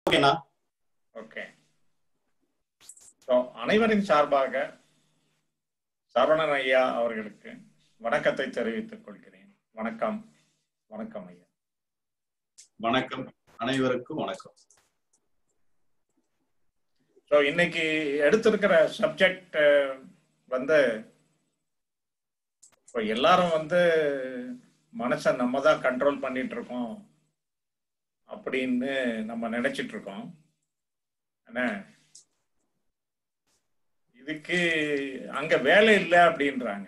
ஓகேண்ணா okay so அனைவரின் சார்பாக சரவணன் ஐயா அவர்களுக்கு வணக்கத்தை தெரிவித்துக் கொள்கிறேன் வணக்கம் வணக்கம் ஐயா வணக்கம் அனைவருக்கும் வணக்கம் ஸோ இன்னைக்கு எடுத்திருக்கிற சப்ஜெக்ட் வந்து இப்போ எல்லாரும் வந்து மனசை நம்ம தான் கண்ட்ரோல் பண்ணிட்டு இருக்கோம் அப்படின்னு நம்ம நினைச்சிட்டு இருக்கோம் என்ன இதுக்கு அங்க வேலை இல்லை அப்படின்றாங்க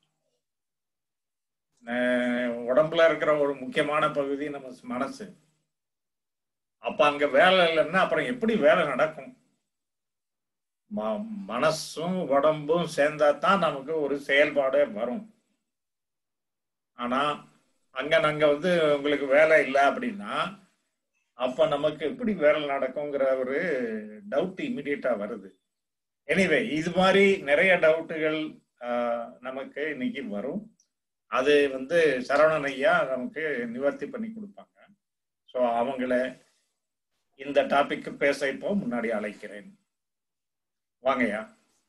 அஹ் உடம்புல இருக்கிற ஒரு முக்கியமான பகுதி நம்ம மனசு அப்ப அங்க வேலை இல்லைன்னா அப்புறம் எப்படி வேலை நடக்கும் ம- மனசும் உடம்பும் சேர்ந்தா தான் நமக்கு ஒரு செயல்பாடே வரும் ஆனா அங்க நாங்க வந்து உங்களுக்கு வேலை இல்லை அப்படின்னா அப்ப நமக்கு எப்படி வேலை நடக்குங்கிற ஒரு டவுட் இமிடியேட்டா வருது எனிவே இது மாதிரி நிறைய டவுட்டுகள் நமக்கு இன்னைக்கு வரும் அது வந்து சரவணன் ஐயா நமக்கு நிவர்த்தி பண்ணி கொடுப்பாங்க ஸோ அவங்கள இந்த டாபிக்கு பேச இப்போ முன்னாடி அழைக்கிறேன் வாங்கய்யா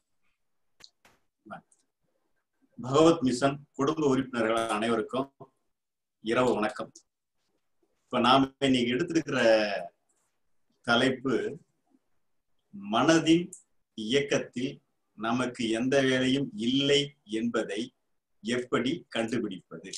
பகவத் மிஷன் குடும்ப உறுப்பினர்கள் அனைவருக்கும் இரவு வணக்கம் இப்ப நாம இன்னைக்கு எடுத்திருக்கிற தலைப்பு மனதின் இயக்கத்தில் நமக்கு எந்த வேலையும் இல்லை என்பதை எப்படி கண்டுபிடிப்பது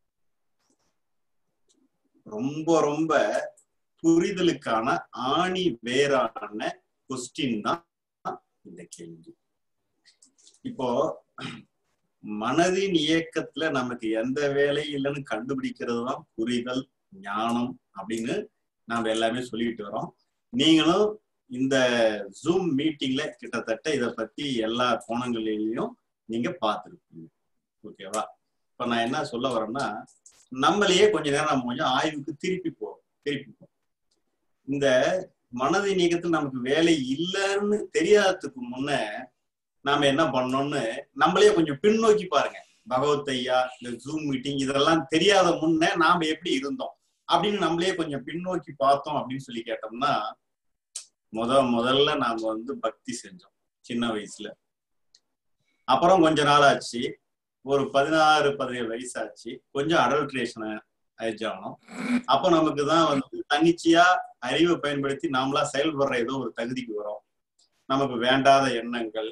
ரொம்ப ரொம்ப புரிதலுக்கான ஆணி வேறான கொஸ்டின் தான் இந்த கேள்வி இப்போ மனதின் இயக்கத்துல நமக்கு எந்த வேலையும் இல்லைன்னு கண்டுபிடிக்கிறது தான் புரிதல் ஞானம் அப்படின்னு நாம எல்லாமே சொல்லிட்டு வரோம் நீங்களும் இந்த ஜூம் மீட்டிங்ல கிட்டத்தட்ட இத பத்தி எல்லா கோணங்களிலையும் நீங்க பார்த்துருப்பீங்க ஓகேவா இப்ப நான் என்ன சொல்ல வரேன்னா நம்மளையே கொஞ்ச நேரம் நம்ம கொஞ்சம் ஆய்வுக்கு திருப்பி போவோம் திருப்பி போவோம் இந்த மனதின் இயக்கத்தில் நமக்கு வேலை இல்லைன்னு தெரியாததுக்கு முன்ன நாம என்ன பண்ணோம்னு நம்மளே கொஞ்சம் பின்னோக்கி பாருங்க பகவத் ஐயா இந்த ஜூம் மீட்டிங் இதெல்லாம் தெரியாத முன்ன நாம எப்படி இருந்தோம் அப்படின்னு நம்மளே கொஞ்சம் பின்னோக்கி பார்த்தோம் அப்படின்னு சொல்லி கேட்டோம்னா முத முதல்ல நாம வந்து பக்தி செஞ்சோம் சின்ன வயசுல அப்புறம் கொஞ்ச நாள் ஆச்சு ஒரு பதினாறு பதினேழு வயசு ஆச்சு கொஞ்சம் அடல்ட்ரேஷனை ஆயிடுச்சானோம் அப்போ நமக்கு தான் வந்து தன்னிச்சையா அறிவை பயன்படுத்தி நாமளா செயல்படுற ஏதோ ஒரு தகுதிக்கு வரும் நமக்கு வேண்டாத எண்ணங்கள்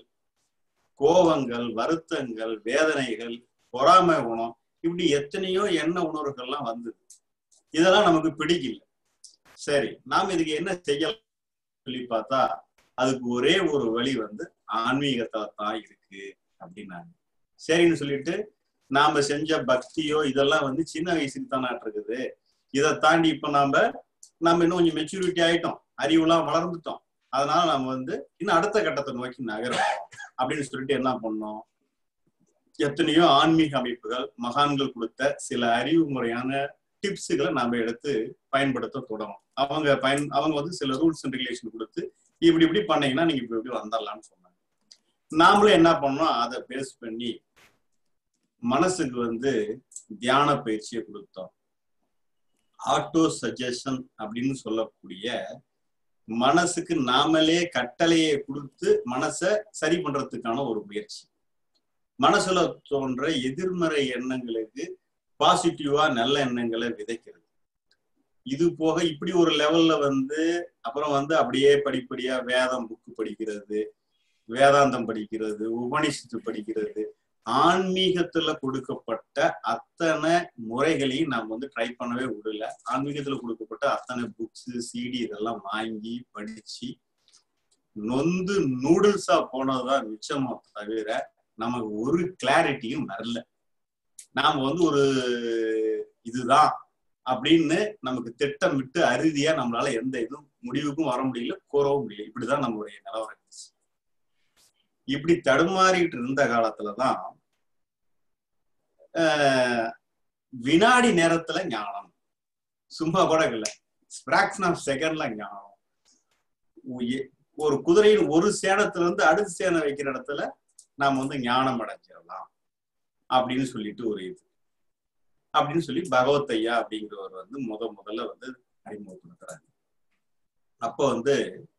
கோபங்கள் வருத்தங்கள் வேதனைகள் பொறாமை குணம் இப்படி எத்தனையோ எண்ண உணர்வுகள்லாம் வந்தது இதெல்லாம் நமக்கு பிடிக்கல சரி நாம் இதுக்கு என்ன செய்யலாம் சொல்லி பார்த்தா அதுக்கு ஒரே ஒரு வழி வந்து ஆன்மீகத்துல தான் இருக்கு அப்படின்னாங்க சரின்னு சொல்லிட்டு நாம செஞ்ச பக்தியோ இதெல்லாம் வந்து சின்ன வயசுக்கு தானே இருக்குது இதை தாண்டி இப்ப நாம நம்ம இன்னும் கொஞ்சம் மெச்சூரிட்டி ஆயிட்டோம் அறிவுலாம் வளர்ந்துட்டோம் அதனால நம்ம வந்து இன்னும் அடுத்த கட்டத்தை நோக்கி நகரும் அப்படின்னு சொல்லிட்டு என்ன பண்ணோம் எத்தனையோ ஆன்மீக அமைப்புகள் மகான்கள் கொடுத்த சில அறிவு முறையான டிப்ஸுகளை நாம எடுத்து பயன்படுத்த தொடங்கும் அவங்க பயன் அவங்க வந்து சில ரூல்ஸ் அண்ட் ரெகுலேஷன் கொடுத்து இப்படி இப்படி பண்ணீங்கன்னா நீங்க இப்படி இப்படி வந்துடலாம்னு சொன்னாங்க நாமளும் என்ன பண்ணோம் அதை பேஸ் பண்ணி மனசுக்கு வந்து தியான பயிற்சியை கொடுத்தோம் ஆட்டோ சஜஷன் அப்படின்னு சொல்லக்கூடிய மனசுக்கு நாமளே கட்டளையை கொடுத்து மனசை சரி பண்றதுக்கான ஒரு முயற்சி மனசுல தோன்ற எதிர்மறை எண்ணங்களுக்கு பாசிட்டிவா நல்ல எண்ணங்களை விதைக்கிறது இது போக இப்படி ஒரு லெவல்ல வந்து அப்புறம் வந்து அப்படியே படிப்படியா வேதம் புக்கு படிக்கிறது வேதாந்தம் படிக்கிறது உபனிஷத்து படிக்கிறது ஆன்மீகத்துல கொடுக்கப்பட்ட அத்தனை முறைகளையும் நம்ம வந்து ட்ரை பண்ணவே விடல ஆன்மீகத்துல கொடுக்கப்பட்ட அத்தனை புக்ஸ் சிடி இதெல்லாம் வாங்கி படிச்சு நொந்து நூடுல்ஸா போனதுதான் மிச்சமா தவிர நமக்கு ஒரு கிளாரிட்டியும் வரல நாம வந்து ஒரு இதுதான் அப்படின்னு நமக்கு திட்டமிட்டு அறுதியா நம்மளால எந்த இதுவும் முடிவுக்கும் வர முடியல கூறவும் முடியல இப்படிதான் நம்மளுடைய நிலவரம் இருந்துச்சு இப்படி தடுமாறிட்டு இருந்த காலத்துலதான் வினாடி நேரத்துல ஞானம் சும்மா கூட இல்லை ஃபிராக்ஷன் ஆஃப் செகண்ட்ல ஞானம் ஒரு குதிரையின் ஒரு சேனத்துல இருந்து அடுத்த சேனை வைக்கிற இடத்துல நாம வந்து ஞானம் அடைஞ்சிடலாம் அப்படின்னு சொல்லிட்டு ஒரு இது அப்படின்னு சொல்லி பகவத் ஐயா அப்படிங்கிறவர் வந்து முத முதல்ல வந்து அறிமுகப்படுத்துறாங்க அப்போ வந்து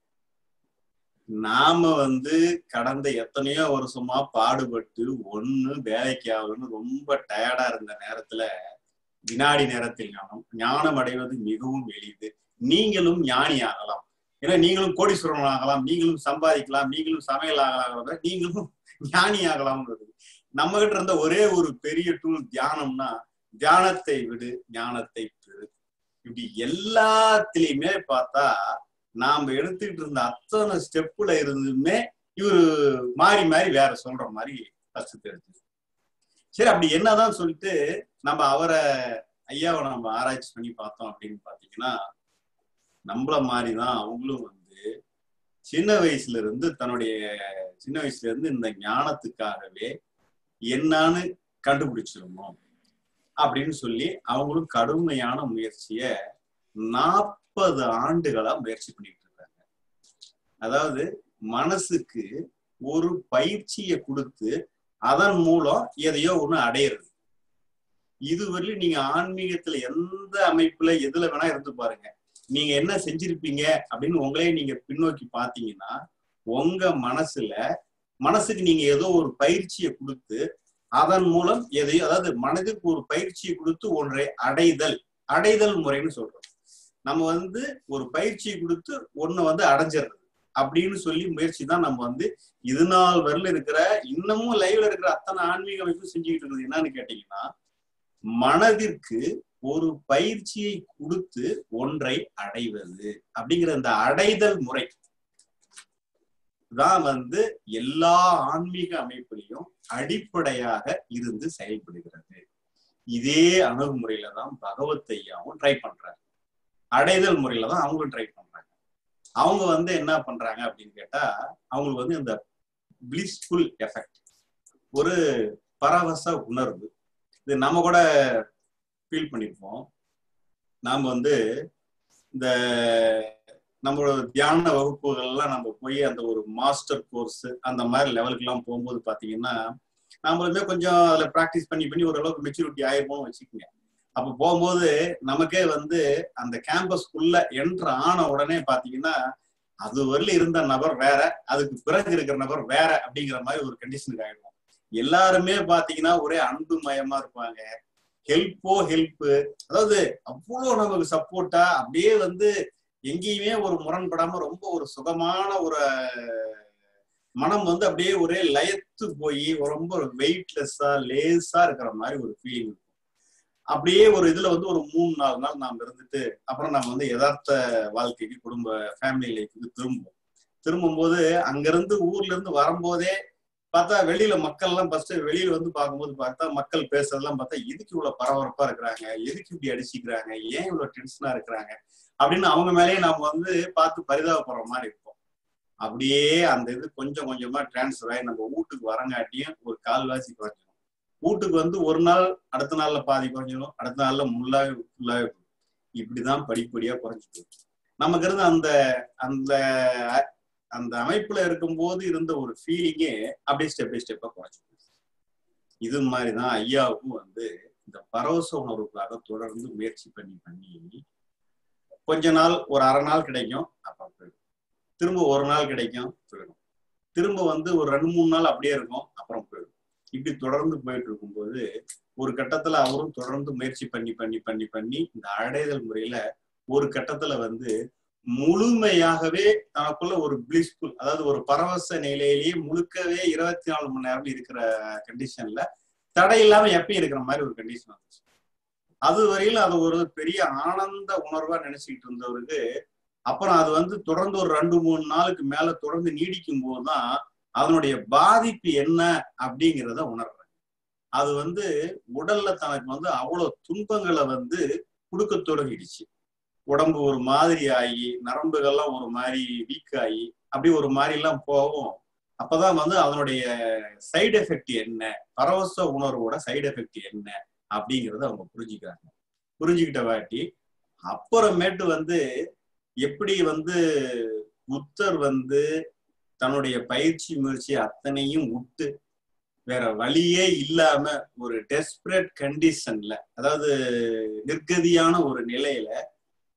நாம வந்து கடந்த எத்தனையோ வருஷமா பாடுபட்டு ஒண்ணு வேலைக்கு ஆகணும்னு ரொம்ப டயர்டா இருந்த நேரத்துல வினாடி நேரத்தில் ஞானம் ஞானம் அடைவது மிகவும் எளிது நீங்களும் ஞானி ஆகலாம் ஏன்னா நீங்களும் கோடீஸ்வரன் ஆகலாம் நீங்களும் சம்பாதிக்கலாம் நீங்களும் சமையல் ஆகலாம் நீங்களும் ஞானி ஆகலாம்ன்றது நம்ம கிட்ட இருந்த ஒரே ஒரு பெரிய டூல் தியானம்னா தியானத்தை விடு ஞானத்தை பெறு இப்படி எல்லாத்துலயுமே பார்த்தா நாம எடுத்துக்கிட்டு இருந்த அத்தனை ஸ்டெப்புல இருந்துமே இவரு மாறி மாறி வேற சொல்ற மாதிரி ஃபர்ஸ்ட் தெரிஞ்சு சரி அப்படி என்னதான் சொல்லிட்டு நம்ம அவரை ஐயாவை நம்ம ஆராய்ச்சி பண்ணி பார்த்தோம் அப்படின்னு பாத்தீங்கன்னா நம்மள மாதிரிதான் அவங்களும் வந்து சின்ன வயசுல இருந்து தன்னுடைய சின்ன வயசுல இருந்து இந்த ஞானத்துக்காகவே என்னன்னு கண்டுபிடிச்சிருந்தோம் அப்படின்னு சொல்லி அவங்களும் கடுமையான முயற்சிய நாற்பது ஆண்டுகளா முயற்சி பண்ணிட்டு இருக்காங்க அதாவது மனசுக்கு ஒரு பயிற்சியை கொடுத்து அதன் மூலம் எதையோ ஒண்ணு அடையிறது இதுவரையிலும் நீங்க ஆன்மீகத்துல எந்த அமைப்புல எதுல வேணா இருந்து பாருங்க நீங்க என்ன செஞ்சிருப்பீங்க அப்படின்னு உங்களே நீங்க பின்னோக்கி பாத்தீங்கன்னா உங்க மனசுல மனசுக்கு நீங்க ஏதோ ஒரு பயிற்சியை கொடுத்து அதன் மூலம் எதையோ அதாவது மனதுக்கு ஒரு பயிற்சியை கொடுத்து ஒன்றை அடைதல் அடைதல் முறைன்னு சொல்றோம் நம்ம வந்து ஒரு பயிற்சியை கொடுத்து ஒன்ன வந்து அடைஞ்சிடுறது அப்படின்னு சொல்லி முயற்சி தான் நம்ம வந்து இது நாள் வரல இருக்கிற இன்னமும் லைவ்ல இருக்கிற அத்தனை ஆன்மீக அமைப்பு செஞ்சுக்கிட்டு இருக்குது என்னன்னு கேட்டீங்கன்னா மனதிற்கு ஒரு பயிற்சியை கொடுத்து ஒன்றை அடைவது அப்படிங்கிற அந்த அடைதல் முறை தான் வந்து எல்லா ஆன்மீக அமைப்பிலையும் அடிப்படையாக இருந்து செயல்படுகிறது இதே அணுகுமுறையில தான் பகவத் ஐயாவும் ட்ரை பண்றாங்க அடைதல் முறையில தான் அவங்களும் ட்ரை பண்றாங்க அவங்க வந்து என்ன பண்றாங்க அப்படின்னு கேட்டா அவங்களுக்கு வந்து இந்த பிளிஸ்ஃபுல் எஃபெக்ட் ஒரு பரவச உணர்வு இது நம்ம கூட ஃபீல் பண்ணிருப்போம் நாம வந்து இந்த நம்மளோட தியான வகுப்புகள்லாம் நம்ம போய் அந்த ஒரு மாஸ்டர் கோர்ஸ் அந்த மாதிரி லெவலுக்கு எல்லாம் போகும்போது பாத்தீங்கன்னா நம்மளுமே கொஞ்சம் அதுல ப்ராக்டிஸ் பண்ணி பண்ணி ஓரளவுக்கு மெச்சூரிட்டி ஆயிருப்போம் வச்சுக்கோங்க அப்ப போகும்போது நமக்கே வந்து அந்த கேம்பஸ்க்குள்ள என்ட்ரு ஆன உடனே பாத்தீங்கன்னா அது வரல இருந்த நபர் வேற அதுக்கு பிறகு இருக்கிற நபர் வேற அப்படிங்கிற மாதிரி ஒரு கண்டிஷனுக்கு ஆயிடும் எல்லாருமே பாத்தீங்கன்னா ஒரே அன்பு மயமா இருப்பாங்க ஹெல்ப்போ ஹெல்ப் அதாவது அவ்வளவு நமக்கு சப்போர்ட்டா அப்படியே வந்து எங்கேயுமே ஒரு முரண்படாம ரொம்ப ஒரு சுகமான ஒரு மனம் வந்து அப்படியே ஒரே லயத்து போய் ரொம்ப ஒரு வெயிட்லெஸ்ஸா லேஸா இருக்கிற மாதிரி ஒரு ஃபீலிங் இருக்கும் அப்படியே ஒரு இதுல வந்து ஒரு மூணு நாலு நாள் நாம் இருந்துட்டு அப்புறம் நம்ம வந்து யதார்த்த வாழ்க்கைக்கு குடும்ப ஃபேமிலி லைஃபுக்கு திரும்புவோம் திரும்பும்போது அங்கிருந்து ஊர்ல இருந்து வரும்போதே பார்த்தா வெளியில மக்கள் எல்லாம் ஃபர்ஸ்ட் வெளியில வந்து பார்க்கும்போது பார்த்தா மக்கள் பேசுறதெல்லாம் பார்த்தா எதுக்கு இவ்வளவு பரபரப்பா இருக்கிறாங்க எதுக்கு இப்படி அடிச்சுக்கிறாங்க ஏன் இவ்வளவு டென்ஷனா இருக்கிறாங்க அப்படின்னு அவங்க மேலேயே நம்ம வந்து பார்த்து பரிதாபப்படுற மாதிரி இருப்போம் அப்படியே அந்த இது கொஞ்சம் கொஞ்சமா டிரான்ஸ்ஃபர் ஆகி நம்ம வீட்டுக்கு வரங்காட்டியும் ஒரு கால்வாசி குறைஞ்சிடும் வீட்டுக்கு வந்து ஒரு நாள் அடுத்த நாள்ல பாதி குறைஞ்சிடும் அடுத்த நாள்ல முள்ளாவே ஃபுல்லாவே இப்படிதான் படிப்படியா குறைஞ்சிட்டு நமக்கு இருந்த அந்த அந்த அந்த அமைப்புல இருக்கும்போது இருந்த ஒரு ஃபீலிங்கே அப்படியே ஸ்டெப் பை ஸ்டெப்பா குறைஞ்சி இது மாதிரிதான் ஐயாவுக்கும் வந்து இந்த பரவச உணர்வுக்காக தொடர்ந்து முயற்சி பண்ணி பண்ணி கொஞ்ச நாள் ஒரு அரை நாள் கிடைக்கும் அப்புறம் போயிடும் திரும்ப ஒரு நாள் கிடைக்கும் போயிடும் திரும்ப வந்து ஒரு ரெண்டு மூணு நாள் அப்படியே இருக்கும் அப்புறம் போயிடும் இப்படி தொடர்ந்து போயிட்டு இருக்கும்போது ஒரு கட்டத்துல அவரும் தொடர்ந்து முயற்சி பண்ணி பண்ணி பண்ணி பண்ணி இந்த அடைதல் முறையில ஒரு கட்டத்துல வந்து முழுமையாகவே தனக்குள்ள ஒரு பிளிஸ்ஃபுல் அதாவது ஒரு பரவச நிலையிலேயே முழுக்கவே இருபத்தி நாலு மணி நேரம் இருக்கிற கண்டிஷன்ல தடை இல்லாம எப்பயும் இருக்கிற மாதிரி ஒரு கண்டிஷன் வந்துச்சு அது வரையிலும் அது ஒரு பெரிய ஆனந்த உணர்வா நினைச்சுக்கிட்டு இருந்தவருக்கு அப்புறம் அது வந்து தொடர்ந்து ஒரு ரெண்டு மூணு நாளுக்கு மேல தொடர்ந்து நீடிக்கும் போதுதான் அதனுடைய பாதிப்பு என்ன அப்படிங்கிறத உணர்றாங்க அது வந்து உடல்ல தனக்கு வந்து அவ்வளவு துன்பங்களை வந்து கொடுக்க தொடங்கிடுச்சு உடம்பு ஒரு மாதிரி ஆகி நரம்புகள்லாம் ஒரு மாதிரி வீக் ஆகி அப்படி ஒரு மாதிரி எல்லாம் போகும் அப்பதான் வந்து அதனுடைய சைடு எஃபெக்ட் என்ன பரவச உணர்வோட சைடு எஃபெக்ட் என்ன அப்படிங்கறத அவங்க புரிஞ்சுக்கிறாங்க புரிஞ்சுக்கிட்ட வாட்டி அப்புறமேட்டு வந்து எப்படி வந்து புத்தர் வந்து தன்னுடைய பயிற்சி முயற்சி அத்தனையும் விட்டு வேற வழியே இல்லாம ஒரு டெஸ்பரேட் கண்டிஷன்ல அதாவது நிர்கதியான ஒரு நிலையில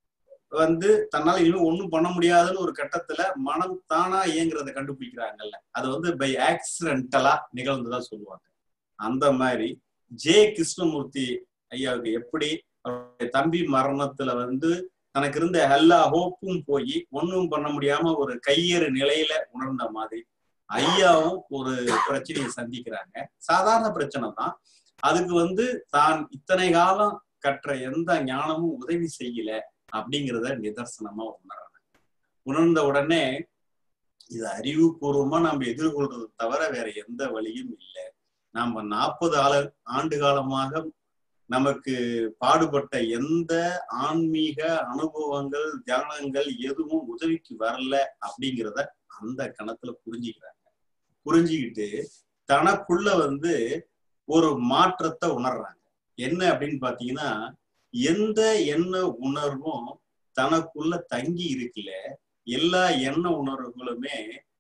வந்து தன்னால இனிமே ஒண்ணும் பண்ண முடியாதுன்னு ஒரு கட்டத்துல மனம் தானா இயங்குறத கண்டுபிடிக்கிறாங்கல்ல அது வந்து பை ஆக்சிடென்டலா நிகழ்ந்துதான் சொல்லுவாங்க அந்த மாதிரி ஜே கிருஷ்ணமூர்த்தி ஐயாவுக்கு எப்படி அவருடைய தம்பி மரணத்துல வந்து தனக்கு இருந்த எல்லா ஹோப்பும் போய் ஒண்ணும் பண்ண முடியாம ஒரு கையேறு நிலையில உணர்ந்த மாதிரி ஐயாவும் ஒரு பிரச்சனையை சந்திக்கிறாங்க சாதாரண பிரச்சனை தான் அதுக்கு வந்து தான் இத்தனை காலம் கற்ற எந்த ஞானமும் உதவி செய்யல அப்படிங்கிறத நிதர்சனமா உணர்றாங்க உணர்ந்த உடனே இது அறிவுபூர்வமா நம்ம எதிர்கொள்றது தவிர வேற எந்த வழியும் இல்லை நாம நாற்பது ஆள ஆண்டு காலமாக நமக்கு பாடுபட்ட எந்த ஆன்மீக அனுபவங்கள் தியானங்கள் எதுவும் உதவிக்கு வரல அப்படிங்கிறத அந்த கணத்துல புரிஞ்சுக்கிறாங்க புரிஞ்சுக்கிட்டு தனக்குள்ள வந்து ஒரு மாற்றத்தை உணர்றாங்க என்ன அப்படின்னு பாத்தீங்கன்னா எந்த எண்ண உணர்வும் தனக்குள்ள தங்கி இருக்குல்ல எல்லா எண்ண உணர்வுகளுமே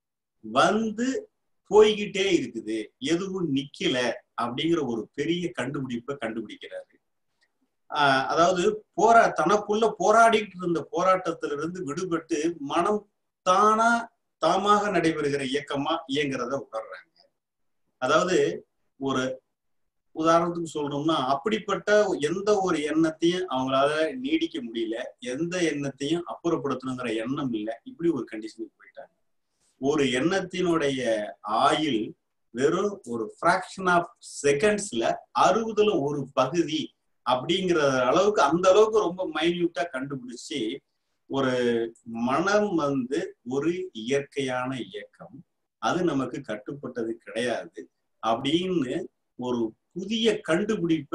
வந்து போய்கிட்டே இருக்குது எதுவும் நிக்கல அப்படிங்கிற ஒரு பெரிய கண்டுபிடிப்பை கண்டுபிடிக்கிறாரு ஆஹ் அதாவது போரா தனக்குள்ள போராடிட்டு இருந்த போராட்டத்திலிருந்து விடுபட்டு மனம் தானா தாமாக நடைபெறுகிற இயக்கமா இயங்குறத உணர்றாங்க அதாவது ஒரு உதாரணத்துக்கு சொல்லணும்னா அப்படிப்பட்ட எந்த ஒரு எண்ணத்தையும் அவங்களால நீடிக்க முடியல எந்த எண்ணத்தையும் அப்புறப்படுத்தணுங்கிற எண்ணம் இல்லை இப்படி ஒரு கண்டிஷனுக்கு போயிட்டாங்க ஒரு எண்ணத்தினுடைய ஆயுள் வெறும் ஒரு ஃபிராக்ஷன் ஆஃப் செகண்ட்ஸ்ல அறுபதுல ஒரு பகுதி அப்படிங்கிற அளவுக்கு அந்த அளவுக்கு ரொம்ப மைன்யூட்டா கண்டுபிடிச்சு ஒரு மனம் வந்து ஒரு இயற்கையான இயக்கம் அது நமக்கு கட்டுப்பட்டது கிடையாது அப்படின்னு ஒரு புதிய கண்டுபிடிப்ப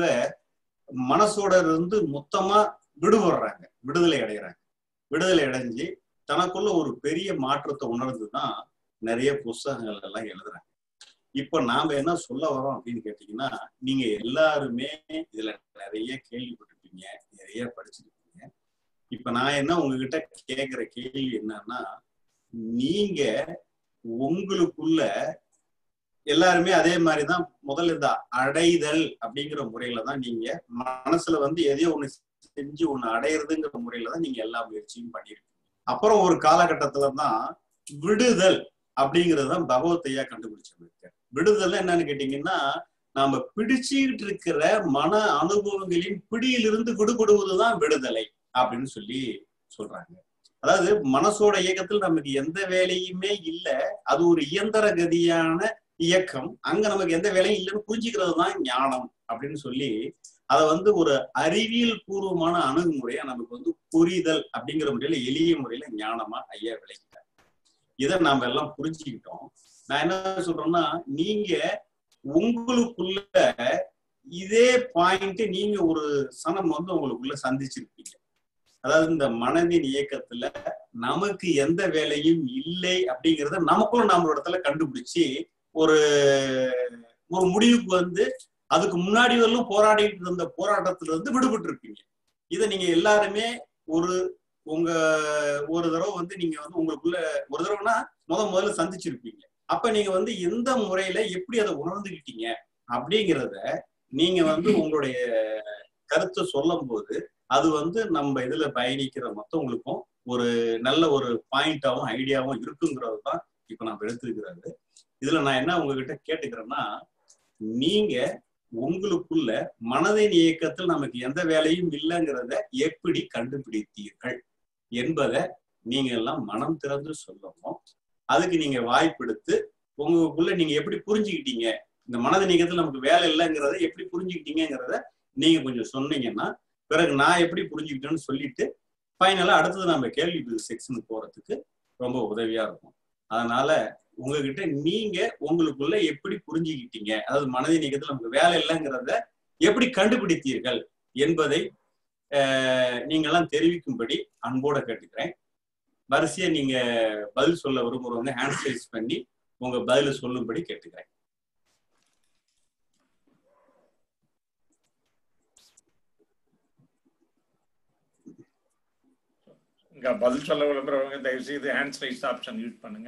மனசோட இருந்து மொத்தமா விடுபடுறாங்க விடுதலை அடைகிறாங்க விடுதலை அடைஞ்சு தனக்குள்ள ஒரு பெரிய மாற்றத்தை உணர்ந்துதான் நிறைய புஸ்தகங்கள் எல்லாம் எழுதுறாங்க இப்ப நாம என்ன சொல்ல வரோம் அப்படின்னு கேட்டீங்கன்னா நீங்க எல்லாருமே இதுல நிறைய கேள்விப்பட்டிருப்பீங்க நிறைய படிச்சிருப்பீங்க இப்ப நான் என்ன உங்ககிட்ட கேக்குற கேள்வி என்னன்னா நீங்க உங்களுக்குள்ள எல்லாருமே அதே மாதிரிதான் முதல்ல இந்த அடைதல் அப்படிங்கிற முறையில தான் நீங்க மனசுல வந்து எதையோ ஒண்ணு செஞ்சு ஒண்ணு அடையிறதுங்கிற முறையில தான் நீங்க எல்லா முயற்சியும் பண்ணிருக்கீங்க அப்புறம் ஒரு காலகட்டத்துல தான் விடுதல் அப்படிங்கிறது தான் பகவத் ஐயா கண்டுபிடிச்சிருக்க விடுதல் என்னன்னு கேட்டீங்கன்னா நாம பிடிச்சுக்கிட்டு இருக்கிற மன அனுபவங்களின் பிடியிலிருந்து விடுபடுவதுதான் விடுதலை அப்படின்னு சொல்லி சொல்றாங்க அதாவது மனசோட இயக்கத்தில் நமக்கு எந்த வேலையுமே இல்ல அது ஒரு இயந்திர கதியான இயக்கம் அங்க நமக்கு எந்த வேலையும் இல்லைன்னு புரிஞ்சுக்கிறது தான் ஞானம் அப்படின்னு சொல்லி அதை வந்து ஒரு அறிவியல் பூர்வமான அணுகுமுறையா நமக்கு வந்து புரிதல் அப்படிங்கிற முறையில எளிய முறையில ஞானமா ஐயா விளக்கிட்டார் இதை நாம எல்லாம் புரிஞ்சுக்கிட்டோம் நான் என்ன சொல்றேன்னா நீங்க உங்களுக்குள்ள இதே பாயிண்ட் நீங்க ஒரு சனம் வந்து உங்களுக்குள்ள சந்திச்சிருப்பீங்க அதாவது இந்த மனதின் இயக்கத்துல நமக்கு எந்த வேலையும் இல்லை அப்படிங்கிறத நமக்குள்ள நம்மளோட இடத்துல கண்டுபிடிச்சு ஒரு ஒரு முடிவுக்கு வந்து அதுக்கு முன்னாடி வரலும் போராடிட்டு இருந்த போராட்டத்துல இருந்து விடுபட்டு இருப்பீங்க இதை நீங்க எல்லாருமே ஒரு உங்க ஒரு தடவை வந்து நீங்க வந்து உங்களுக்குள்ள ஒரு தடவைனா முத முதல்ல சந்திச்சிருப்பீங்க அப்ப நீங்க வந்து எந்த முறையில எப்படி அதை உணர்ந்துகிட்டீங்க அப்படிங்கிறத நீங்க வந்து உங்களுடைய கருத்தை சொல்லும் போது அது வந்து நம்ம இதுல பயணிக்கிற மத்தவங்களுக்கும் ஒரு நல்ல ஒரு பாயிண்டாவும் ஐடியாவும் இருக்குங்கிறது தான் இப்ப நம்ம எடுத்துருக்கிறாரு இதுல நான் என்ன உங்ககிட்ட கேட்டுக்கிறேன்னா நீங்க உங்களுக்குள்ள மனதின் இயக்கத்தில் நமக்கு எந்த வேலையும் இல்லைங்கிறத எப்படி கண்டுபிடித்தீர்கள் என்பதை நீங்க எல்லாம் மனம் திறந்து சொல்லணும் அதுக்கு நீங்க வாய்ப்பெடுத்து உங்களுக்குள்ள நீங்க எப்படி புரிஞ்சுக்கிட்டீங்க இந்த மனதின் இயக்கத்தில் நமக்கு வேலை இல்லைங்கிறத எப்படி புரிஞ்சுக்கிட்டீங்கிறத நீங்க கொஞ்சம் சொன்னீங்கன்னா பிறகு நான் எப்படி புரிஞ்சுக்கிட்டேன்னு சொல்லிட்டு ஃபைனலா அடுத்தது நம்ம கேள்வி செக்ஷன் போறதுக்கு ரொம்ப உதவியா இருக்கும் அதனால உங்ககிட்ட நீங்க உங்களுக்குள்ள எப்படி புரிஞ்சுக்கிட்டீங்க அதாவது மனதின் இயக்கத்தில் நமக்கு வேலை இல்லைங்கிறத எப்படி கண்டுபிடித்தீர்கள் என்பதை நீங்க எல்லாம் தெரிவிக்கும்படி அன்போட கேட்டுக்கிறேன் வரிசையா நீங்க பதில் சொல்ல விரும்புறவங்க ஹேண்ட் சைஸ் பண்ணி உங்க பதில சொல்லும்படி கேட்டுக்கிறேன் இங்க பதில் சொல்ல விரும்புறவங்க தயவு செய்து ஹேண்ட் ரைஸ் ஆப்ஷன் யூஸ் பண்ணுங்க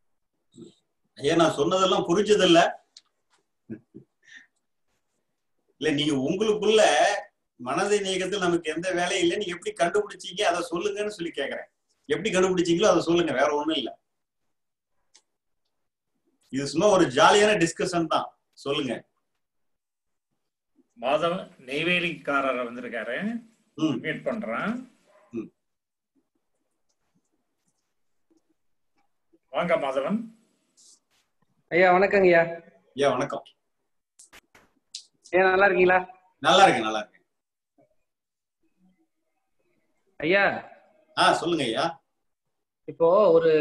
ஐயா நான் சொன்னதெல்லாம் புரிஞ்சதில்ல இல்ல நீங்க உங்களுக்குள்ள மனதின் இயக்கத்தில் நமக்கு எந்த வேலையும் இல்லை நீங்க எப்படி கண்டுபிடிச்சீங்க அதை சொல்லுங்கன்னு சொல்லி கேக்குறேன் எப்படி கண்டுபிடிச்சீங்களோ அதை சொல்லுங்க வேற ஒண்ணும் இல்ல இது சும்மா ஒரு ஜாலியான டிஸ்கஷன் தான் சொல்லுங்க மாதவன் நெய்வேலிக்காரர் வந்திருக்காரு ம் மீட் பண்றேன் ம். வாங்க மாதவன் ஐயா வணக்கங்க ஐயா ஐயா வணக்கம் ஏன் நல்லா இருக்கீங்களா நல்லா இருக்கு நல்லா இருக்கு ஐயா ஆ சொல்லுங்க ஐயா இப்போ ஒரு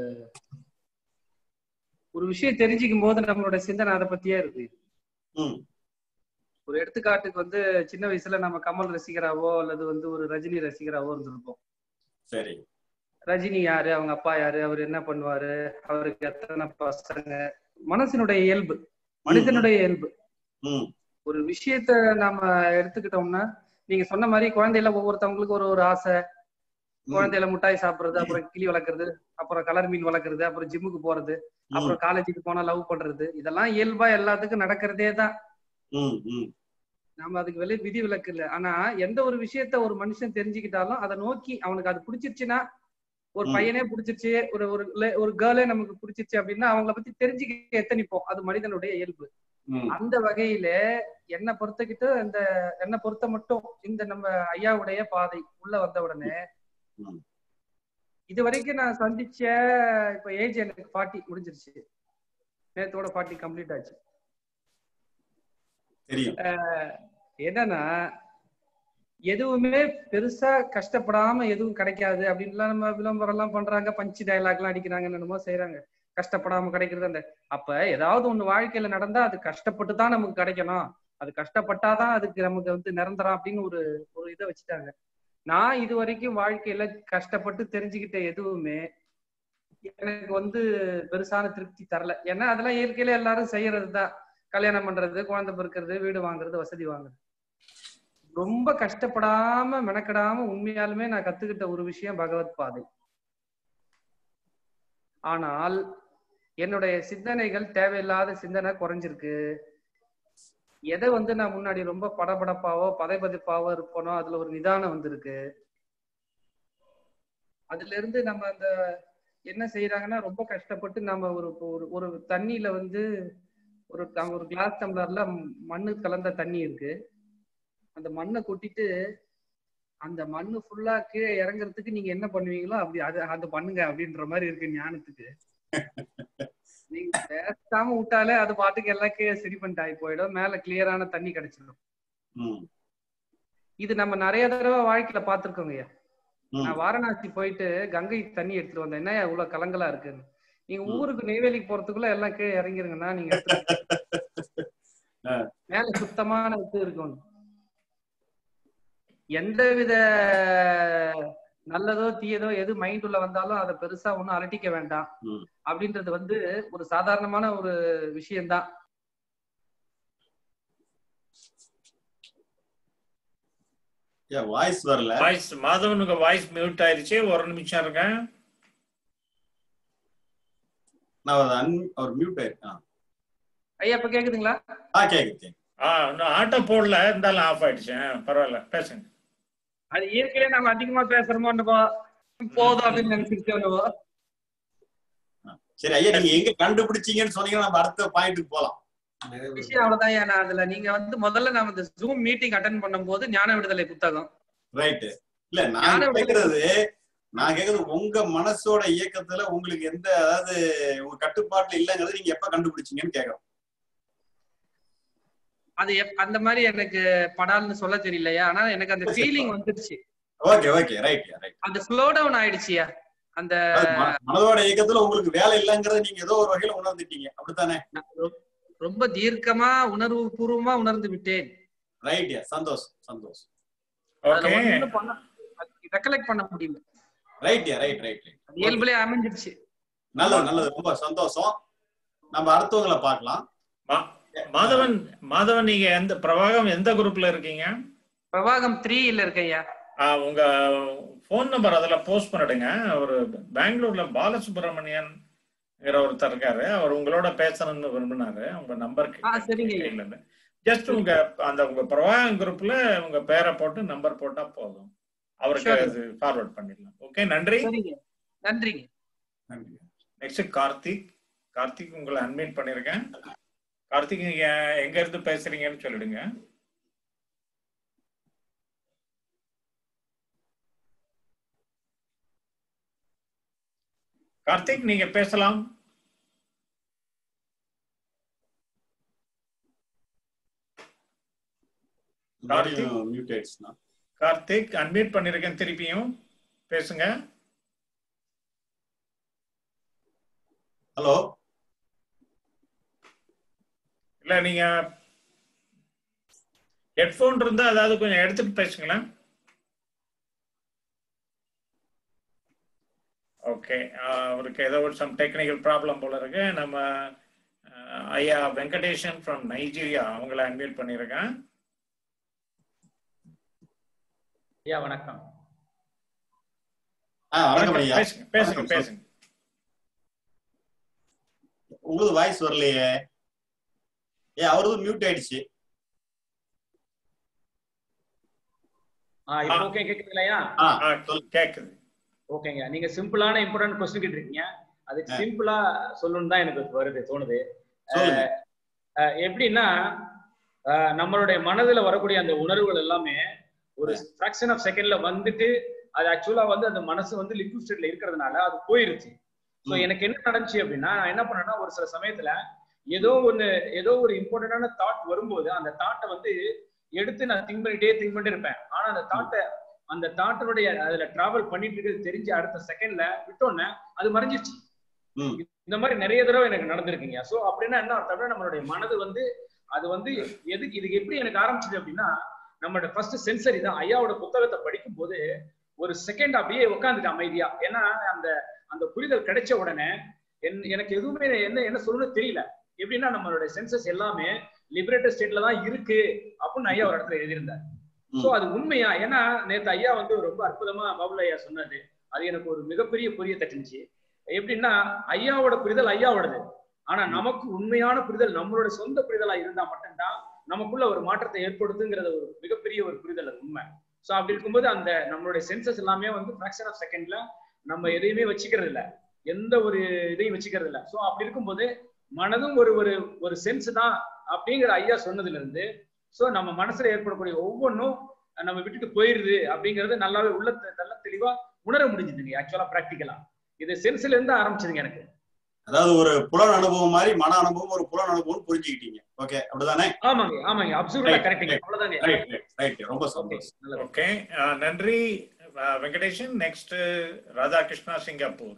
ஒரு விஷயம் தெரிஞ்சுக்கும் போது நம்மளோட சிந்தனை அதை பத்தியே இருக்கு ம் ஒரு எடுத்துக்காட்டுக்கு வந்து சின்ன வயசுல நம்ம கமல் ரசிகராவோ அல்லது வந்து ஒரு ரஜினி ரசிகராவோ இருந்திருப்போம் சரி ரஜினி யாரு அவங்க அப்பா யாரு அவர் என்ன பண்ணுவாரு அவருக்கு எத்தனை பசங்க மனசினுடைய இயல்பு மனிதனுடைய இயல்பு ம் ஒரு விஷயத்த நாம எடுத்துக்கிட்டோம்னா நீங்க சொன்ன மாதிரி குழந்தையில ஒவ்வொருத்தவங்களுக்கு ஒரு ஒரு ஆசை ம், குழந்தையில மிட்டாய் சாப்பிடுறது அப்புறம் கிளி வளர்க்கறது அப்புறம் கலர் மீன் வளர்க்கறது அப்புறம் ஜிம்முக்கு போறது ம், அப்புறம் காலேஜுக்கு போனா லவ் பண்றது இதெல்லாம் இயல்பா எல்லாத்துக்கும் நடக்கிறதே தான் ம், ம், நம்ம அதுக்கு வெளியே விதி விலக்கு இல்லை ஆனா எந்த ஒரு விஷயத்த ஒரு மனுஷன் தெரிஞ்சுக்கிட்டாலும் அதை நோக்கி அவனுக்கு அது பிடிச்சிருச்சுன்னா ஒரு ம். பையனே பிடிச்சிருச்சு ஒரு ஒரு le- ஒரு கேர்ளே நமக்கு பிடிச்சிருச்சு அப்படின்னா அவங்கள பத்தி தெரிஞ்சுக்க எத்தனிப்போம் அது மனிதனுடைய இயல்பு ம், அந்த வகையில என்னை பொறுத்தக்கிட்டு இந்த என்னை பொறுத்த மட்டும் இந்த நம்ம ஐயாவுடைய பாதை உள்ள வந்த உடனே ம். இது வரைக்கும் நான் சந்திச்ச இப்ப ஏஜ் எனக்கு ஃபார்ட்டி முடிஞ்சிருச்சு நேத்தோட ஃபார்ட்டி கம்ப்ளீட் ஆச்சு தெரியும் என்னன்னா எதுவுமே பெருசா கஷ்டப்படாம எதுவும் கிடைக்காது அப்படின்லாம் நம்ம விளம்பரம் எல்லாம் பண்றாங்க பஞ்சு டயலாக் எல்லாம் அடிக்கிறாங்க என்னமோ செய்யறாங்க கஷ்டப்படாம கிடைக்கிறது அந்த அப்ப ஏதாவது ஒண்ணு வாழ்க்கையில நடந்தா அது கஷ்டப்பட்டு தான் நமக்கு கிடைக்கணும் அது கஷ்டப்பட்டாதான் அதுக்கு நமக்கு வந்து நிரந்தரம் அப்படின்னு ஒரு ஒரு இதை வச்சுட்டாங்க நான் இது வரைக்கும் வாழ்க்கையில கஷ்டப்பட்டு தெரிஞ்சுக்கிட்ட எதுவுமே எனக்கு வந்து பெருசான திருப்தி தரல ஏன்னா அதெல்லாம் இயற்கையில எல்லாரும் செய்யறது தான் கல்யாணம் பண்றது குழந்தை பிறக்கிறது வீடு வாங்குறது வசதி வாங்குறது ரொம்ப கஷ்டப்படாம மெனக்கடாம உண்மையாலுமே நான் கத்துக்கிட்ட ஒரு விஷயம் பகவத் பாதை ஆனால் என்னுடைய சிந்தனைகள் தேவையில்லாத சிந்தனை குறைஞ்சிருக்கு எதை வந்து நான் முன்னாடி ரொம்ப படபடப்பாவோ பதைபதைப்பாவோ இருப்பனோ அதுல ஒரு நிதானம் வந்திருக்கு அதுல இருந்து நம்ம அந்த என்ன செய்யறாங்கன்னா ரொம்ப கஷ்டப்பட்டு நம்ம ஒரு ஒரு ஒரு தண்ணியில வந்து ஒரு ட- ஒரு கிளாஸ் டம்ளர்ல மண்ணு கலந்த தண்ணி இருக்கு அந்த மண்ணை கொட்டிட்டு அந்த மண்ணு ஃபுல்லா கீழே இறங்குறதுக்கு நீங்க என்ன பண்ணுவீங்களோ அப்படி அது அது பண்ணுங்க அப்படின்ற மாதிரி இருக்கு ஞானத்துக்கு நீங்க பேசாம விட்டாலே அது பாட்டுக்கு எல்லாம் கீழே செடிமெண்ட் ஆகி போயிடும் மேல கிளியரான தண்ணி கிடைச்சிடும் ம், இது நம்ம நிறைய தடவை வாழ்க்கையில பாத்திருக்கோங்க ஐயா ம், நான் வாரணாசி போயிட்டு கங்கை தண்ணி எடுத்துட்டு வந்தேன் என்ன இவ்வளவு கலங்கலா இருக்குன்னு நீங்க ம். ஊருக்கு நெய்வேலிக்கு போறதுக்குள்ள எல்லாம் கீழே இறங்கிருங்கன்னா நீங்க எடுத்துட்டு ஆ. மேல சுத்தமான இது இருக்கும் எந்த வித நல்லதோ தீயதோ எது மைண்ட் உள்ள வந்தாலும் அதை பெருசா ஒண்ணும் அலட்டிக்க வேண்டாம் ம். அப்படின்றது வந்து ஒரு சாதாரணமான ஒரு விஷயம்தான் ஏன் வாய்ஸ் வரல வாய்ஸ் மாதவனுக்கு வாய்ஸ் மியூட் ஆயிருச்சு ஒரு நிமிஷம் இருங்க நான் அதை அன் அவர் மியூட் ஆயிருக்கேன் ஐயா இப்ப கேக்குதுங்களா ஆ கேக்குது கேக்குது ஆ இன்னும் ஆட்டோ போடல இருந்தாலும் ஆஃப் ஆயிடுச்சு ஆ, பரவாயில்ல பேசுங்க அது இயற்கையிலே நம்ம அதிகமா பேசுறோமோ என்னவோ, போதும் அப்படின்னு நினைச்சிருக்கோம் சரி ஐயா நீங்க எங்க கண்டுபிடிச்சீங்கன்னு சொன்னீங்கன்னா நம்ம அடுத்த பாயிண்ட்டுக்கு போலாம் விஷயம் அவ்வளவுதான் ஏன்னா அதுல நீங்க வந்து முதல்ல நம்ம இந்த ஜூம் மீட்டிங் அட்டன் பண்ணும்போது ஞான விடுதலை புத்தகம் ரைட் இல்ல நான் ஞான விடுதலை- கேக்குறது நான் கேக்குறது உங்க மனசோட இயக்கத்துல உங்களுக்கு எந்த அதாவது உங்க கட்டுப்பாட்டுல இல்லங்கிறது நீங்க எப்ப கண்டுபிடிச்சீங்கன்னு கேக்குறோம் அது எப்- அந்த மாதிரி எனக்கு படால்னு சொல்ல தெரியலையா ஆனா எனக்கு அந்த ஃபீலிங் வந்துருச்சு ஓகே ஓகே ரைட் ரைட் அந்த ஸ்லோ டவுன் ஆயிடுச்சியா அந்த மனதோட இயக்கத்துல உங்களுக்கு வேலை இல்லைங்கிறத நீங்க ஏதோ ஒரு வகையில உணர்ந்துட்டீங்க அப்படித்தானே ரொ- ரொம்ப தீர்க்கமா உணர்வு பூர்வமா உணர்ந்து விட்டேன் ரைட் சந்தோஷம் சந்தோஷம் ஓகே ரெக்கலெக்ட் பண்ண முடியல ரைட் ரைட் ரைட் ரைட் அது இயல்புலயே அமைஞ்சிருச்சு நல்லது நல்லது ரொம்ப சந்தோஷம் நம்ம அடுத்தவங்களை பார்க்கலாம் மா- மாதவன் மாதவன் நீங்க எந்த பிரவாகம் எந்த குரூப்ல இருக்கீங்க பிரவாகம் த்ரீ இல்ல இருக்கையா ஆ, உங்க ஃபோன் நம்பர் அதுல போஸ்ட் பண்ணிடுங்க ஒரு பெங்களூர்ல பாலசுப்ரமணியன் ஒருத்தர் இருக்காரு அவர் உங்களோட பேசணும்னு விரும்பினாரு உங்க நம்பர் ஆ, சரிங்க ஐயா. கையில இருந்து ஜஸ்ட் உங்க அந்த உங்க பிரவாகம் குரூப்ல உங்க பேரை போட்டு நம்பர் போட்டா போதும் அவருக்கு Sure. அது ஃபார்வர்ட் பண்ணிடலாம் ஓகே நன்றி சரிங்க நன்றிங்க நன்றி நெக்ஸ்ட் கார்த்திக் கார்த்திக் உங்களை அன்மீட் பண்ணிருக்கேன் கார்த்திக் நீங்க எங்க இருந்து பேசுறீங்கன்னு சொல்லிடுங்க கார்த்திக் நீங்க பேசலாம் மறுபடியும் மியூட் ஆயிடுச்சுன்னா கார்த்திக் அன்மியூட் பண்ணிருக்கேன் திருப்பியும் பேசுங்க ஹலோ இல்ல நீங்க ஹெட்போன் இருந்தா அதாவது கொஞ்சம் எடுத்துட்டு பேசுங்களேன் ஓகே அவருக்கு ஏதோ ஒரு சம் டெக்னிக்கல் ப்ராப்ளம் போல இருக்கு நம்ம அஹ், ஐயா வெங்கடேஷன் ஃப்ரம் நைஜீரியா அவங்கள அன்மியூட் பண்ணியிருக்கேன் ஐயா வணக்கம் ஆ வணக்கம் ஐயா பேசுங்க பேசுங்க வணக்கம், பேசுங்க உங்களுக்கு வாய்ஸ் வரலையே ஏ அவரது மியூட் ஆயிடுச்சு ஆ இப்போ ஓகே கேக்குதுங்களா ஆ ஆ, சொல்லுங்க கேக்குது ஓகேங்க நீங்க சிம்பிளான இம்பார்ட்டன்ட் கொஸ்டின் கேட்டிருக்கீங்க அதுக்கு சிம்பிளா சொல்லணும்னு தான் எனக்கு வருது தோணுது சொல்லுங்க அஹ் எப்படின்னா அஹ் நம்மளுடைய மனதுல வரக்கூடிய அந்த உணர்வுகள் எல்லாமே ஒரு ஃபிராக்ஷன் ஆஃப் செகண்ட்ல வந்துட்டு அது ஆக்சுவலா வந்து அந்த மனசு வந்து லிக்விட் ஸ்டேட்ல இருக்கிறதுனால அது போயிருச்சு ஸோ ம். எனக்கு என்ன நடந்துச்சு அப்படின்னா நான் என்ன பண்ணேன்னா ஒரு சில சமயத்துல ஏதோ ஒண்ணு ஏதோ ஒரு இம்பார்ட்டன்டான தாட் வரும்போது அந்த தாட்டை வந்து எடுத்து நான் திங்க் பண்ணிட்டே திங்க் பண்ணிட்டே இருப்பேன் ஆனா அந்த தாட்டை அந்த தாட்டினுடைய அதுல டிராவல் பண்ணிட்டு இருக்கிறது தெரிஞ்சு அடுத்த செகண்ட்ல விட்டோன்னே அது மறைஞ்சிருச்சு ம். இந்த மாதிரி நிறைய தடவை எனக்கு நடந்திருக்குங்க சோ அப்படின்னா என்ன அர்த்தம்னா நம்மளுடைய மனது வந்து அது வந்து எதுக்கு இதுக்கு எப்படி எனக்கு ஆரம்பிச்சது அப்படின்னா நம்மளோட ஃபர்ஸ்ட் சென்சரி தான் ஐயாவோட புத்தகத்தை படிக்கும் போது ஒரு செகண்ட் அப்படியே உட்காந்துட்டு அமைதியா ஏன்னா அந்த அந்த புரிதல் கிடைச்ச உடனே என்- எனக்கு எதுவுமே என்ன என்ன சொல்லணும்னு தெரியல எப்படின்னா நம்மளுடைய சென்சஸ் எல்லாமே லிபரேட்டர் ஸ்டேட்ல தான் இருக்கு அப்படின்னு ஐயா ஒரு இடத்துல எழுதியிருந்தார் ம். சோ அது உண்மையா ஏன்னா நேத்து ஐயா வந்து ரொம்ப அற்புதமா பாபுல ஐயா சொன்னது அது எனக்கு ஒரு மிகப்பெரிய புரிய தட்டுச்சு எப்படின்னா ஐயாவோட புரிதல் ஐயாவோடது ஆனா நமக்கு உண்மையான புரிதல் நம்மளோட சொந்த புரிதலா இருந்தா மட்டும்தான் நமக்குள்ள ஒரு மாற்றத்தை ஏற்படுத்துங்கிறது ஒரு மிகப்பெரிய ஒரு புரிதல் அது உண்மை சோ அப்படி இருக்கும்போது அந்த நம்மளுடைய சென்சஸ் எல்லாமே வந்து ஃபிராக்ஷன் ஆஃப் செகண்ட்ல நம்ம எதையுமே வச்சுக்கிறது இல்ல எந்த ஒரு இதையும் வச்சுக்கிறது இல்ல சோ அப்படி இருக்கும்போது மனதும் ஒரு ஒரு ஒரு சென்ஸ் தான் அப்படிங்கிற ஐயா சொன்னதுல இருந்து சோ நம்ம மனசுல ஏற்படக்கூடிய ஒவ்வொன்றும் நம்ம விட்டுட்டு போயிருது அப்படிங்கறது நல்லாவே உள்ள தெ- நல்ல தெளிவா உணர முடிஞ்சுதுங்க ஆக்சுவலா பிராக்டிக்கலா இது சென்ஸ்ல இருந்து ஆரம்பிச்சதுங்க எனக்கு அதாவது ஒரு புலன் அனுபவம் மாதிரி மன அனுபவம் ஒரு புலன் அனுபவம் புரிஞ்சுக்கிட்டீங்க ஓகே அப்படிதானே ஆமாங்க ஆமாங்க அப்சர்வ்ல Right, கரெக்டுங்க right. அவ்வளவுதாங்க ரைட் ரைட் ரைட் ரொம்ப ஓகே சந்தோஷம் நல்லது ஓகே நன்றி uh, Venkatesan next Radhakrishna Singapore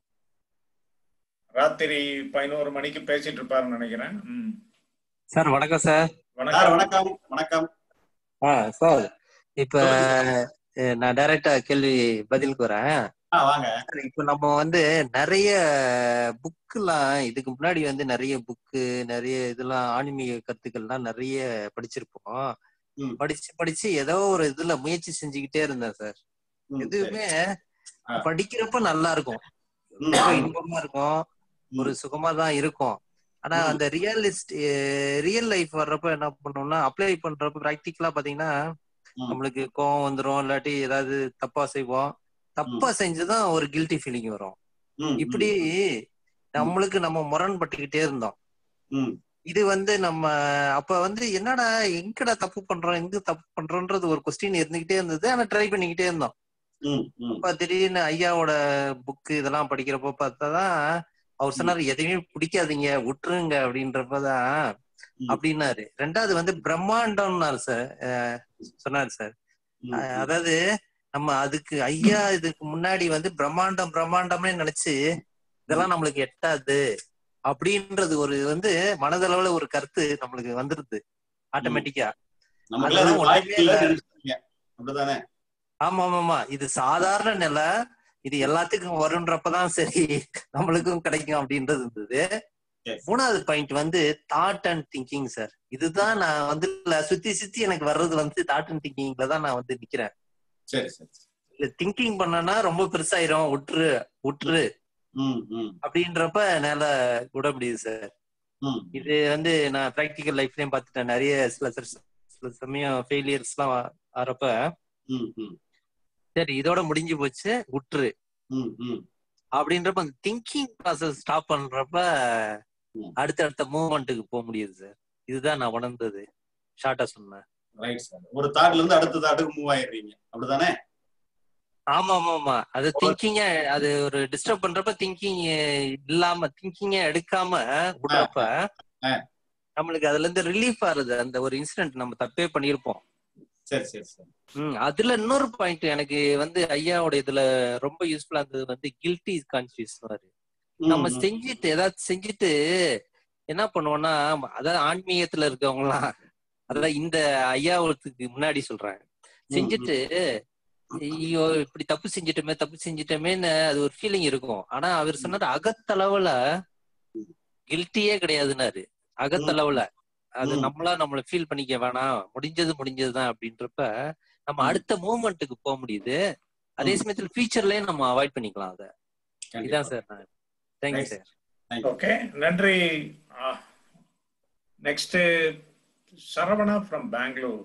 ராத்திரி பதினோரு மணிக்கு பேசிட்டு இருப்பாருன்னு நினைக்கிறேன் ம். சார் வணக்கம் சார் சார் வணக்கம் வணக்கம் வணக்கம் ஆ சார் இப்ப அஹ், நான் டைரக்டா கேள்வி பதிலுக்கு வரேன் ஆ வாங்க சார், இப்ப நம்ம வந்து நிறைய புக்குலாம் இதுக்கு முன்னாடி வந்து நிறைய புக்கு நிறைய இதெல்லாம் ஆன்மீக கருத்துக்கள்லாம் நிறைய படிச்சிருப்போம் ம். படிச்சு படிச்சு ஏதோ ஒரு இதுல முயற்சி செஞ்சுக்கிட்டே இருந்தேன் சார் ம், சரி. எதுவுமே ஆ. படிக்கிறப்ப நல்லா இருக்கும் ம், ரொம்ப ம், இன்பமா இருக்கும் ஒரு சுகமா தான் இருக்கும் ஆனா ம். அந்த ரியலிஸ்ட் ரியல் லைஃப் வர்றப்ப என்ன பண்ணோம்னா அப்ளை பண்றப்ப ப்ராக்டிக்கலா பாத்தீங்கன்னா ம். நம்மளுக்கு கோவம் வந்துரும் இல்லாட்டி ஏதாவது தப்பா செய்வோம் தப்பா செஞ்சுதான் ஒரு கில்ட்டி ஃபீலிங் வரும் ம், இப்படி நம்மளுக்கு நம்ம முரண்பட்டுக்கிட்டே இருந்தோம் ம், இது வந்து நம்ம அப்ப வந்து என்னடா எங்கடா தப்பு பண்றோம் எங்க தப்பு பண்றோன்றது ஒரு கொஸ்டின் இருந்துகிட்டே இருந்தது ஆனா ட்ரை பண்ணிக்கிட்டே இருந்தோம் ம், ம், அப்ப திடீர்னு ஐயாவோட புக்கு இதெல்லாம் படிக்கிறப்ப பார்த்தாதான் அவர் சொன்னாரு எதையுமே பிடிக்காதீங்க விட்டுருங்க அப்படின்றப்பதான் ம். அப்படின்னாரு ரெண்டாவது வந்து பிரம்மாண்டம்னாரு சார் அஹ் சொன்னாரு சார் ம், அஹ் அதாவது நம்ம அதுக்கு ஐயா இதுக்கு முன்னாடி வந்து பிரம்மாண்டம் பிரம்மாண்டம்னே நினைச்சு இதெல்லாம் நம்மளுக்கு எட்டாது அப்படின்றது ஒரு வந்து மனதளவுல ஒரு கருத்து நம்மளுக்கு வந்துருது ஆட்டோமேட்டிக்கா நமக்கெல்லாம் அதெல்லாம் அது வாய்ப்பே ஒண்ணுமே இல்லைன்னு நினைச்சிட்டீங்க. அப்படிதானே ஆமா ஆமா ஆமா இது சாதாரண நிலை இது எல்லாத்துக்கும் வரும்ன்றப்பதான் சரி நம்மளுக்கும் கிடைக்கும் அப்படின்றது இருந்தது Yes. மூணாவது பாயிண்ட் வந்து தாட் அண்ட் திங்கிங் சார் இதுதான் நான் வந்து இல்ல, சுத்தி சுத்தி எனக்கு வர்றது வந்து தாட் அண்ட் திங்கிங்ல தான் நான் வந்து நிக்கிறேன் சரி சரி சரி. இல்ல திங்கிங் பண்ணனா ரொம்ப பெருசாயிரும் விட்டுரு விட்டுரு ம், ம், அப்படின்றப்ப என்னால விட முடியுது சார் ம், இது வந்து நான் ப்ராக்டிக்கல் லைஃப்லயும் பார்த்துட்டேன் நிறைய சில சில- சில சமயம் ஃபெயிலியர்ஸ் எல்லாம் வரப்ப ம், ம், சரி இதோட முடிஞ்சு போச்சு விட்டுரு ம், ம். அப்படின்றப்ப அந்த திங்கிங் ப்ராசஸ் ஸ்டாப் பண்றப்ப ம். அடுத்தடுத்த மூவ்மெண்ட்டுக்கு போக முடியுது சார் இதுதான் நான் உணர்ந்தது ஷார்ட்டா சொன்னேன் ரைட் சார் ஒரு தாட்ல இருந்து அடுத்த தாட்டுக்கு மூவ் ஆயிடுறீங்க அப்படிதானே ஆமா ஆமா ஆமா அது திங்கிங்க அது ஒரு டிஸ்டர்ப் பண்றப்ப திங்கிங் இல்லாம திங்கிங்க எடுக்காம விடுறப்ப ஆ. நம்மளுக்கு அதுல இருந்து ரிலீஃப் ஆகுது அந்த ஒரு இன்சிடென்ட் நம்ம தப்பே பண்ணியிருப்போம் சரி சரி சரி ம் அதுல இன்னொரு பாயிண்ட் எனக்கு வந்து ஐயாவோட இதுல ரொம்ப யூஸ்ஃபுல்லா இருந்தது வந்து கில்ட்டி கான்சியஸ் ம், நம்ம ம். செஞ்சுட்டு ஏதாவது செஞ்சுட்டு என்ன பண்ணுவோம்னா அதாவது ஆன்மீகத்துல இருக்கவங்கலாம் அதான் இந்த ஐயாவுக்கு முன்னாடி சொல்றாங்க செஞ்சுட்டு ஐயோ இப்படி தப்பு செஞ்சிட்டோமே தப்பு செஞ்சிட்டோமேன்னு அது ஒரு ஃபீலிங் இருக்கும் ஆனா அவர் சொன்னாரு அகத்தளவுல கில்ட்டியே கிடையாதுன்னாரு அகத்தளவுல அது ம். நம்மளா நம்மள ஃபீல் பண்ணிக்க வேணாம் முடிஞ்சது முடிஞ்சதுதான் அப்படின்றப்ப நம்ம ம். அடுத்த மூவ்மெண்ட்டுக்கு போக முடியுது அதே ம். சமயத்துல ஃபியூச்சர்லயே நம்ம அவாய்ட் பண்ணிக்கலாம் அத கண்டிப்பா. இதான் sir thank you Right. Sir okay நன்றி next Saravana from Bangalore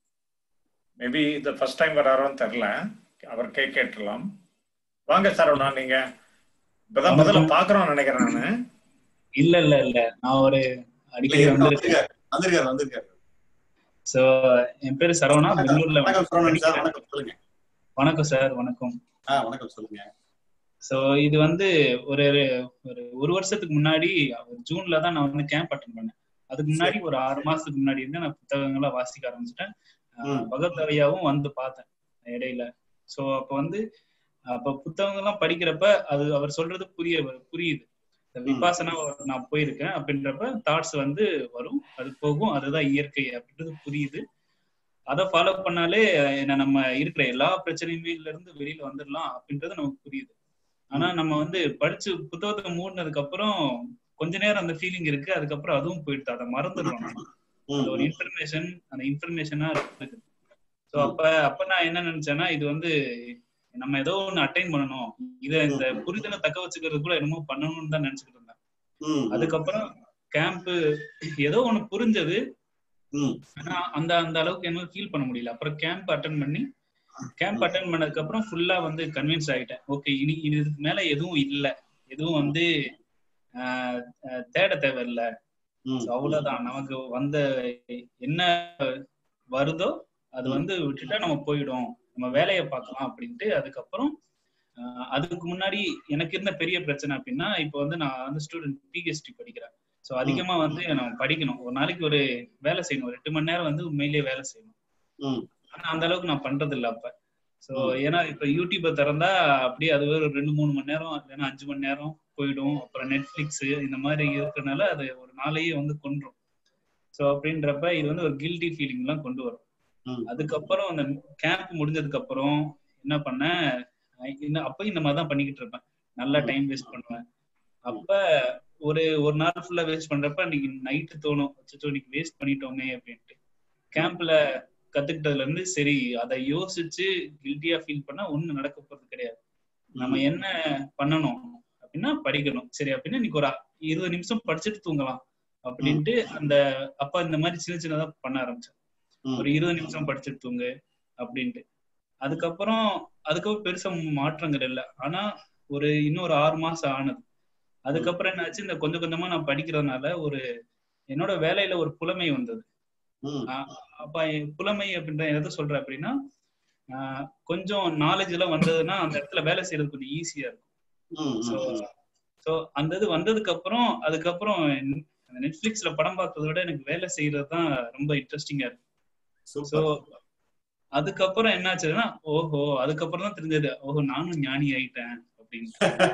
maybe இந்த ஃபர்ஸ்ட் டைம் வராரோன்னு தெரில அவர் கே கேட்டுடலாம் வாங்க சரவணா நீங்க இப்பதான் முதல்ல பாக்குறோம் நினைக்கிறேன் நானு இல்ல இல்ல இல்ல நான் ஒரு அடிக்கடி இல்ல, வந்திருக்கேன் வந்திருக்காரு வந்திருக்காரு வந்திருக்காரு சோ என் பேரு சரவணா பெங்களூர்ல வணக்கம் சரவணன் சார் படிக்கிறேன். வணக்கம் சொல்லுங்க வணக்கம் சார் வணக்கம் ஆ வணக்கம் சொல்லுங்க சோ இது வந்து ஒரு ஒரு ஒரு வருஷத்துக்கு முன்னாடி ஒரு ஜூன்ல தான் நான் வந்து கேம்ப் அட்டன் பண்ணேன் அதுக்கு முன்னாடி ஒரு ஆறு மாசத்துக்கு முன்னாடி இருந்து நான் புத்தகங்களை வாசிக்க ஆரம்பிச்சிட்டேன் ம். பகவத்கதையாவும் வந்து பார்த்தேன் இடையில சோ அப்ப வந்து அப்ப புத்தகங்கள்லாம் படிக்கிறப்ப அது அவர் சொல்றது புரிய புரியுது இந்த விபாசனா நான் போயிருக்கேன் அப்படின்றப்ப தாட்ஸ் வந்து வரும் அது போகும் அதுதான் இயற்கை அப்படின்றது புரியுது அதை ஃபாலோ பண்ணாலே என்ன நம்ம இருக்கிற எல்லா பிரச்சனையுமே இருந்து வெளியில வந்துடலாம் அப்படின்றது நமக்கு புரியுது ஆனா நம்ம வந்து படிச்சு புத்தகத்தை மூடினதுக்கு அப்புறம் கொஞ்ச நேரம் அந்த ஃபீலிங் இருக்கு அதுக்கப்புறம் அதுவும் போயிடுது அதை மறந்துடுறோம் நம்ம ம், அந்த ஒரு இன்ஃபர்மேஷன் அந்த இன்ஃபர்மேஷனா இருக்குது ஸோ ம். அப்ப அப்ப நான் என்ன நினைச்சேன்னா இது வந்து நம்ம ஏதோ ஒண்ணு அட்டைன் பண்ணணும் இத இந்த புரிதலை தக்க வச்சுக்கிறது கூட என்னமோ பண்ணணும்னு தான் நினைச்சுக்கிட்டு இருந்தேன் ம், அதுக்கப்புறம் கேம்ப் ஏதோ ஒண்ணு புரிஞ்சது ம், ஆனா அந்த அந்த அளவுக்கு என்னால ஃபீல் பண்ண முடியல அப்புறம் கேம்ப் அட்டன் பண்ணி கேம்ப் அட்டன் பண்ணதுக்கு அப்புறம் ஃபுல்லா வந்து கன்வின்ஸ் ஆயிட்டேன் ஓகே இனி இனி இதுக்கு மேல எதுவும் இல்ல எதுவும் வந்து ஆஹ் ஆஹ் தேட தேவையில்ல ம், So அவ்வளவுதான் நமக்கு வந்த என்ன வருதோ அது வந்து விட்டுட்டா நம்ம போயிடும் நம்ம வேலையை பார்க்கலாம் அப்படின்ட்டு அதுக்கப்புறம் ஆஹ் அதுக்கு முன்னாடி எனக்கு இருந்த பெரிய பிரச்சனை அப்படின்னா இப்போ வந்து நான் வந்து ஸ்டூடெண்ட் பிஹெச்டி படிக்கிறேன் ஸோ அதிகமா வந்து நம்ம படிக்கணும் ஒரு நாளைக்கு ஒரு வேலை செய்யணும் ஒரு எட்டு மணி நேரம் வந்து உண்மையிலேயே வேலை செய்யணும் ம், ஆனா அந்த அளவுக்கு நான் பண்றது இல்ல அப்ப சோ ம். ஏன்னா இப்ப யூடியூப்பை திறந்தா அப்படியே அதுவே ஒரு ரெண்டு மூணு மணி நேரம் இல்லைன்னா அஞ்சு மணி நேரம் போயிடும் அப்புறம் நெட்ஃபிளிக்ஸ் இந்த மாதிரி இருக்கறனால அது ஒரு நாளையே வந்து கொன்றும் சோ அப்படின்றப்ப இது வந்து ஒரு கில்ட்டி ஃபீலிங் எல்லாம் கொண்டு வரும் ம். அதுக்கப்புறம் அந்த கேம்ப் முடிஞ்சதுக்கு அப்புறம் என்ன பண்ணேன் அஹ் இந்த அப்ப இந்த மாதிரி தான் பண்ணிக்கிட்டு இருப்பேன் நல்லா ம். டைம் வேஸ்ட் பண்ணுவேன் அப்ப ஒரு ஒரு நாள் ஃபுல்லா வேஸ்ட் பண்றப்ப இன்னைக்கு நைட்டு தோணும் அச்சோ இன்னைக்கு வேஸ்ட் பண்ணிட்டோமே அப்படின்ட்டு கேம்ப்ல கத்துக்கிட்டதுல இருந்து சரி அதை யோசிச்சு கில்ட்டியா ஃபீல் பண்ணா ஒண்ணும் நடக்க போறது கிடையாது நம்ம என்ன பண்ணணும் அப்படின்னா படிக்கணும் சரி அப்படின்னா இன்னைக்கு ஒரு இருபது நிமிஷம் படிச்சுட்டு தூங்கலாம் அப்படின்ட்டு அந்த அப்பா இந்த மாதிரி சின்ன சின்னதா பண்ண ஆரம்பிச்சேன் ம், ஒரு இருபது நிமிஷம் படிச்சுட்டு தூங்கு அப்படின்ட்டு அதுக்கப்புறம் அதுக்கப்புறம் பெருசா மாற்றங்கள் இல்லை ஆனா ஒரு இன்னொரு ஆறு மாசம் ஆனது அதுக்கப்புறம் என்னாச்சு இந்த கொஞ்சம் கொஞ்சமா நான் படிக்கிறதுனால ஒரு என்னோட வேலையில ஒரு புலமை வந்தது ம், அப்ப என் புலமை அப்படின்ற எதை சொல்றேன் அப்படின்னா ஆஹ் கொஞ்சம் நாலேஜ் எல்லாம் வந்ததுன்னா அந்த இடத்துல வேலை செய்யறது கொஞ்சம் ஈஸியா இருக்கும் ம், ஸோ ம், ஸோ அந்த இது வந்ததுக்கு அப்புறம் அதுக்கப்புறம் நெட்ஃபிளிக்ஸ்ல படம் பார்க்கறத விட எனக்கு வேலை செய்யறது தான் ரொம்ப இன்ட்ரெஸ்டிங்கா இருக்கு ஸோ சூப்பர் அதுக்கப்புறம் என்னாச்சுன்னா ஓஹோ அதுக்கப்புறம் தான் தெரிஞ்சது ஓஹோ நானும் ஞானி ஆயிட்டேன் அப்படின்னு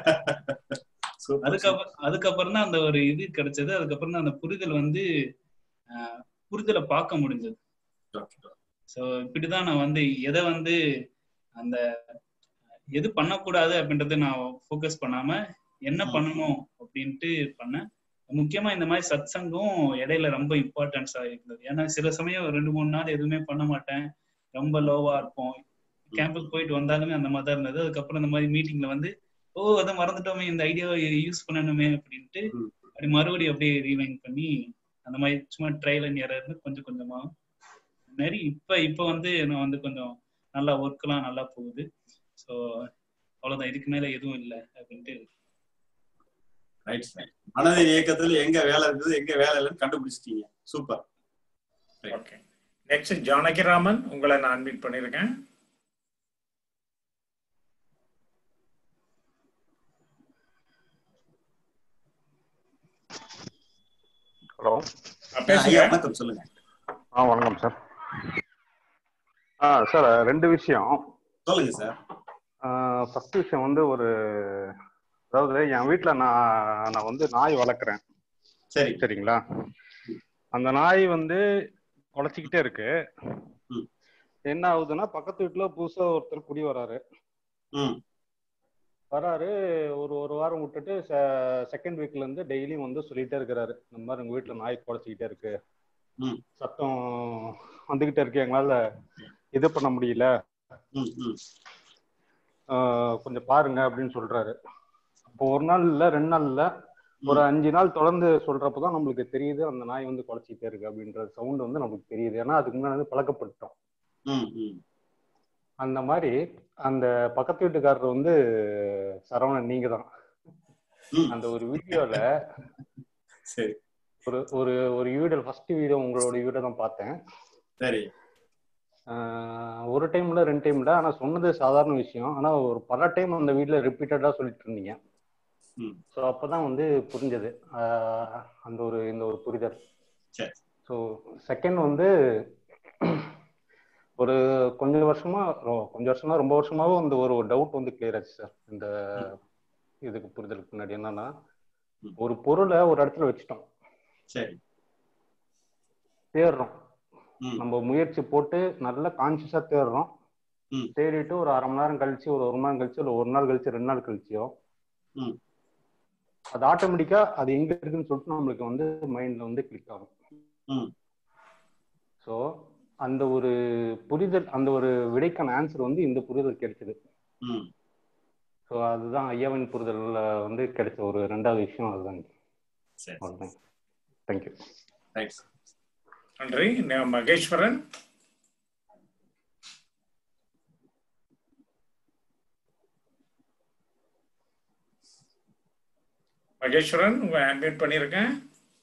சூப்பர் அதுக்கப்புறம் அதுக்கப்புறம் தான் அந்த ஒரு இது கிடைச்சது அதுக்கப்புறம் தான் அந்த புரிதல் வந்து ஆஹ் புரிதலை பார்க்க முடிஞ்சது சூப்பர். ஸோ இப்படிதான் நான் வந்து எதை வந்து அந்த எது பண்ணக்கூடாது அப்படின்றத நான் ஃபோக்கஸ் பண்ணாம என்ன ம். பண்ணணும் அப்படின்ட்டு பண்ணேன் முக்கியமா இந்த மாதிரி சத் சங்கம் இடையில ரொம்ப இம்பார்ட்டன்ஸா இருந்தது ஏன்னா சில சமயம் ரெண்டு மூணு நாள் எதுவுமே பண்ண மாட்டேன் ரொம்ப லோவா இருப்போம் கேம்புக்கு போயிட்டு வந்தாலுமே அந்த மாதிரி தான் இருந்தது அதுக்கப்புறம் இந்த மாதிரி மீட்டிங்ல வந்து ஓ அதை மறந்துட்டோமே இந்த ஐடியாவை யூஸ் பண்ணணுமே அப்படின்ட்டு ம். அப்படி மறுபடியும் அப்படியே ரீவைண்ட் பண்ணி அந்த மாதிரி சும்மா ட்ரையல் அண்ட் எரர்னு கொஞ்சம் கொஞ்சமா மாதிரி இப்ப இப்ப வந்து நான் வந்து கொஞ்சம் நல்லா ஒர்க்லாம் நல்லா போகுது ஸோ அவ்வளவுதான் இதுக்கு மேல எதுவும் இல்லை அப்படின்ட்டு ரைட் சார் மனதின் இயக்கத்துல எங்க வேலை இருக்குது எங்க வேலை இல்லைன்னு கண்டுபிடிச்சிட்டீங்க சூப்பர் ஓகே நெக்ஸ்ட் ஜானகிராமன் உங்களை நான் மீட் பண்ணிருக்கேன் ஹலோ அஹ் பேசுங்க ஐயா வணக்கம் சொல்லுங்க ஆ வணக்கம் சார் ஆ சார் ரெண்டு விஷயம் சொல்லுங்க சார் ஃபர்ஸ்ட் விஷயம் வந்து ஒரு அதாவது என் வீட்டில் நான் நான் வந்து நாய் வளர்க்குறேன் சரி சரிங்களா அந்த நாய் வந்து குலைச்சிக்கிட்டே இருக்கு ம். என்ன ஆகுதுன்னா பக்கத்து வீட்டுல புதுசா ஒருத்தர் குடி வராரு ம் வராரு ஒரு ஒரு வாரம் விட்டுட்டு செகண்ட் வீக்ல இருந்து டெய்லியும் வந்து சொல்லிட்டே இருக்கிறாரு இந்த மாதிரி உங்க வீட்டுல நாய் குலைச்சிக்கிட்டே இருக்கு ம். சத்தம் வந்துகிட்டே இருக்கு எங்களால இது பண்ண முடியல ம் ம் ஆஹ் கொஞ்சம் பாருங்க அப்படின்னு சொல்றாரு அப்போ ஒரு நாள் இல்ல ரெண்டு நாள் இல்ல ஒரு அஞ்சு நாள் தொடர்ந்து சொல்றப்பதான் நம்மளுக்கு தெரியுது அந்த நாய் வந்து குலைச்சிக்கிட்டே இருக்கு அப்படின்ற சவுண்ட் வந்து நமக்கு தெரியுது ஏன்னா அதுக்கு முன்னாடி வந்து பழக்கப்பட்டோம் ம் ம் அந்த மாதிரி அந்த பக்கத்து வீட்டுக்காரர் வந்து சரவணன் நீங்க தான் ம். அந்த ஒரு வீடியோல சரி ஒரு ஒரு ஒரு வீடியோ ஃபர்ஸ்ட் வீடியோ உங்களோட வீடியோ தான் பார்த்தேன் சரி ஆஹ் ஒரு டைம்ல ரெண்டு டைம்ல ஆனா சொன்னது சாதாரண விஷயம் ஆனா ஒரு பல டைம் அந்த வீட்ல ரிப்பீட்டடா சொல்லிட்டு இருந்தீங்க ம். ஸோ அப்பதான் வந்து புரிஞ்சது ஆஹ் அந்த ஒரு இந்த ஒரு புரிதல் சரி. ஸோ செகண்ட் வந்து ஒரு கொஞ்சம் வருஷமா ரொ- கொஞ்சம் வருஷமா ரொம்ப வருஷமாவும் அந்த ஒரு டவுட் வந்து கிளியர் ஆச்சு சார் இந்த இதுக்கு புரிதலுக்கு முன்னாடி என்னன்னா ம். ஒரு பொருளை ஒரு இடத்துல வச்சுட்டோம் சரி தேடுறோம் ம் நம்ம முயற்சி போட்டு நல்லா கான்சியஸா தேடுறோம் ம். தேடிட்டு ஒரு அரை மணி நேரம் கழிச்சு ஒரு ஒரு மணி நேரம் கழிச்சு இல்லை ஒரு நாள் கழிச்சு ரெண்டு நாள் கழிச்சியோ ம். அது ஆட்டோமேட்டிக்கா அது எங்க இருக்குன்னு சொல்லிட்டு நம்மளுக்கு வந்து மைண்ட்ல வந்து கிளிக் ஆகும் ம். ஸோ அந்த ஒரு புரிதல் அந்த ஒரு விடைக்கான ஆன்சர் வந்து இந்த புரிதல் கிடைச்சது ம் ஸோ அதுதான் ஐயாவின் புரிதல்ல வந்து கிடைச்ச ஒரு ரெண்டாவது விஷயம் அதுதான் சரி அவ்வளோதான் தேங்க்யூ ரைட் நன்றி ந- மகேஸ்வரன் மகேஸ்வரன் உங்க அட்மிட் பண்ணிருக்கேன்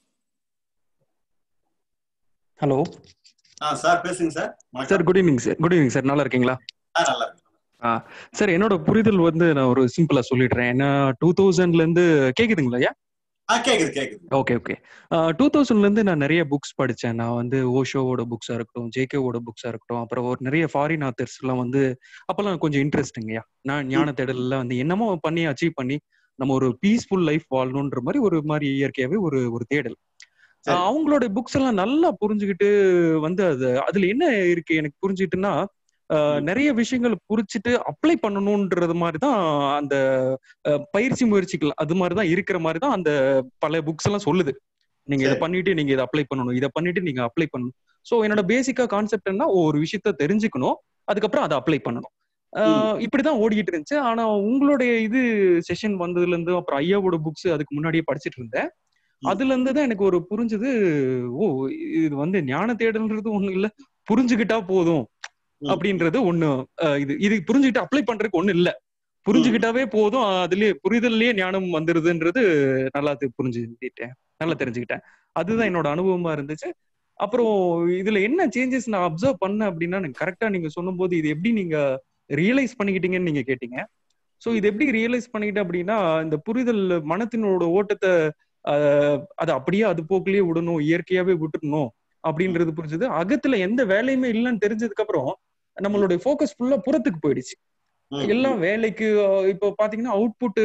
ஹலோ ஆ சார் பேசுங்க சார் வணக்கம் sir good evening sir good evening sir நல்லா இருக்கீங்களா ஆ, நல்லா இருக்கு சார் என்னோட புரிதல் வந்து நான் ஒரு சிம்பிளா சொல்லிடுறேன் ஏன்னா டூ தௌசண்ட்ல இருந்து கேக்குதுங்களா ஐயா ஆ கேக்குது கேக்குது ஓகே ஓகே டூ தௌசண்ட்ல இருந்து நான் நிறைய புக்ஸ் படிச்சேன் நான் வந்து ஓஷோவோட புக்ஸா இருக்கட்டும் ஜேகேவோட புக்ஸா இருக்கட்டும் அப்புறம் ஒரு நிறைய ஃபாரின் ஆத்தர்ஸ் எல்லாம் வந்து அப்பெல்லாம் கொஞ்சம் இன்ட்ரெஸ்டிங்கய்யா நான் ஞான தேடல்ல வந்து என்னமோ பண்ணி அச்சீவ் பண்ணி நம்ம ஒரு பீஸ்ஃபுல் லைஃப் வாழணுன்ற மாதிரி ஒரு மாதிரி இயற்கையாவே ஒரு ஒரு தேடல் சரி. ஆஹ் அவங்களோட புக்ஸ் எல்லாம் நல்லா புரிஞ்சுக்கிட்டு வந்து அது அதுல என்ன இருக்கு எனக்கு புரிஞ்சுக்கிட்டுன்னா ஆஹ் ம். நிறைய விஷயங்கள் புரிச்சுட்டு அப்ளை பண்ணணும்ன்றது மாதிரி தான் அந்த ஆஹ் பயிற்சி முயற்சிகள் அது மாதிரி தான் இருக்கிற மாதிரி தான் அந்த பல புக்ஸ் எல்லாம் சொல்லுது நீங்க இதை சரி. பண்ணிட்டு நீங்க இதை அப்ளை பண்ணணும் இதை பண்ணிட்டு நீங்க அப்ளை பண்ணணும் சோ என்னோட பேசிக்கா கான்செப்ட் என்ன ஒரு விஷயத்த தெரிஞ்சுக்கணும் அதுக்கப்புறம் அதை அப்ளை பண்ணணும் ஆஹ் இப்படிதான் ஓடிக்கிட்டு இருந்துச்சு ஆனா உங்களுடைய இது செஷன் வந்ததுல இருந்து அப்புறம் ஐயாவோட புக்ஸ் அதுக்கு முன்னாடியே படிச்சிட்டு இருந்தேன் ம். அதுல இருந்து தான் எனக்கு ஒரு புரிஞ்சது ஓ இது வந்து ஞான தேடல்ன்றது ஒண்ணு இல்ல புரிஞ்சுக்கிட்டா போதும் ம். அப்படின்றது ஒண்ணு அஹ் இது இது புரிஞ்சுக்கிட்டு அப்ளை பண்றதுக்கு ஒண்ணு இல்ல புரிஞ்சுக்கிட்டாவே போதும் அதுலயே புரிதல்லயே ஞானம் வந்துருதுன்றது நல்லா தெ- புரிஞ்சுக்கிட்டேன் நல்லா தெரிஞ்சுக்கிட்டேன் அதுதான் என்னோட அனுபவமா இருந்துச்சு அப்புறம் இதுல என்ன சேஞ்சஸ் நான் அப்சர்வ் பண்ணேன் அப்படின்னா எனக்கு கரெக்டா நீங்க சொல்லும்போது இது எப்படி நீங்க ரியலைஸ் பண்ணிக்கிட்டீங்கன்னு நீங்க கேட்டீங்க சோ இது எப்படி ரியலைஸ் பண்ணிக்கிட்டேன் அப்படின்னா இந்த புரிதல் மனத்தினோட ஓட்டத்தை ஆஹ் அதை அப்படியே அது போக்குலயே விடணும் இயற்கையாவே விட்டுறணும் அப்படின்றது புரிஞ்சது அகத்துல எந்த வேலையுமே இல்லைன்னு தெரிஞ்சதுக்கு அப்புறம் நம்மளுடைய ஃபோக்கஸ் ஃபுல்லா புறத்துக்கு போயிடுச்சு ம், எல்லாம் வேலைக்கு அஹ் இப்போ பாத்தீங்கன்னா அவுட்புட்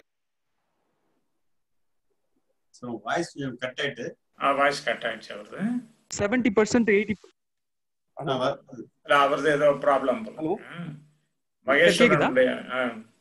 ஸோ வாய்ஸ் கொஞ்சம் கட் ஆயிட்டு வாய்ஸ் கட் ஆயிடுச்சு அவரது செவன்டி பர்சன்ட் எயிட்டி ஆ, வ- இல்ல அவரது ஏதோ ப்ராப்ளம் Hello? மகேஸ்வரனுடைய ஆ.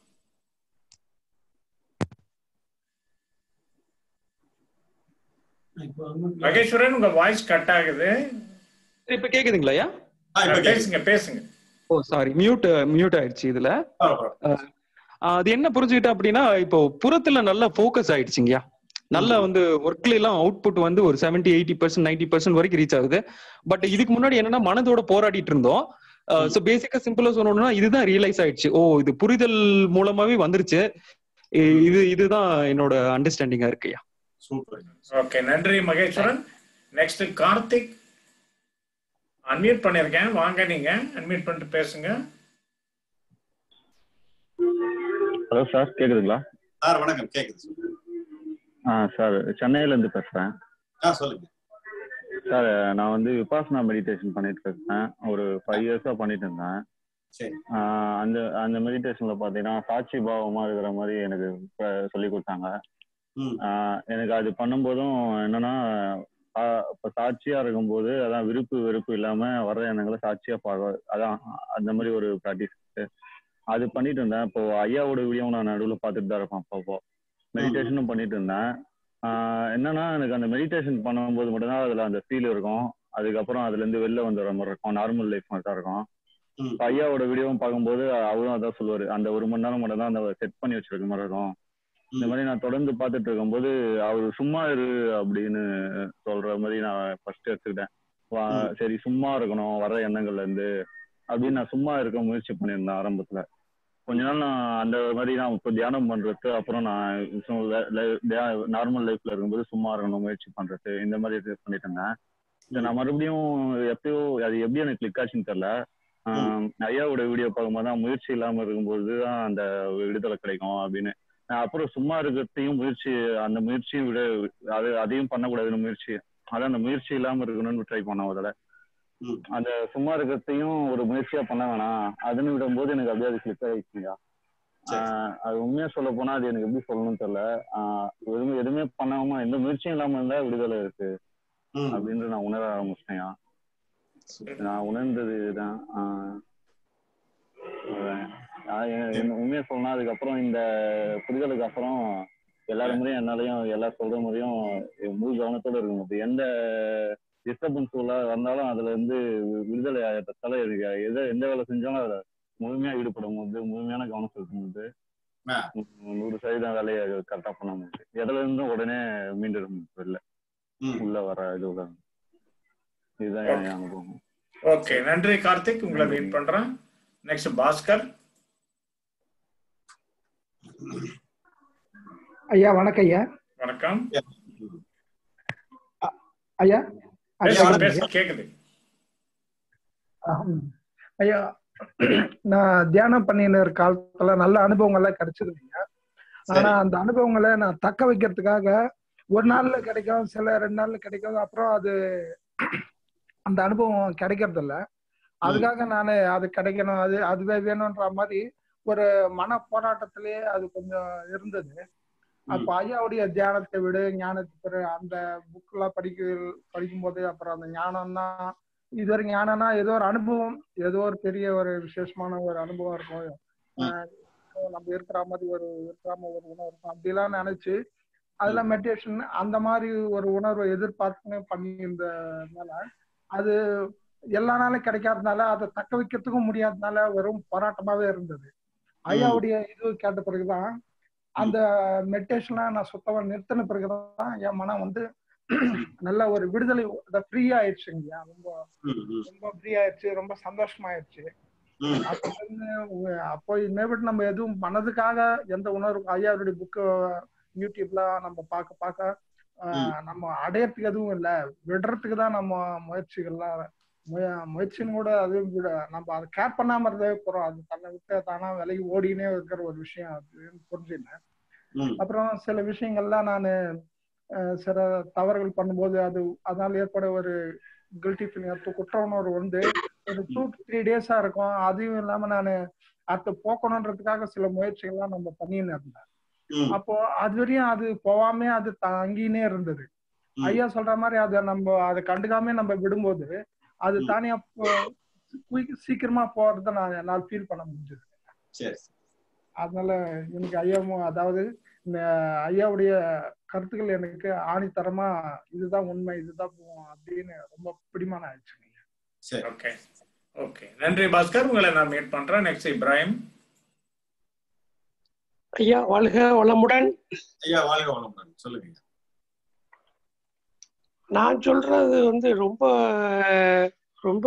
இப்போ வந்து- மகேஸ்வரன் உங்க வாய்ஸ் கட் ஆகுது இப்ப கேக்குதுங்களா ஐயா ஆ, இப்போ கேக்குது. பேசுங்க பேசுங்க ஓ சாரி மியூட் மியூட் ஆயிடுச்சு இதுல பரவாயில்ல, பரவாயில்ல. ஆஹ் அது என்ன புரிஞ்சுக்கிட்டேன் அப்படின்னா இப்போ புறத்துல நல்லா ஃபோக்கஸ் ஆயிடுச்சுங்கய்யா நல்ல வந்து ஒர்க்ல எல்லாம் அவுட்புட் வந்து ஒரு seventy eighty percent ninety percent வரைக்கும் ரீச் ஆகுது பட் இதுக்கு முன்னாடி என்னன்னா மனதோட போராடிட்டு இருந்தோம் ஸோ பேசிக்கா சிம்பிளா சொல்லணும்னா இதுதான் ரியலைஸ் ஆயிடுச்சு ஓ இது புரிதல் மூலமாவே வந்துருச்சு இ- இது இதுதான் என்னோட அண்டர்ஸ்டாண்டிங்கா இருக்குயா சூப்பர் ஓகே நன்றி மகேஸ்வரன் நெக்ஸ்ட் கார்த்திக் அன்மியூட் பண்ணிருக்கேன் வாங்க நீங்க அன்மியூட் பண்ணிட்டு பேசுங்க ஹலோ சார் கேக்குதுங்களா சார் வணக்கம் கேக்குது ஆ சார் சென்னையில இருந்து பேசுறேன் ஆ சொல்லுங்க சார் நான் வந்து விபாசனா மெடிடேஷன் பண்ணிட்டு இருக்கேன் ஒரு ஃபைவ் இயர்ஸா பண்ணிட்டு இருந்தேன் சரி ஆ, அந்த அந்த மெடிடேஷன்ல பாத்தீங்கன்னா சாட்சி பாவமா இருக்கிற மாதிரி எனக்கு இப்ப சொல்லி கொடுத்தாங்க ம் ஆ, எனக்கு அது பண்ணும்போதும் என்னன்னா ஆ, இப்ப சாட்சியா இருக்கும்போது அதான் விருப்பு வெறுப்பு இல்லாம வர்ற எண்ணங்களை சாட்சியா பார்க்க அதான் அந்த மாதிரி ஒரு ப்ராக்டிஸ் அது பண்ணிட்டு இருந்தேன் இப்போ ஐயாவோட வீடியோ நான் நடுவில் பார்த்துட்டு தான் இருப்பேன் அப்பப்போ மெடிடேஷனும் பண்ணிட்டு இருந்தேன் ஆஹ் என்னன்னா எனக்கு அந்த மெடிடேஷன் பண்ணும்போது மட்டும்தான் அதுல அந்த ஃபீல் இருக்கும் அதுக்கப்புறம் அதுல இருந்து வெளில வந்து வர மாதிரி இருக்கும் நார்மல் லைஃப் மாதிரி தான் இருக்கும் ம் இப்ப ஐயாவோட வீடியோவும் பார்க்கும்போது அவரும் அதான் சொல்லுவாரு அந்த ஒரு மணி நேரம் மட்டும் தான் அந்த செட் பண்ணி வச்சிருக்க மாதிரி இருக்கும் இந்த ம் மாதிரி நான் தொடர்ந்து பார்த்துட்டு இருக்கும்போது அவர் சும்மா இரு அப்படின்னு சொல்ற மாதிரி நான் ஃபர்ஸ்ட் எடுத்துக்கிட்டேன் வா- ம் சரி சும்மா இருக்கணும் வர எண்ணங்கள்ல இருந்து அப்படின்னு நான் சும்மா இருக்க முயற்சி பண்ணியிருந்தேன் ஆரம்பத்துல கொஞ்ச நாள் நான் அந்த மாதிரி நான் இப்போ தியானம் பண்றது அப்புறம் நான் நார்மல் லைஃப்ல இருக்கும்போது சும்மா இருக்கணும் முயற்சி பண்றது இந்த மாதிரி இது பண்ணிட்டு இருந்தேன் இதை ம் நான் மறுபடியும் எப்பயோ அது எப்படி எனக்கு கிளிக் ஆச்சுன்னு தெரியல ம் ஆஹ் ஐயாவோட வீடியோ பார்க்கும்போது தான் முயற்சி இல்லாம இருக்கும்போது தான் அந்த விடுதலை கிடைக்கும் அப்படின்னு நான் அப்புறம் சும்மா இருக்கிறதையும் முயற்சி அந்த முயற்சியும் விட அது அதையும் பண்ணக்கூடாதுன்னு முயற்சி அதான் அந்த முயற்சி இல்லாம இருக்கணும்னு ட்ரை பண்ண முதல்ல ம் அந்த சும்மா இருக்கிறதையும் ஒரு முயற்சியா பண்ண வேணாம் அதுன்னு விடும்போது எனக்கு அப்படியே அது கிளிக் ஆயிடுச்சுங்க சரி ஆஹ் அது உண்மையா சொல்ல போனா அது எனக்கு எப்படி சொல்லணும்னு தெரியல ஆஹ் எதுவுமே எதுவுமே பண்ணாம எந்த முயற்சியும் இல்லாம இருந்தா விடுதலை இருக்கு ம் அப்படின்னு நான் உணர ஆரம்பிச்சிட்டேன் சூப்பர் நான் உணர்ந்தது இதுதான் ஆஹ் அதான். நான் எ- என்ன உண்மையா சொல்லணும் அதுக்கப்புறம் இந்த புரிதலுக்கு அப்புறம் எல்லாரும் முறையும் என்னாலையும் எல்லா சொல்ற முறையும் முழு கவனத்தோட இருக்க முடியும் எந்த டிஸ்டர்பன்ஸ் வந்தாலும் அதுல இருந்து வி- விடுதலை ஆகிறதால எனக்கு எதை எந்த வேலை செஞ்சாலும் அதுல முழுமையா ஈடுபடும் போது முழுமையான கவனம் செலுத்தும் போது ஆ நூ- நூறு சதவீதம் வேலையை கரெக்டா பண்ண முடியும் எதுல இருந்தும் உடனே மீண்டும் இல்லை ம் உள்ள வர இதுல இதுதான் ஓகே என் அனுபவம் ஓகே நன்றி கார்த்திக் உங்களை மீட் பண்றேன் நெக்ஸ்ட் பாஸ்கர் ஐயா வணக்கம் ஐயா வணக்கம் ஐயா ஆ, ஐயா பேசுங்க கேக்குதுங்க வணக்கம் ஐயா பேச கேக்குது ஆம். ஐயா நான் தியானம் பண்ணின காலத்துல நல்ல அனுபவங்கள்லாம் கிடைச்சதுங்க ஐயா ஆனா சரி அந்த அனுபவங்களை நான் தக்க வைக்கிறதுக்காக ஒரு நாள்ல கிடைக்கும் சில ரெண்டு நாள்ல கிடைக்கும் அப்புறம் அது அந்த அனுபவம் கிடைக்கிறது இல்ல ம் அதுக்காக நான் அது கிடைக்கணும் அது அதுவே வேணும்ன்ற மாதிரி ஒரு மன போராட்டத்திலேயே அது கொஞ்சம் இருந்தது அப்ப ம் ஐயாவுடைய தியானத்தை விடு ஞானத்துக்கு பிறகு அந்த புக்கெல்லாம் படிக்க படிக்கும்போது அப்புறம் அந்த ஞானம்னா இது ஒரு ஞானம்னா ஏதோ ஒரு அனுபவம் ஏதோ ஒரு பெரிய ஒரு விசேஷமான ஒரு அனுபவம் இருக்கும் ம் ஆஹ் நம்ம இருக்கிற மாதிரி ஒரு இருக்கிறாம ஒரு உணர்வு இருக்கும் அப்படிலாம் நினைச்சு அதுல மெடிடேஷன் அந்த மாதிரி ஒரு உணர்வை எதிர்பார்த்துன்னு பண்ணியிருந்ததுனால அது எல்லா நாளும் கிடைக்காதனால அதை தக்க வைக்கிறதுக்கும் முடியாதனால வெறும் போராட்டமாவே இருந்தது ம் ஐயாவுடைய இது கேட்ட பிறகுதான் ம் அந்த மெடிடேஷன்லாம் நான் சுத்தமா நிறுத்தின பிறகுதான் என் மனம் வந்து நல்ல ஒரு விடுதலை ஃப்ரீ ஆயிடுச்சுங்க ரொம்ப ம் ம் ரொம்ப ஃப்ரீ ஆயிடுச்சு ரொம்ப சந்தோஷமாயிடுச்சு ம் அப்ப வந்து உ- அப்போ இனிமேட்டு நம்ம எதுவும் மனதுக்காக எந்த உணர்வு ஐயாவுடைய புக்கு யூடியூப்ல நம்ம பார்க்க பார்க்க ம் ஆஹ் நம்ம அடையறதுக்கு எதுவும் இல்லை விடுறதுக்கு தான் நம்ம முயற்சிகள்லாம் முய- முயற்சின்னு கூட அதுவும் விட நம்ம அதை கேர் பண்ணாம இருந்தே போறோம் அது தன்னை விட்டு தானா விலகி ஓடினே இருக்கிற ஒரு விஷயம் அப்படின்னு புரிஞ்சுனேன் ம் அப்புறம் சில விஷயங்கள்லாம் நான் சில தவறுகள் பண்ணும்போது அது அதனால ஏற்பட ஒரு கில்ட்டி ஃபீலிங் குற்ற உணர்வு வந்து ஒரு டூ த்ரீ டேஸா இருக்கும் அதையும் இல்லாம நான் அதை போக்கணுன்றதுக்காக சில முயற்சிகள்லாம் நம்ம பண்ணின்னு இருந்தேன் ம் அப்போ அது வரையும் அது போவாமே அது தங்கினே இருந்தது ம் ஐயா சொல்ற மாதிரி அதை நம்ம அதை கண்டுக்காம நம்ம விடும்போது அது ம் தானே அப்போ quick- சீக்கிரமா போறத நான் என்னால் ஃபீல் பண்ண முடிஞ்சது சரி அதனால எனக்கு ஐயாவும் அதாவது இந்த ஐயாவுடைய கருத்துக்கள் எனக்கு ஆணித்தரமா இதுதான் உண்மை இதுதான் போகும் அப்படின்னு ரொம்ப பிடிமான ஆயிடுச்சுங்க சரி ஓகே ஓகே நன்றி பாஸ்கர் உங்களை நான் மீட் பண்றேன் நெக்ஸ்ட் இப்ராஹிம் ஐயா வாழ்க வளமுடன் ஐயா வாழ்க வளமுடன் சொல்லுங்க நான் சொல்றது வந்து ரொம்ப ரொம்ப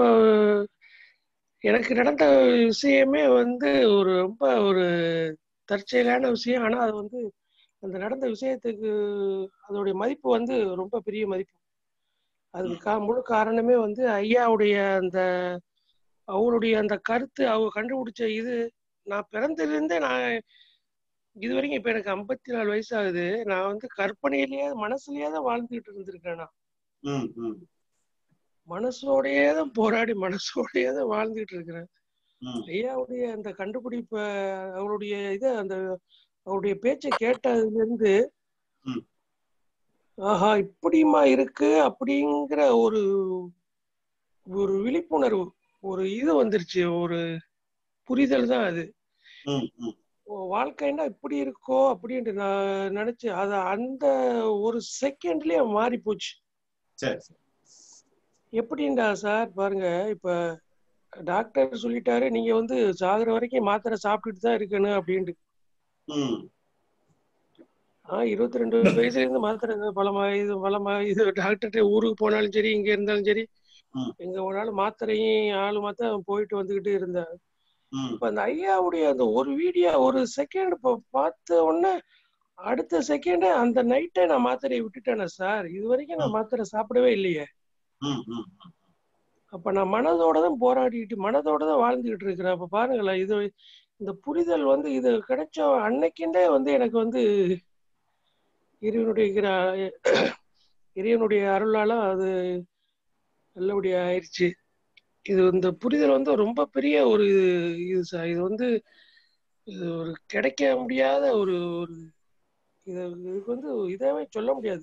எனக்கு நடந்த விஷயமே வந்து ஒரு ரொம்ப ஒரு தற்செயலான விஷயம் ஆனா அது வந்து அந்த நடந்த விஷயத்துக்கு அதோடைய மதிப்பு வந்து ரொம்ப பெரிய மதிப்பு அதுக்கு கா முழு காரணமே வந்து ஐயாவுடைய அந்த அவருடைய அந்த கருத்து அவங்க கண்டுபிடிச்ச இது நான் பிறந்ததுலேருந்தே நான் இது வரைக்கும் இப்ப எனக்கு ஐம்பத்தி நாலு வயசு ஆகுது நான் வந்து கற்பனையிலேயே மனசுலயே தான் வாழ்ந்துகிட்டு இருந்திருக்கேன் நான் ம் ம் மனசோடயே தான் போராடி மனசோடயே தான் வாழ்ந்துகிட்டு இருக்கிறேன் ம் ஐயாவுடைய அந்த கண்டுபிடிப்ப அவருடைய இதை அந்த அவருடைய பேச்சை கேட்டதுல இருந்து ம். ஆஹா இப்படியுமா இருக்கு அப்படிங்கிற ஒரு ஒரு விழிப்புணர்வு ஒரு இது வந்துருச்சு ஒரு புரிதல் தான் அது ம் ம் ஓ, வாழ்க்கைன்னா இப்படி இருக்கோ அப்படின்ட்டு நான் நினைச்சு அத அந்த ஒரு செகண்ட்லயே மாறி போச்சு சரி சரி எப்படின்டா சார் பாருங்க இப்ப டாக்டர் சொல்லிட்டாரு நீங்க வந்து சாகுற வரைக்கும் மாத்திரை சாப்பிட்டுட்டு தான் இருக்கணும் அப்படின்ட்டு ம் ஆஹ் இருபத்தி ரெண்டு வயசுல இருந்து மாத்திரை பலமா இது பலமா இது டாக்டர்கிட்ட ஊருக்கு போனாலும் சரி இங்க இருந்தாலும் சரி ம். எங்க போனாலும் மாத்திரையும் ஆளு மாத்திரம் போயிட்டு வந்துகிட்டு இருந்தேன் ம் இப்ப அந்த ஐயாவுடைய அந்த ஒரு வீடியோ ஒரு செகண்ட் இப்போ பார்த்த உடனே அடுத்த செகண்ட் அந்த நைட்டே நான் மாத்திரையை விட்டுட்டேனே சார் இது வரைக்கும் நான் மாத்திரை சாப்பிடவே இல்லையே ம் ம் அப்ப நான் மனதோட தான் போராடிட்டு மனதோட தான் வாழ்ந்துகிட்டு இருக்கிறேன் அப்ப பாருங்களேன் இது இந்த புரிதல் வந்து இது கிடைச்ச அன்னைக்குண்டே வந்து எனக்கு வந்து இறைவனுடைய கிர- இறைவனுடைய அருளால அது நல்லபடியா ஆயிடுச்சு இது இந்த புரிதல் வந்து ரொம்ப பெரிய ஒரு இது இது சார் இது வந்து இது ஒரு கிடைக்க முடியாத ஒரு ஒரு இது இதுக்கு வந்து இதாவே சொல்ல முடியாது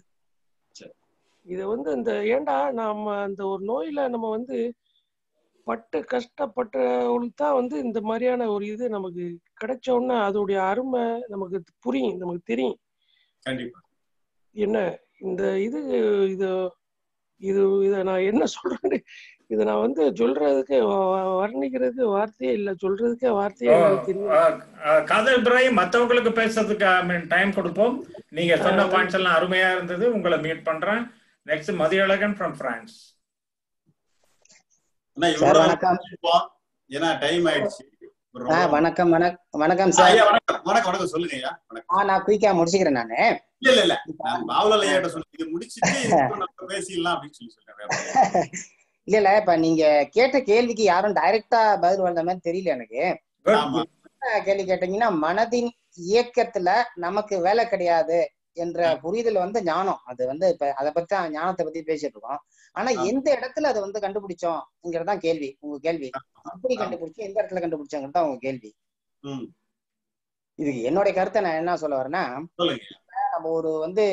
இதை வந்து இந்த ஏன்டா நாம அந்த ஒரு நோயில நம்ம வந்து பட்டு கஷ்டப்பட்டவங்களுக்கு தான் வந்து இந்த மாதிரியான ஒரு இது நமக்கு கிடைச்ச உடனே அதோடைய அருமை நமக்கு புரியும் நமக்கு தெரியும் கண்டிப்பா என்ன இந்த இது இது இது இதை நான் என்ன சொல்றேன்னு இதை நான் வந்து சொல்றதுக்கு வ- வ- வர்ணிக்கிறதுக்கு வார்த்தையே இல்லை சொல்றதுக்கே வார்த்தையே எனக்கு தெரியும் காதல் இப்ராஹிம் மத்தவங்களுக்கு பேசுறதுக்கு டைம் கொடுப்போம் நீங்க சொன்ன பாயிண்ட்ஸ் எல்லாம் அருமையா இருந்தது உங்களை மீட் பண்றேன் நெக்ஸ்ட் மதியழகன் ஃப்ரம் பிரான்ஸ் அண்ணா சார் இவ்வளவு வணக்கம் முடிப்போம். ஏன்னா டைம் ஆயிடுச்சு ஒரு ஆ ரொம்ப- வணக்கம் வணக்கம் வணக்கம் ஆ, சார் ஐயா வணக்கம் வணக்கம் வணக்கம் சொல்லுங்க ஐயா வணக்கம் ஆ நான் குயிக்கா முடிச்சுக்கிறேன் நானு இல்ல இல்ல இல்ல நான் பாவலால் ஐயாட்ட சொல்லி இது முடிச்சிட்டு இதுக்கு நம்ம பேசிடலாம் அப்படின்னு சொல்லி சொல்றேன் வேற ஒண்ணும் இல்ல. இல்ல இல்ல இப்ப நீங்க கேட்ட கேள்விக்கு யாரும் டைரக்டா பதில் வந்த மாதிரி தெரியல எனக்கு ஆமா என்ன கேள்வி கேட்டீங்கன்னா மனதின் இயக்கத்துல நமக்கு வேலை கிடையாது என்ற புரிதல் வந்து ஞானம் அது வந்து இப்ப அதை பத்தி தான் ஞானத்தை பத்தி பேசிட்டு இருக்கோம் ஆனா ஆமா. எந்த இடத்துல அதை வந்து கண்டுபிடிச்சோம்ங்கிறதான் கேள்வி உங்க கேள்வி எப்படி கண்டுபிடிச்சோம் எந்த இடத்துல கண்டுபிடிச்சோங்கிறது தான் உங்க கேள்வி ம் இதுக்கு என்னுடைய கருத்தை நான் என்ன சொல்ல வரேன்னா சொல்லுங்க நம்ம ஒரு வந்து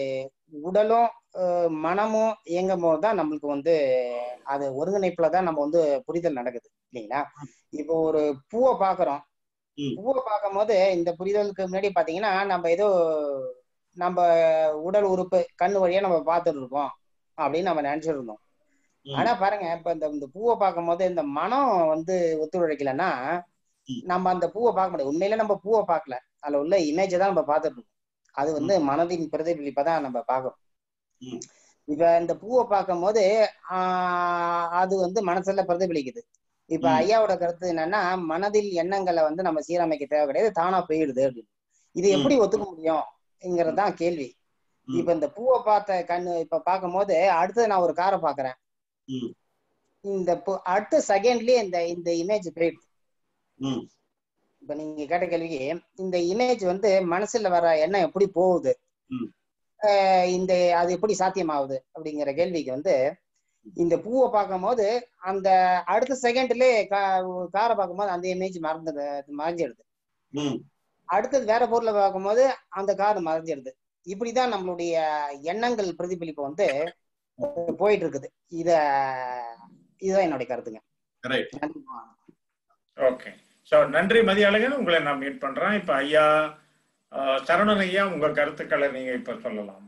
உடலும் அஹ், மனமும் இயங்கும் போது தான் நம்மளுக்கு வந்து அது ஒருங்கிணைப்புல தான் நம்ம வந்து புரிதல் நடக்குது இல்லைங்களா இப்போ ஒரு பூவை பாக்குறோம் ம். பூவை பார்க்கும் போது இந்த புரிதலுக்கு முன்னாடி பாத்தீங்கன்னா நம்ம ஏதோ நம்ம உடல் உறுப்பு கண்ணு வழியா நம்ம பார்த்துட்டு இருக்கோம் அப்படின்னு நம்ம நினைச்சிட்டு இருந்தோம் ம். ஆனா பாருங்க இப்ப இந்த இந்த பூவை பார்க்கும் போது இந்த மனம் வந்து ஒத்துழைக்கலைன்னா ம். நம்ம அந்த பூவை பார்க்க முடியாது உண்மையில நம்ம பூவை பார்க்கல அதுல உள்ள இமேஜை தான் நம்ம பார்த்துட்டு இருக்கோம் அது வந்து மனதின் பிரதிபலிப்பை தான் நம்ம பார்க்கறோம் ம். இப்ப இந்த பூவை பார்க்கும் போது ஆஹ் அது வந்து மனசுல பிரதிபலிக்குது இப்ப ம். ஐயாவோட கருத்து என்னன்னா மனதில் எண்ணங்களை வந்து நம்ம சீரமைக்க தேவை கிடையாது தானா போயிடுது அப்படின்னு இது எப்படி ஒத்துக்க முடியும்ங்கிறது தான் கேள்வி ம். இப்ப இந்த பூவை பார்த்த கண்ணு இப்ப பார்க்கும் போது அடுத்தது நான் ஒரு காரை பாக்குறேன் ம். இந்த பூ- அடுத்த செகண்ட்லயே இந்த இந்த இமேஜ் போயிடுது ம் இப்ப நீங்க கேட்ட கேள்விக்கு இந்த இமேஜ் வந்து மனசுல வர எண்ணம் எப்படி போகுது ம். ஆஹ் இந்த அது எப்படி சாத்தியமாகுது அப்படிங்கிற கேள்விக்கு வந்து இந்த பூவை பார்க்கும் போது அந்த அடுத்த செகண்ட்லயே காரை பார்க்கும்போது அந்த இமேஜ் மறந்து மறைஞ்சிடுது ம் அடுத்தது வேற பொருளை பார்க்கும்போது அந்த கார் மறைஞ்சிடுது இப்படிதான் நம்மளுடைய எண்ணங்கள் பிரதிபலிப்பு வந்து போயிட்டு இருக்குது இத இதுதான் என்னுடைய கருத்துங்க ரைட் நன்றி. ஓகே ஸோ நன்றி மதியழகன் உங்களை நான் மீட் பண்றேன் இப்ப ஐயா அஹ், சரவணன் ஐயா உங்க கருத்துக்களை நீங்க இப்ப சொல்லலாம்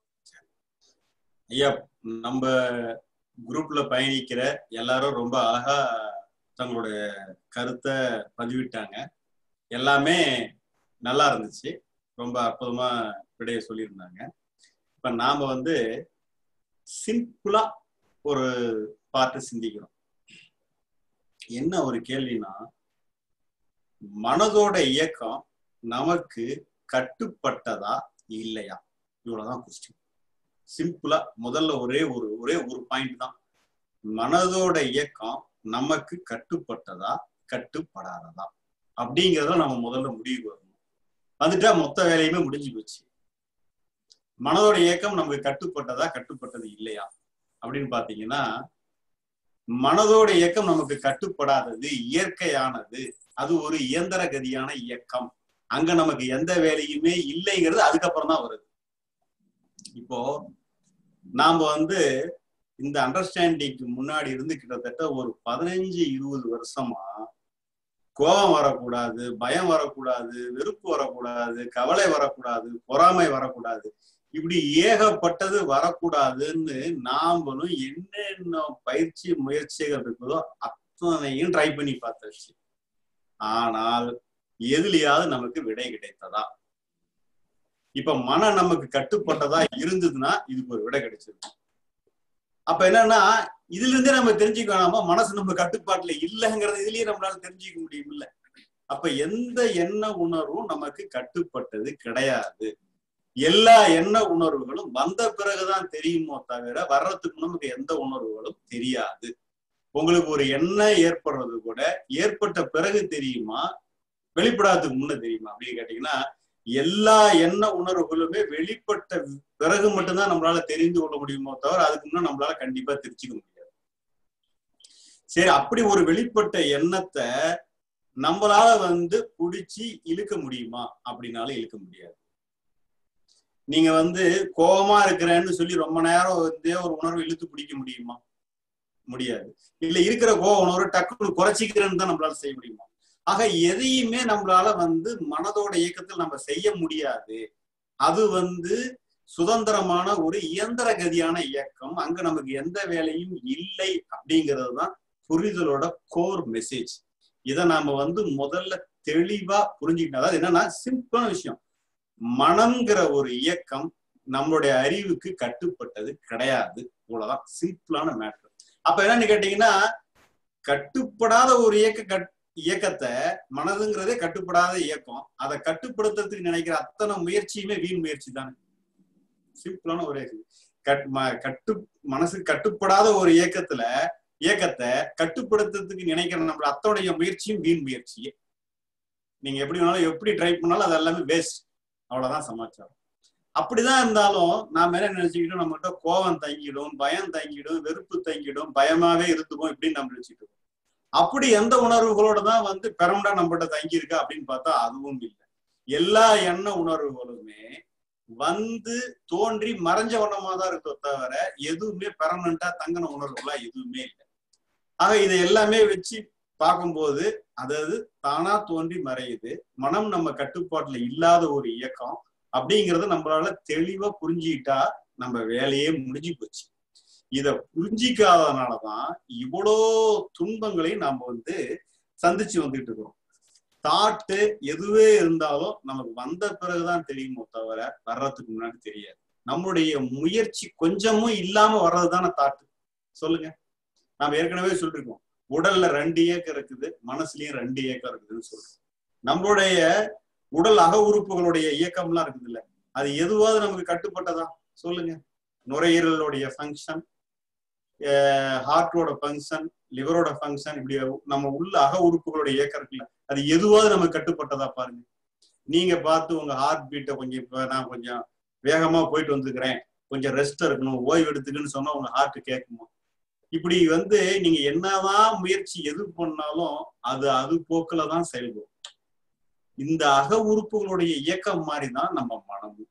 ஐயா நம்ம குரூப்ல பயணிக்கிற எல்லாரும் ரொம்ப அழகா தங்களுடைய கருத்தை பதிவிட்டாங்க எல்லாமே நல்லா இருந்துச்சு ரொம்ப அற்புதமா விடைய சொல்லியிருந்தாங்க இப்ப நாம வந்து சிம்பிளா ஒரு பார்த்து சிந்திக்கிறோம் என்ன ஒரு கேள்வினா மனதோட இயக்கம் நமக்கு கட்டுப்பட்டதா இல்லையா இவ்வளவுதான் கொஸ்டின் சிம்பிளா முதல்ல ஒரே ஒரு ஒரே ஒரு பாயிண்ட் தான் மனதோட இயக்கம் நமக்கு கட்டுப்பட்டதா கட்டுப்படாததா அப்படிங்கறத நம்ம முதல்ல முடிவு வரணும் வந்துட்டா மொத்த வேலையுமே முடிஞ்சு போச்சு மனதோட இயக்கம் நமக்கு கட்டுப்பட்டதா கட்டுப்பட்டது இல்லையா அப்படின்னு பாத்தீங்கன்னா மனதோட இயக்கம் நமக்கு கட்டுப்படாதது இயற்கையானது அது ஒரு இயந்திர கதியான இயக்கம் அங்க நமக்கு எந்த வேலையுமே இல்லைங்கிறது அதுக்கப்புறம் தான் வருது இப்போ நாம வந்து இந்த அண்டர்ஸ்டாண்டிங்க்கு முன்னாடி இருந்து கிட்டத்தட்ட ஒரு பதினஞ்சு இருபது வருஷமா கோபம் வரக்கூடாது பயம் வரக்கூடாது வெறுப்பு வரக்கூடாது கவலை வரக்கூடாது பொறாமை வரக்கூடாது இப்படி ஏகப்பட்டது வரக்கூடாதுன்னு நாமளும் என்னென்ன பயிற்சி முயற்சிகள் இருக்குதோ அத்தனையும் ட்ரை பண்ணி பார்த்தாச்சு ஆனால் எதுலயாவது நமக்கு விடை கிடைத்ததா இப்ப மனம் நமக்கு கட்டுப்பட்டதா இருந்ததுன்னா இதுக்கு ஒரு விடை கிடைச்சிருக்கும் அப்ப என்னன்னா இதுல இருந்தே நம்ம தெரிஞ்சுக்க வேணாமா மனசு நம்ம கட்டுப்பாட்டுல இல்லைங்கிறது இதுலயே நம்மளால தெரிஞ்சுக்க முடியும் இல்ல அப்ப எந்த எண்ண உணர்வும் நமக்கு கட்டுப்பட்டது கிடையாது எல்லா எண்ண உணர்வுகளும் வந்த பிறகுதான் தெரியுமோ தவிர வர்றதுக்கு நமக்கு எந்த உணர்வுகளும் தெரியாது உங்களுக்கு ஒரு எண்ணம் ஏற்படுறது கூட ஏற்பட்ட பிறகு தெரியுமா வெளிப்படாததுக்கு முன்ன தெரியுமா அப்படின்னு கேட்டீங்கன்னா எல்லா எண்ண உணர்வுகளுமே வெளிப்பட்ட பிறகு மட்டும்தான் நம்மளால தெரிந்து கொள்ள முடியுமோ தவிர அதுக்கு முன்ன நம்மளால கண்டிப்பா தெரிஞ்சுக்க முடியாது சரி அப்படி ஒரு வெளிப்பட்ட எண்ணத்தை நம்மளால வந்து புடிச்சு இழுக்க முடியுமா அப்படின்னாலும் இழுக்க முடியாது நீங்க வந்து கோபமா இருக்கிறேன்னு சொல்லி ரொம்ப நேரம் வந்து ஒரு உணர்வு இழுத்து பிடிக்க முடியுமா முடியாது இல்ல இருக்கிற கோப உணர்வு டக்குனு குறைச்சிக்கிறேன்னு தான் நம்மளால செய்ய முடியுமா ஆக எதையுமே நம்மளால வந்து மனதோட இயக்கத்தில் நம்ம செய்ய முடியாது அது வந்து சுதந்திரமான ஒரு இயந்திர கதியான இயக்கம் அங்க நமக்கு எந்த வேலையும் இல்லை அப்படிங்கிறது தான் புரிதலோட கோர் மெசேஜ் இதை நாம வந்து முதல்ல தெளிவா புரிஞ்சுக்கிட்டா அதாவது என்னன்னா சிம்பிளான விஷயம் மனம்ங்கிற ஒரு இயக்கம் நம்மளுடைய அறிவுக்கு கட்டுப்பட்டது கிடையாது இவ்வளவுதான் சிம்பிளான மேட்ரு அப்ப என்னன்னு கேட்டீங்கன்னா கட்டுப்படாத ஒரு இயக்க கட் இயக்கத்தை மனதுங்கிறதே கட்டுப்படாத இயக்கம் அதை கட்டுப்படுத்துறதுக்கு நினைக்கிற அத்தனை முயற்சியுமே வீண் முயற்சி தானே சிம்பிளான ஒரு கட் கட்டு மனசு கட்டுப்படாத ஒரு இயக்கத்துல இயக்கத்தை கட்டுப்படுத்துறதுக்கு நினைக்கிற நம்மள அத்தோடைய முயற்சியும் வீண் முயற்சியே நீங்க எப்படி வேணாலும் எப்படி ட்ரை பண்ணாலும் அது எல்லாமே வேஸ்ட் அவ்வளவுதான் சமாச்சாரம் அப்படிதான் இருந்தாலும் நாம என்ன நினைச்சுக்கிட்டோம் நம்மகிட்ட கோபம் தங்கிடும் பயம் தங்கிடும் வெறுப்பு தங்கிடும் பயமாவே இருந்துக்கும் இப்படின்னு நம்ம நினைச்சிட்டு இருக்கோம் அப்படி எந்த உணர்வுகளோட தான் வந்து பெரண்டா நம்மகிட்ட தங்கி இருக்கா அப்படின்னு பார்த்தா அதுவும் இல்லை எல்லா எண்ண உணர்வுகளுமே வந்து தோன்றி மறைஞ்ச வண்ணமா தான் இருக்கோ தவிர எதுவுமே பெர்மனண்டா தங்கின உணர்வுகளா எதுவுமே இல்லை ஆக இதை எல்லாமே வச்சு பார்க்கும்போது அதாவது தானா தோன்றி மறையுது மனம் நம்ம கட்டுப்பாட்டுல இல்லாத ஒரு இயக்கம் அப்படிங்கறத நம்மளால தெளிவா புரிஞ்சுக்கிட்டா நம்ம வேலையே முடிஞ்சு போச்சு இத புரிஞ்சிக்காதனாலதான் இவ்வளோ துன்பங்களையும் நாம வந்து சந்திச்சு வந்துட்டு இருக்கிறோம் தாட்டு எதுவே இருந்தாலும் நமக்கு வந்த பிறகுதான் தெரியுமோ தவிர வர்றதுக்கு முன்னாடி தெரியாது நம்மளுடைய முயற்சி கொஞ்சமும் இல்லாம வர்றதுதானே தாட்டு சொல்லுங்க நாம ஏற்கனவே சொல்லிருக்கோம் உடல்ல ரெண்டு இயக்கம் இருக்குது மனசுலயும் ரெண்டு இயக்கம் இருக்குதுன்னு சொல்றோம் நம்மளுடைய உடல் அக உறுப்புகளுடைய இயக்கம்லாம் இருக்குது இல்ல அது எதுவாவது நமக்கு கட்டுப்பட்டதா சொல்லுங்க நுரையீரலுடைய ஃபங்க்ஷன் ஹார்ட்டோட ஃபங்க்ஷன் லிவரோட ஃபங்க்ஷன் இப்படி நம்ம உள்ள அக உறுப்புகளுடைய இயக்கம் இருக்குல்ல அது எதுவாவது நமக்கு கட்டுப்பட்டதா பாருங்க நீங்க பார்த்து உங்க ஹார்ட் பீட்டை கொஞ்சம் இப்ப நான் கொஞ்சம் வேகமா போயிட்டு வந்துக்கிறேன் கொஞ்சம் ரெஸ்ட் இருக்கணும் ஓய்வு எடுத்துக்குன்னு சொன்னா உங்க ஹார்ட் கேட்குமா இப்படி வந்து நீங்க என்னதான் முயற்சி எது பண்ணாலும் அது அது போக்குல தான் செயல்படும் இந்த அக உறுப்புகளுடைய இயக்கம் மாதிரி தான் நம்ம மனமும்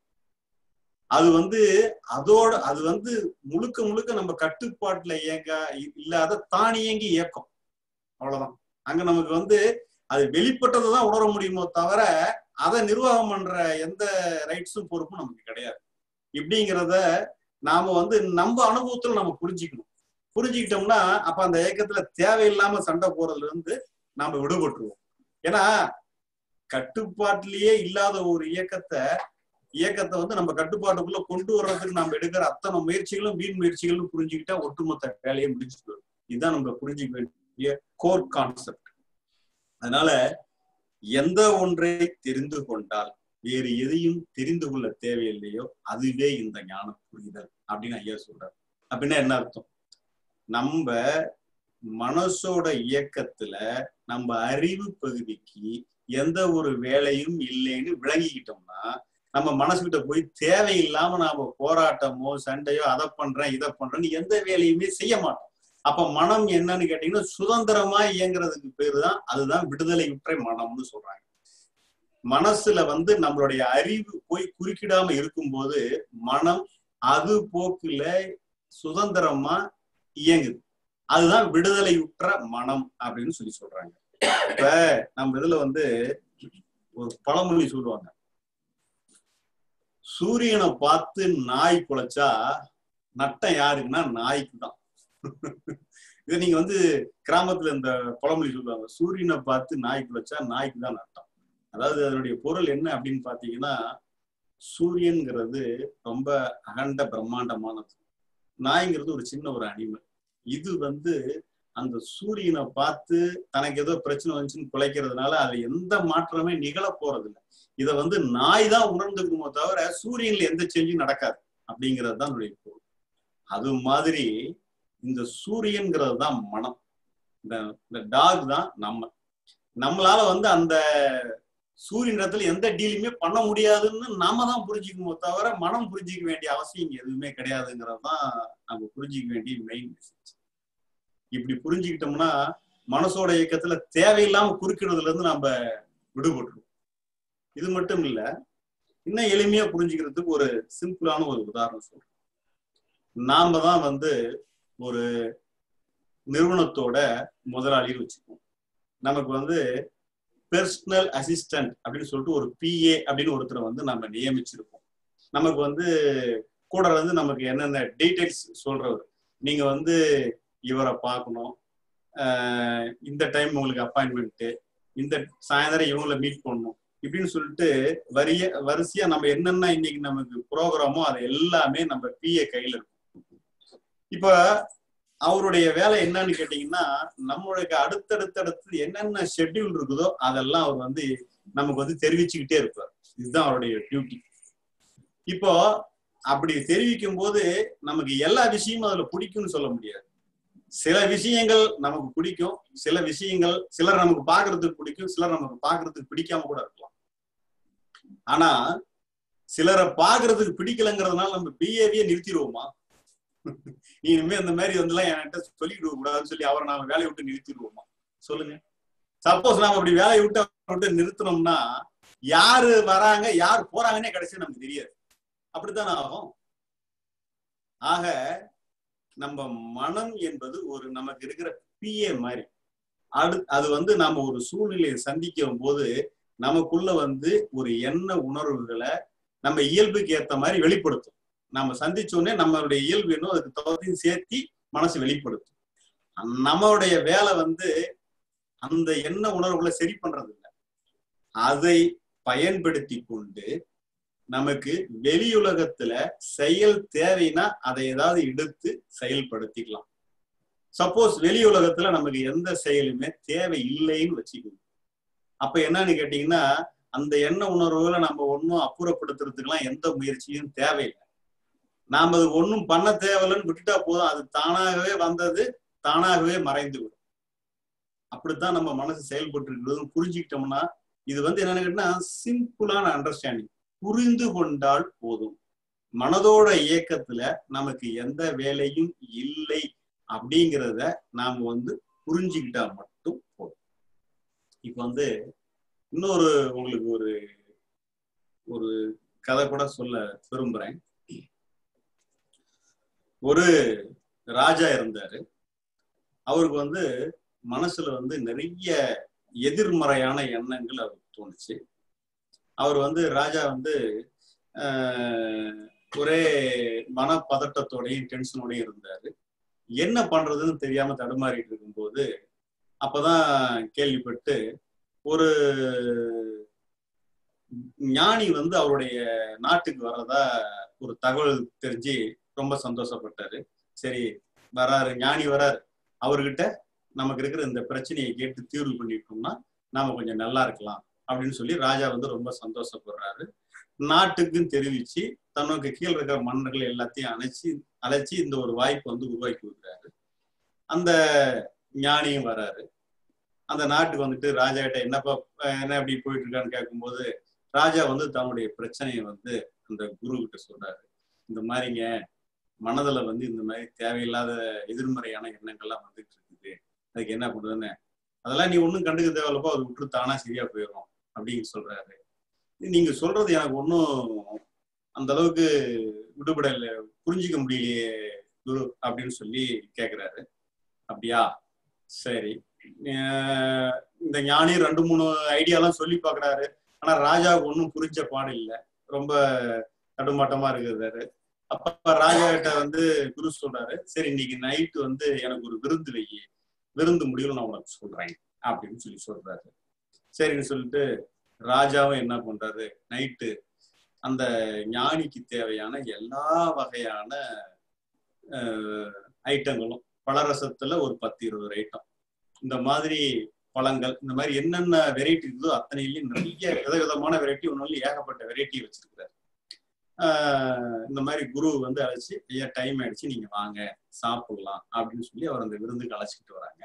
அது வந்து அதோட அது வந்து முழுக்க முழுக்க நம்ம கட்டுப்பாட்டுல இயங்க இல்லாத தானியங்கி இயக்கம் அவ்வளவுதான் அங்க நமக்கு வந்து அது வெளிப்பட்டதை தான் உணர முடியுமோ தவிர அதை நிர்வாகம் பண்ற எந்த ரைட்ஸும் பொறுப்பும் நமக்கு கிடையாது இப்படிங்கிறத நாம வந்து நம்ம அனுபவத்துல நம்ம புரிஞ்சுக்கணும் புரிஞ்சுக்கிட்டோம்னா அப்ப அந்த இயக்கத்துல தேவையில்லாம சண்டை போறதுல இருந்து நாம விடுபட்டுருவோம் ஏன்னா கட்டுப்பாட்டிலேயே இல்லாத ஒரு இயக்கத்தை இயக்கத்தை வந்து நம்ம கட்டுப்பாட்டுக்குள்ள கொண்டு வர்றதுக்கு நம்ம எடுக்கிற அத்தனை முயற்சிகளும் வீண் முயற்சிகளும் புரிஞ்சுக்கிட்டா ஒட்டுமொத்த வேலையை முடிச்சு போயிடும் இதுதான் நம்ம புரிஞ்சுக்க வேண்டிய கோர் கான்செப்ட் அதனால எந்த ஒன்றை தெரிந்து கொண்டால் வேறு எதையும் தெரிந்து கொள்ள தேவையில்லையோ அதுவே இந்த ஞான புரிதல் அப்படின்னு ஐயா சொல்றாரு அப்படின்னா என்ன அர்த்தம் நம்ம மனசோட இயக்கத்துல நம்ம அறிவு பகுதிக்கு எந்த ஒரு வேலையும் இல்லைன்னு விளங்கிக்கிட்டோம்னா நம்ம மனசுகிட்ட போய் தேவையில்லாம நாம போராட்டமோ சண்டையோ அதை பண்றேன் இதை பண்றேன்னு எந்த வேலையுமே செய்ய மாட்டோம் அப்ப மனம் என்னன்னு கேட்டீங்கன்னா சுதந்திரமா இயங்குறதுக்கு பேரு தான் அதுதான் விடுதலையுற்ற மனம்னு சொல்றாங்க மனசுல வந்து நம்மளுடைய அறிவு போய் குறுக்கிடாம இருக்கும்போது மனம் அது போக்குல சுதந்திரமா இயங்குது அதுதான் விடுதலையுற்ற மனம் அப்படின்னு சொல்லி சொல்றாங்க இப்ப நம்ம இதுல வந்து ஒரு பழமொழி சொல்லுவாங்க சூரியனை பார்த்து நாய் குலைச்சா நட்டம் யாருக்குன்னா நாய்க்கு தான் இதை நீங்க வந்து கிராமத்துல இந்த பழமொழி சொல்லுவாங்க சூரியனை பார்த்து நாய் குலைச்சா நாய்க்கு தான் நட்டம் அதாவது அதனுடைய பொருள் என்ன அப்படின்னு பாத்தீங்கன்னா சூரியன்கிறது ரொம்ப அகண்ட பிரம்மாண்டமானது நாய்ங்கிறது ஒரு சின்ன ஒரு அனிமல் இது வந்து அந்த சூரியனை பார்த்து தனக்கு ஏதோ பிரச்சனை வந்துச்சுன்னு குலைக்கிறதுனால அது எந்த மாற்றமே நிகழ போறது இல்லை இதை வந்து நாய் தான் உணர்ந்துக்குமோ தவிர சூரியன்ல எந்த சேஞ்சும் நடக்காது அப்படிங்கிறது தான் என்னுடைய பொருள் அது மாதிரி இந்த சூரியன்கிறது தான் மனம் இந்த இந்த டாக் தான் நம்ம நம்மளால வந்து அந்த சூரியன் இடத்துல எந்த டீலுமே பண்ண முடியாதுன்னு நாம தான் புரிஞ்சுக்கணுமோ தவிர மனம் புரிஞ்சிக்க வேண்டிய அவசியம் எதுவுமே கிடையாதுங்கிறது தான் நம்ம புரிஞ்சிக்க வேண்டிய மெயின் மெசேஜ் இப்படி புரிஞ்சுக்கிட்டோம்னா மனசோட இயக்கத்துல தேவையில்லாம குறுக்கிடுறதுல இருந்து நம்ம விடுபட்டுருவோம் இது மட்டும் இல்ல இன்னும் எளிமையா புரிஞ்சுக்கிறதுக்கு ஒரு சிம்பிளான ஒரு உதாரணம் சொல்றேன் நாம தான் வந்து ஒரு நிறுவனத்தோட முதலாளின்னு வச்சுக்குவோம் நமக்கு வந்து பெர்சனல் அசிஸ்டன்ட் அப்படின்னு சொல்லிட்டு ஒரு பிஏ அப்படின்னு ஒருத்தரை வந்து நம்ம நியமிச்சிருப்போம் நமக்கு வந்து கூட வந்து நமக்கு என்னென்ன டீடைல்ஸ் சொல்றவர் நீங்க வந்து இவரை பார்க்கணும் இந்த டைம் உங்களுக்கு அப்பாயின்மெண்ட் இந்த சாயந்தரம் இவங்கள மீட் பண்ணணும் இப்படின்னு சொல்லிட்டு வரிய வரிசையா நம்ம என்னென்ன இன்னைக்கு நமக்கு ப்ரோக்ராமோ அது எல்லாமே நம்ம பிஏ கையில இருக்கும் இப்ப அவருடைய வேலை என்னன்னு கேட்டீங்கன்னா நம்மளுக்கு அடுத்தடுத்தடுத்து என்னென்ன ஷெட்யூல் இருக்குதோ அதெல்லாம் அவர் வந்து நமக்கு வந்து தெரிவிச்சுக்கிட்டே இருப்பார் இதுதான் அவருடைய டியூட்டி இப்போ அப்படி தெரிவிக்கும் போது நமக்கு எல்லா விஷயமும் அதுல பிடிக்கும்னு சொல்ல முடியாது சில விஷயங்கள் நமக்கு பிடிக்கும் சில விஷயங்கள் சிலர் நமக்கு பாக்குறதுக்கு பிடிக்கும் சிலர் நமக்கு பாக்குறதுக்கு பிடிக்காம கூட இருக்கலாம் ஆனா சிலரை பாக்குறதுக்கு பிடிக்கலங்கிறதுனால நம்ம பிஏவியே நிறுத்திடுவோமா நீ இனிமே அந்த மாதிரி வந்துலாம் என்கிட்ட சொல்லிட்டு கூடாதுன்னு சொல்லி அவரை நாம வேலையை விட்டு நிறுத்திடுவோமா சொல்லுங்க சப்போஸ் நாம அப்படி வேலையை விட்டு அவரை விட்டு நிறுத்தினோம்னா யாரு வராங்க யார் போறாங்கன்னே கடைசி நமக்கு தெரியாது அப்படித்தானே ஆகும் ஆக நம்ம மனம் என்பது ஒரு நமக்கு இருக்கிற பிஏ மாதிரி அடு அது வந்து நம்ம ஒரு சூழ்நிலையை சந்திக்கும் போது நமக்குள்ள வந்து ஒரு எண்ண உணர்வுகளை நம்ம இயல்புக்கு ஏத்த மாதிரி வெளிப்படுத்தும் நம்ம சந்திச்சோடனே நம்மளுடைய இயல்பு என்னோ அதுக்கு தகுதியும் சேர்த்தி மனசு வெளிப்படுத்தும் நம்மளுடைய வேலை வந்து அந்த எண்ண உணர்வுகளை சரி பண்றது இல்லை அதை பயன்படுத்தி கொண்டு நமக்கு வெளியுலகத்துல செயல் தேவைன்னா அதை ஏதாவது எடுத்து செயல்படுத்திக்கலாம் சப்போஸ் வெளி உலகத்துல நமக்கு எந்த செயலுமே தேவை இல்லைன்னு வச்சுக்கோங்க அப்ப என்னன்னு கேட்டீங்கன்னா அந்த எண்ண உணர்வுகளை நம்ம ஒன்றும் அப்புறப்படுத்துறதுக்கெல்லாம் எந்த முயற்சியும் தேவையில்லை நாம அது ஒன்றும் பண்ண தேவையில்லைன்னு விட்டுட்டா போதும் அது தானாகவே வந்தது தானாகவே மறைந்து விடும் அப்படித்தான் நம்ம மனசு செயல்பட்டு இருக்கிறது புரிஞ்சுக்கிட்டோம்னா இது வந்து என்னன்னு கேட்டா சிம்பிளான அண்டர்ஸ்டாண்டிங் புரிந்து கொண்டால் போதும் மனதோட இயக்கத்துல நமக்கு எந்த வேலையும் இல்லை அப்படிங்கிறத நாம வந்து புரிஞ்சுக்கிட்டா மட்டும் போதும் இப்ப வந்து இன்னொரு உங்களுக்கு ஒரு ஒரு கதை கூட சொல்ல விரும்புறேன் ஒரு ராஜா இருந்தாரு அவருக்கு வந்து மனசுல வந்து நிறைய எதிர்மறையான எண்ணங்கள் அவருக்கு தோணுச்சு அவர் வந்து ராஜா வந்து ஒரே மனப்பதட்டத்தோடையும் டென்ஷனோடையும் இருந்தாரு என்ன பண்றதுன்னு தெரியாம தடுமாறிட்டு இருக்கும்போது அப்பதான் கேள்விப்பட்டு ஒரு ஞானி வந்து அவருடைய நாட்டுக்கு வர்றதா ஒரு தகவல் தெரிஞ்சு ரொம்ப சந்தோஷப்பட்டாரு சரி வராரு ஞானி வராரு அவர்கிட்ட நமக்கு இருக்கிற இந்த பிரச்சனையை கேட்டு தீர்வு பண்ணிட்டோம்னா நாம கொஞ்சம் நல்லா இருக்கலாம் அப்படின்னு சொல்லி ராஜா வந்து ரொம்ப சந்தோஷப்படுறாரு நாட்டுக்கும் தெரிவிச்சு தனக்கு கீழே இருக்கிற மன்னர்கள் எல்லாத்தையும் அணைச்சி அழைச்சி இந்த ஒரு வாய்ப்பை வந்து உருவாக்கி கொடுக்குறாரு அந்த ஞானியும் வராரு அந்த நாட்டுக்கு வந்துட்டு ராஜா கிட்ட என்னப்பா அஹ் என்ன இப்படி போயிட்டு இருக்கான்னு கேட்கும்போது ராஜா வந்து தன்னுடைய பிரச்சனையை வந்து அந்த குரு கிட்ட சொல்றாரு இந்த மாதிரிங்க மனதுல வந்து இந்த மாதிரி தேவையில்லாத எதிர்மறையான எண்ணங்கள்லாம் வந்துட்டு இருக்குது அதுக்கு என்ன பண்றதுன்னு அதெல்லாம் நீ ஒன்றும் கண்டுக்க தேவையில்லப்பா அது விட்டு தானா சரியா போயிடும் அப்படின்னு சொல்றாரு நீங்க சொல்றது எனக்கு ஒன்றும் அந்த அளவுக்கு விடுபடல புரிஞ்சுக்க முடியலையே குரு அப்படின்னு சொல்லி கேக்குறாரு அப்படியா சரி அஹ் இந்த ஞானி ரெண்டு மூணு ஐடியாலாம் சொல்லி பார்க்கறாரு ஆனா ராஜாவுக்கு ஒன்றும் புரிஞ்ச பாடு இல்லை ரொம்ப தடுமாட்டமா இருக்கிறாரு அப்ப ராஜா கிட்ட வந்து குரு சொல்றாரு சரி இன்னைக்கு நைட்டு வந்து எனக்கு ஒரு விருந்து வை விருந்து முடிவில் நான் உனக்கு சொல்றேன் அப்படின்னு சொல்லி சொல்றாரு சரின்னு சொல்லிட்டு ராஜாவும் என்ன பண்றாரு நைட்டு அந்த ஞானிக்கு தேவையான எல்லா வகையான ஐட்டங்களும் பலரசத்துல ஒரு பத்து இருபது ஐட்டம் இந்த மாதிரி பழங்கள் இந்த மாதிரி என்னென்ன வெரைட்டி இருக்குதோ அத்தனையிலையும் நிறைய விதவிதமான வெரைட்டி ஒன்றும் ஏகப்பட்ட வெரைட்டி வச்சிருக்கிறாரு ஆஹ் இந்த மாதிரி குரு வந்து அழைச்சி ஐயா டைம் ஆயிடுச்சு நீங்க வாங்க சாப்பிடலாம் அப்படின்னு சொல்லி அவர் அந்த விருந்துக்கு அழைச்சிக்கிட்டு வராங்க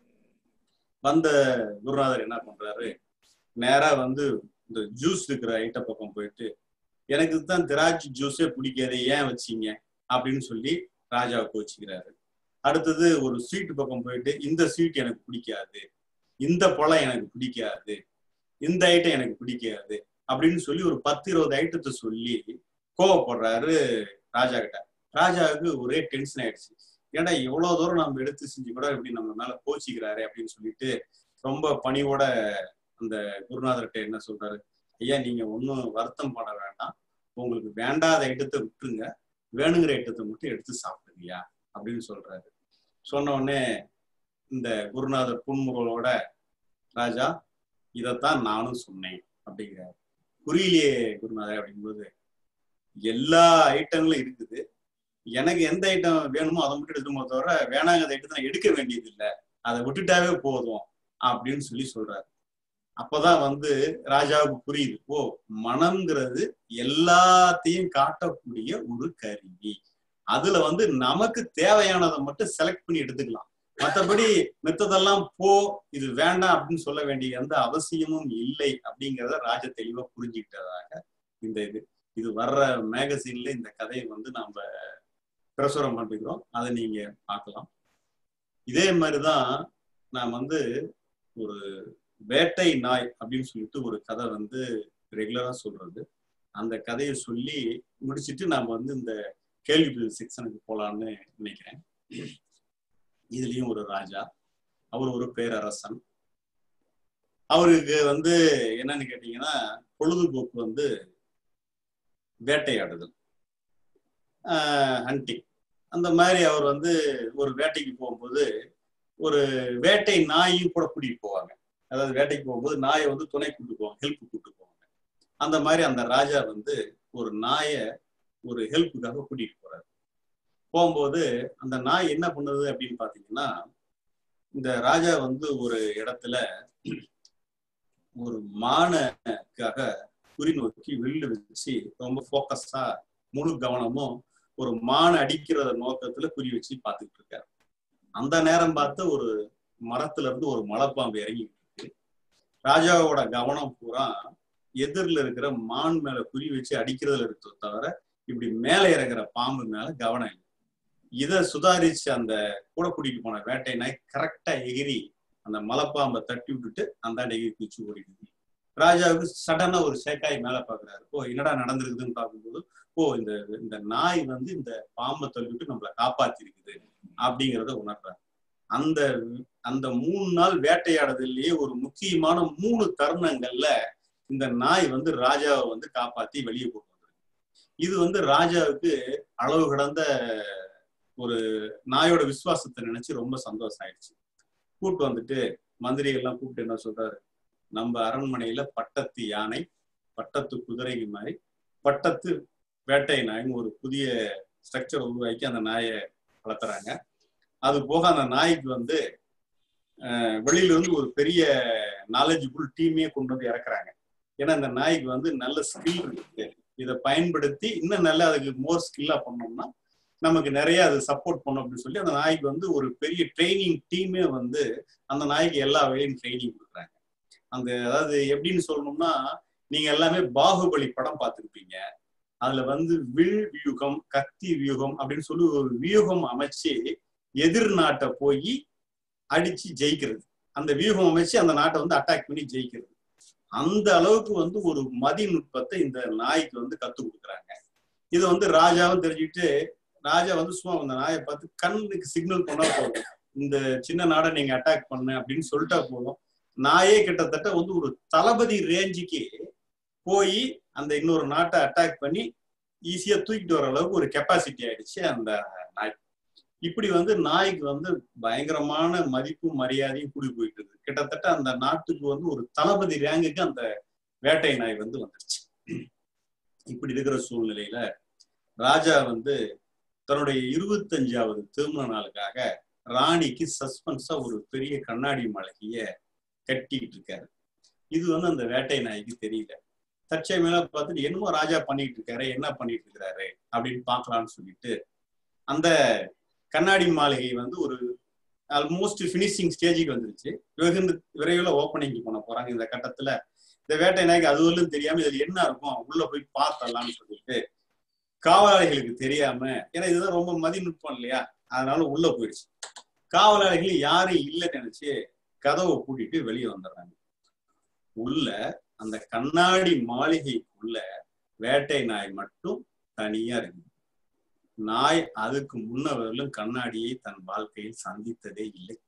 வந்த குருநாதர் என்ன பண்றாரு நேரா வந்து இந்த ஜூஸ் இருக்கிற ஐட்ட பக்கம் போயிட்டு எனக்கு தான் திராட்சை ஜூஸே பிடிக்காது ஏன் வச்சீங்க அப்படின்னு சொல்லி ராஜாவை கோச்சிக்கிறாரு அடுத்தது ஒரு ஸ்வீட் பக்கம் போயிட்டு இந்த ஸ்வீட் எனக்கு பிடிக்காது இந்த பழம் எனக்கு பிடிக்காது இந்த ஐட்டம் எனக்கு பிடிக்காது அப்படின்னு சொல்லி ஒரு பத்து இருபது ஐட்டத்தை சொல்லி கோவப்படுறாரு ராஜா கிட்ட ராஜாவுக்கு ஒரே டென்ஷன் ஆயிடுச்சு ஏன்டா எவ்வளவு தூரம் நம்ம எடுத்து செஞ்சு கூட இப்படி நம்ம மேல கோச்சிக்கிறாரு அப்படின்னு சொல்லிட்டு ரொம்ப பணிவோட அந்த குருநாதர்கிட்ட என்ன சொல்றாரு ஐயா நீங்க ஒன்றும் வருத்தம் பட வேண்டாம் உங்களுக்கு வேண்டாத ஐட்டத்தை விட்டுருங்க வேணுங்கிற ஐட்டத்தை மட்டும் எடுத்து சாப்பிடுங்கய்யா அப்படின்னு சொல்றாரு சொன்ன உடனே இந்த குருநாதர் புன்முகளோட ராஜா இதைத்தான் நானும் சொன்னேன் அப்படிங்கிறாரு புரியலையே குருநாதர் அப்படிங்கும்போது எல்லா ஐட்டங்களும் இருக்குது எனக்கு எந்த ஐட்டம் வேணுமோ அதை மட்டும் எடுக்கணுமோ தவிர வேணாங்க ஐட்டத்தை நான் எடுக்க வேண்டியது இல்லை அதை விட்டுட்டாவே போதும் அப்படின்னு சொல்லி சொல்றாரு அப்பதான் வந்து ராஜாவுக்கு புரியுது ஓ மனம்ங்கிறது எல்லாத்தையும் காட்டக்கூடிய ஒரு கருவி அதுல வந்து நமக்கு தேவையானதை மட்டும் செலக்ட் பண்ணி எடுத்துக்கலாம் மற்றபடி மித்ததெல்லாம் போ இது வேண்டாம் அப்படின்னு சொல்ல வேண்டிய எந்த அவசியமும் இல்லை அப்படிங்கிறத ராஜா தெளிவா புரிஞ்சுக்கிட்டதாக இந்த இது இது வர்ற மேகசின்ல இந்த கதையை வந்து நாம பிரசுரம் பண்ணிக்கிறோம் அதை நீங்க பார்க்கலாம் இதே மாதிரிதான் நான் வந்து ஒரு வேட்டை நாய் அப்படின்னு சொல்லிட்டு ஒரு கதை வந்து ரெகுலரா சொல்றது அந்த கதையை சொல்லி முடிச்சுட்டு நாம வந்து இந்த கேள்வி செக்ஷனுக்கு போலான்னு நினைக்கிறேன் இதுலயும் ஒரு ராஜா அவர் ஒரு பேரரசன் அவருக்கு வந்து என்னன்னு கேட்டீங்கன்னா பொழுதுபோக்கு வந்து வேட்டையாடுதல் ஹண்டிங் அந்த மாதிரி அவர் வந்து ஒரு வேட்டைக்கு போகும்போது ஒரு வேட்டை நாயும் கூட கூட்டிட்டு போவாங்க அதாவது வேட்டைக்கு போகும்போது நாயை வந்து துணை கூட்டு போவாங்க ஹெல்ப் கூட்டு போவாங்க அந்த மாதிரி அந்த ராஜா வந்து ஒரு நாயை ஒரு ஹெல்ப்புக்காக கூட்டிட்டு போறாரு போகும்போது அந்த நாய் என்ன பண்ணுது அப்படின்னு பாத்தீங்கன்னா இந்த ராஜா வந்து ஒரு இடத்துல ஒரு மானுக்காக குறி நோக்கி வில்லு வச்சு ரொம்ப ஃபோக்கஸா முழு கவனமும் ஒரு மான் அடிக்கிறத நோக்கத்துல குறி வச்சு பார்த்துட்டு இருக்காரு அந்த நேரம் பார்த்து ஒரு மரத்துல இருந்து ஒரு மலைப்பாம்பு இறங்கிட்டு இருக்கு ராஜாவோட கவனம் பூரா எதிரில் இருக்கிற மான் மேல குறி வச்சு அடிக்கிறதுல இருக்க தவிர இப்படி மேலே இறங்குற பாம்பு மேல கவனம் இல்லை இதை சுதாரிச்சு அந்த கூட கூட்டிட்டு போன வேட்டை நாய் கரெக்டா எகிரி அந்த மலைப்பாம்பை தட்டி விட்டுட்டு அந்த எகிரி குச்சி ஓடிடுது ராஜாவுக்கு சடனா ஒரு சேக்காய் மேல பாக்குறாரு ஓ என்னடா நடந்திருக்குதுன்னு பார்க்கும்போது ஓ இந்த இந்த நாய் வந்து இந்த பாம்பை தள்ளிவிட்டு நம்மளை காப்பாத்தி இருக்குது அப்படிங்கிறத உணர்றாரு அந்த அந்த மூணு நாள் வேட்டையாடுறதுலயே ஒரு முக்கியமான மூணு தருணங்கள்ல இந்த நாய் வந்து ராஜாவை வந்து காப்பாத்தி வெளியே கொண்டு வந்திருக்கு இது வந்து ராஜாவுக்கு அளவு கடந்த ஒரு நாயோட விசுவாசத்தை நினைச்சு ரொம்ப சந்தோஷம் ஆயிடுச்சு கூப்பிட்டு வந்துட்டு மந்திரிகள்லாம் கூப்பிட்டு என்ன சொல்றாரு நம்ம அரண்மனையில பட்டத்து யானை பட்டத்து குதிரை மாதிரி பட்டத்து வேட்டை நாய்னு ஒரு புதிய ஸ்ட்ரக்சர் உருவாக்கி அந்த நாயை வளர்த்துறாங்க அது போக அந்த நாய்க்கு வந்து அஹ், வெளியில இருந்து ஒரு பெரிய நாலேஜபிள் டீமே கொண்டு வந்து இறக்குறாங்க ஏன்னா அந்த நாய்க்கு வந்து நல்ல ஸ்கில் இருக்கு இதை பயன்படுத்தி இன்னும் நல்லா அதுக்கு மோர் ஸ்கில்லா பண்ணோம்னா நமக்கு நிறைய அது சப்போர்ட் பண்ணும் அப்படின்னு சொல்லி அந்த நாய்க்கு வந்து ஒரு பெரிய ட்ரைனிங் டீமே வந்து அந்த நாய்க்கு எல்லா வகையும் ட்ரைனிங் கொடுக்குறாங்க அந்த அதாவது எப்படின்னு சொல்லணும்னா நீங்க எல்லாமே பாகுபலி படம் பார்த்துருப்பீங்க அதுல வந்து வில் வியூகம் கத்தி வியூகம் அப்படின்னு சொல்லி ஒரு வியூகம் அமைச்சு எதிர் நாட்டை போய் அடிச்சு ஜெயிக்கிறது அந்த வியூகம் அமைச்சு அந்த நாட்டை வந்து அட்டாக் பண்ணி ஜெயிக்கிறது அந்த அளவுக்கு வந்து ஒரு மதிநுட்பத்தை இந்த நாய்க்கு வந்து கத்து கொடுக்குறாங்க இதை வந்து ராஜாவும் தெரிஞ்சுக்கிட்டு ராஜா வந்து சும்மா அந்த நாயை பார்த்து கண்ணுக்கு சிக்னல் பண்ணா போதும் இந்த சின்ன நாடை நீங்க அட்டாக் பண்ணு அப்படின்னு சொல்லிட்டா போதும் நாயே கிட்டத்தட்ட வந்து ஒரு தளபதி ரேஞ்சுக்கு போய் அந்த இன்னொரு நாட்டை அட்டாக் பண்ணி ஈஸியா தூக்கிட்டு வர அளவுக்கு ஒரு கெப்பாசிட்டி ஆயிடுச்சு அந்த நாய் இப்படி வந்து நாய்க்கு வந்து பயங்கரமான மதிப்பும் மரியாதையும் கூடி போயிட்டு இருக்கு கிட்டத்தட்ட அந்த நாட்டுக்கு வந்து ஒரு தளபதி ரேங்குக்கு அந்த வேட்டை நாய் வந்து வந்துருச்சு இப்படி இருக்கிற சூழ்நிலையில ராஜா வந்து தன்னுடைய இருபத்தஞ்சாவது திருமண நாளுக்காக ராணிக்கு சஸ்பென்ஸா ஒரு பெரிய கண்ணாடி மாளிகைய கட்டிக்கிட்டு இருக்காரு இது வந்து அந்த வேட்டை நாய்க்கு தெரியல தற்செய மேல பார்த்துட்டு என்னமோ ராஜா பண்ணிட்டு இருக்காரு என்ன பண்ணிட்டு இருக்கிறாரு அப்படின்னு பார்க்கலாம்னு சொல்லிட்டு அந்த கண்ணாடி மாளிகை வந்து ஒரு ஆல்மோஸ்ட் ஃபினிஷிங் ஸ்டேஜுக்கு வந்துருச்சு வெகு விரைவில் ஓப்பனிங் பண்ண போறாங்க இந்த கட்டத்துல இந்த வேட்டை நாய்க்கு அது வரலும் தெரியாம இதுல என்ன இருக்கும் உள்ள போய் பார்த்தரலாம்னு சொல்லிட்டு காவலாளிகளுக்கு தெரியாம ஏன்னா இதுதான் ரொம்ப மதிநுட்பம் இல்லையா அதனால உள்ள போயிடுச்சு காவலாளிகள் யாரும் இல்லைன்னு நினைச்சு கதவை பூட்டிட்டு வெளியே வந்துடுறாங்க உள்ள அந்த கண்ணாடி மாளிகைக்குள்ள வேட்டை நாய் மட்டும் தனியா இருக்கு நாய் அதுக்கு முன்னவர்களும் கண்ணாடியை தன் வாழ்க்கையில் சந்தித்ததே இல்லை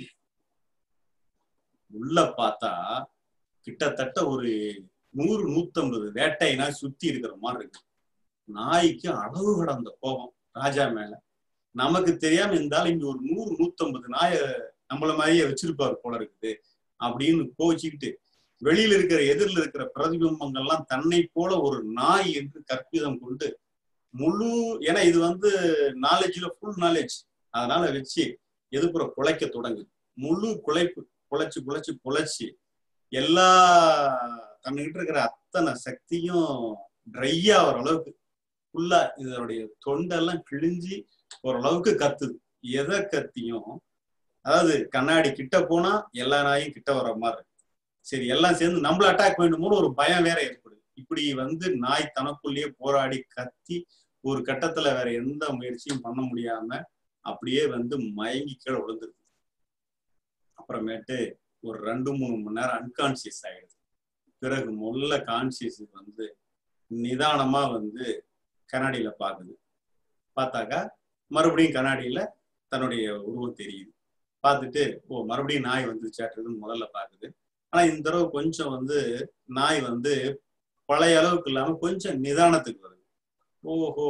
உள்ள பார்த்தா கிட்டத்தட்ட ஒரு நூறு நூத்தம்பது வேட்டை நாய் சுத்தி இருக்கிற மாதிரி இருக்கு நாய்க்கு அளவு கடந்த கோபம் ராஜா மேல நமக்கு தெரியாம இருந்தாலும் இங்க ஒரு நூறு நூத்தம்பது நாய நம்மள மாதிரியே வச்சிருப்பாரு போல இருக்குது அப்படின்னு கோச்சிக்கிட்டு வெளியில இருக்கிற எதிரில் இருக்கிற பிரதிபிம்பங்கள்லாம் தன்னை போல ஒரு நாய் என்று கற்பிதம் கொண்டு முழு ஏன்னா இது வந்து நாலேஜ்ல ஃபுல் நாலேஜ் அதனால வச்சு எதுப்புற குலைக்க தொடங்குது முழு குலைப்பு குலைச்சு குலைச்சு குலைச்சு எல்லா தன்னுகிட்ட இருக்கிற அத்தனை சக்தியும் ட்ரை ஆகிற அளவுக்கு ஃபுல்லா இதனுடைய தொண்டெல்லாம் கிழிஞ்சு ஓரளவுக்கு கத்துது எதை கத்தியும் அதாவது கண்ணாடி கிட்ட போனா எல்லா நாயும் கிட்ட வர மாதிரி இருக்கு சரி எல்லாம் சேர்ந்து நம்மள அட்டாக் பண்ணும்போது ஒரு பயம் வேற ஏற்படுது இப்படி வந்து நாய் தனக்குள்ளேயே போராடி கத்தி ஒரு கட்டத்துல வேற எந்த முயற்சியும் பண்ண முடியாம அப்படியே வந்து மயங்கி கீழே விழுந்துருது அப்புறமேட்டு ஒரு ரெண்டு மூணு மணி நேரம் அன்கான்சியஸ் ஆயிடுது பிறகு முதல்ல கான்சியஸ் வந்து நிதானமா வந்து கண்ணாடியில பாக்குது பார்த்தாக்கா மறுபடியும் கண்ணாடியில தன்னுடைய உருவம் தெரியுது பார்த்துட்டு ஓ மறுபடியும் நாய் வந்துருச்சாட்டுறதுன்னு முதல்ல பாக்குது ஆனா இந்த தடவை கொஞ்சம் வந்து நாய் வந்து பழைய அளவுக்கு இல்லாம கொஞ்சம் நிதானத்துக்கு வருது ஓஹோ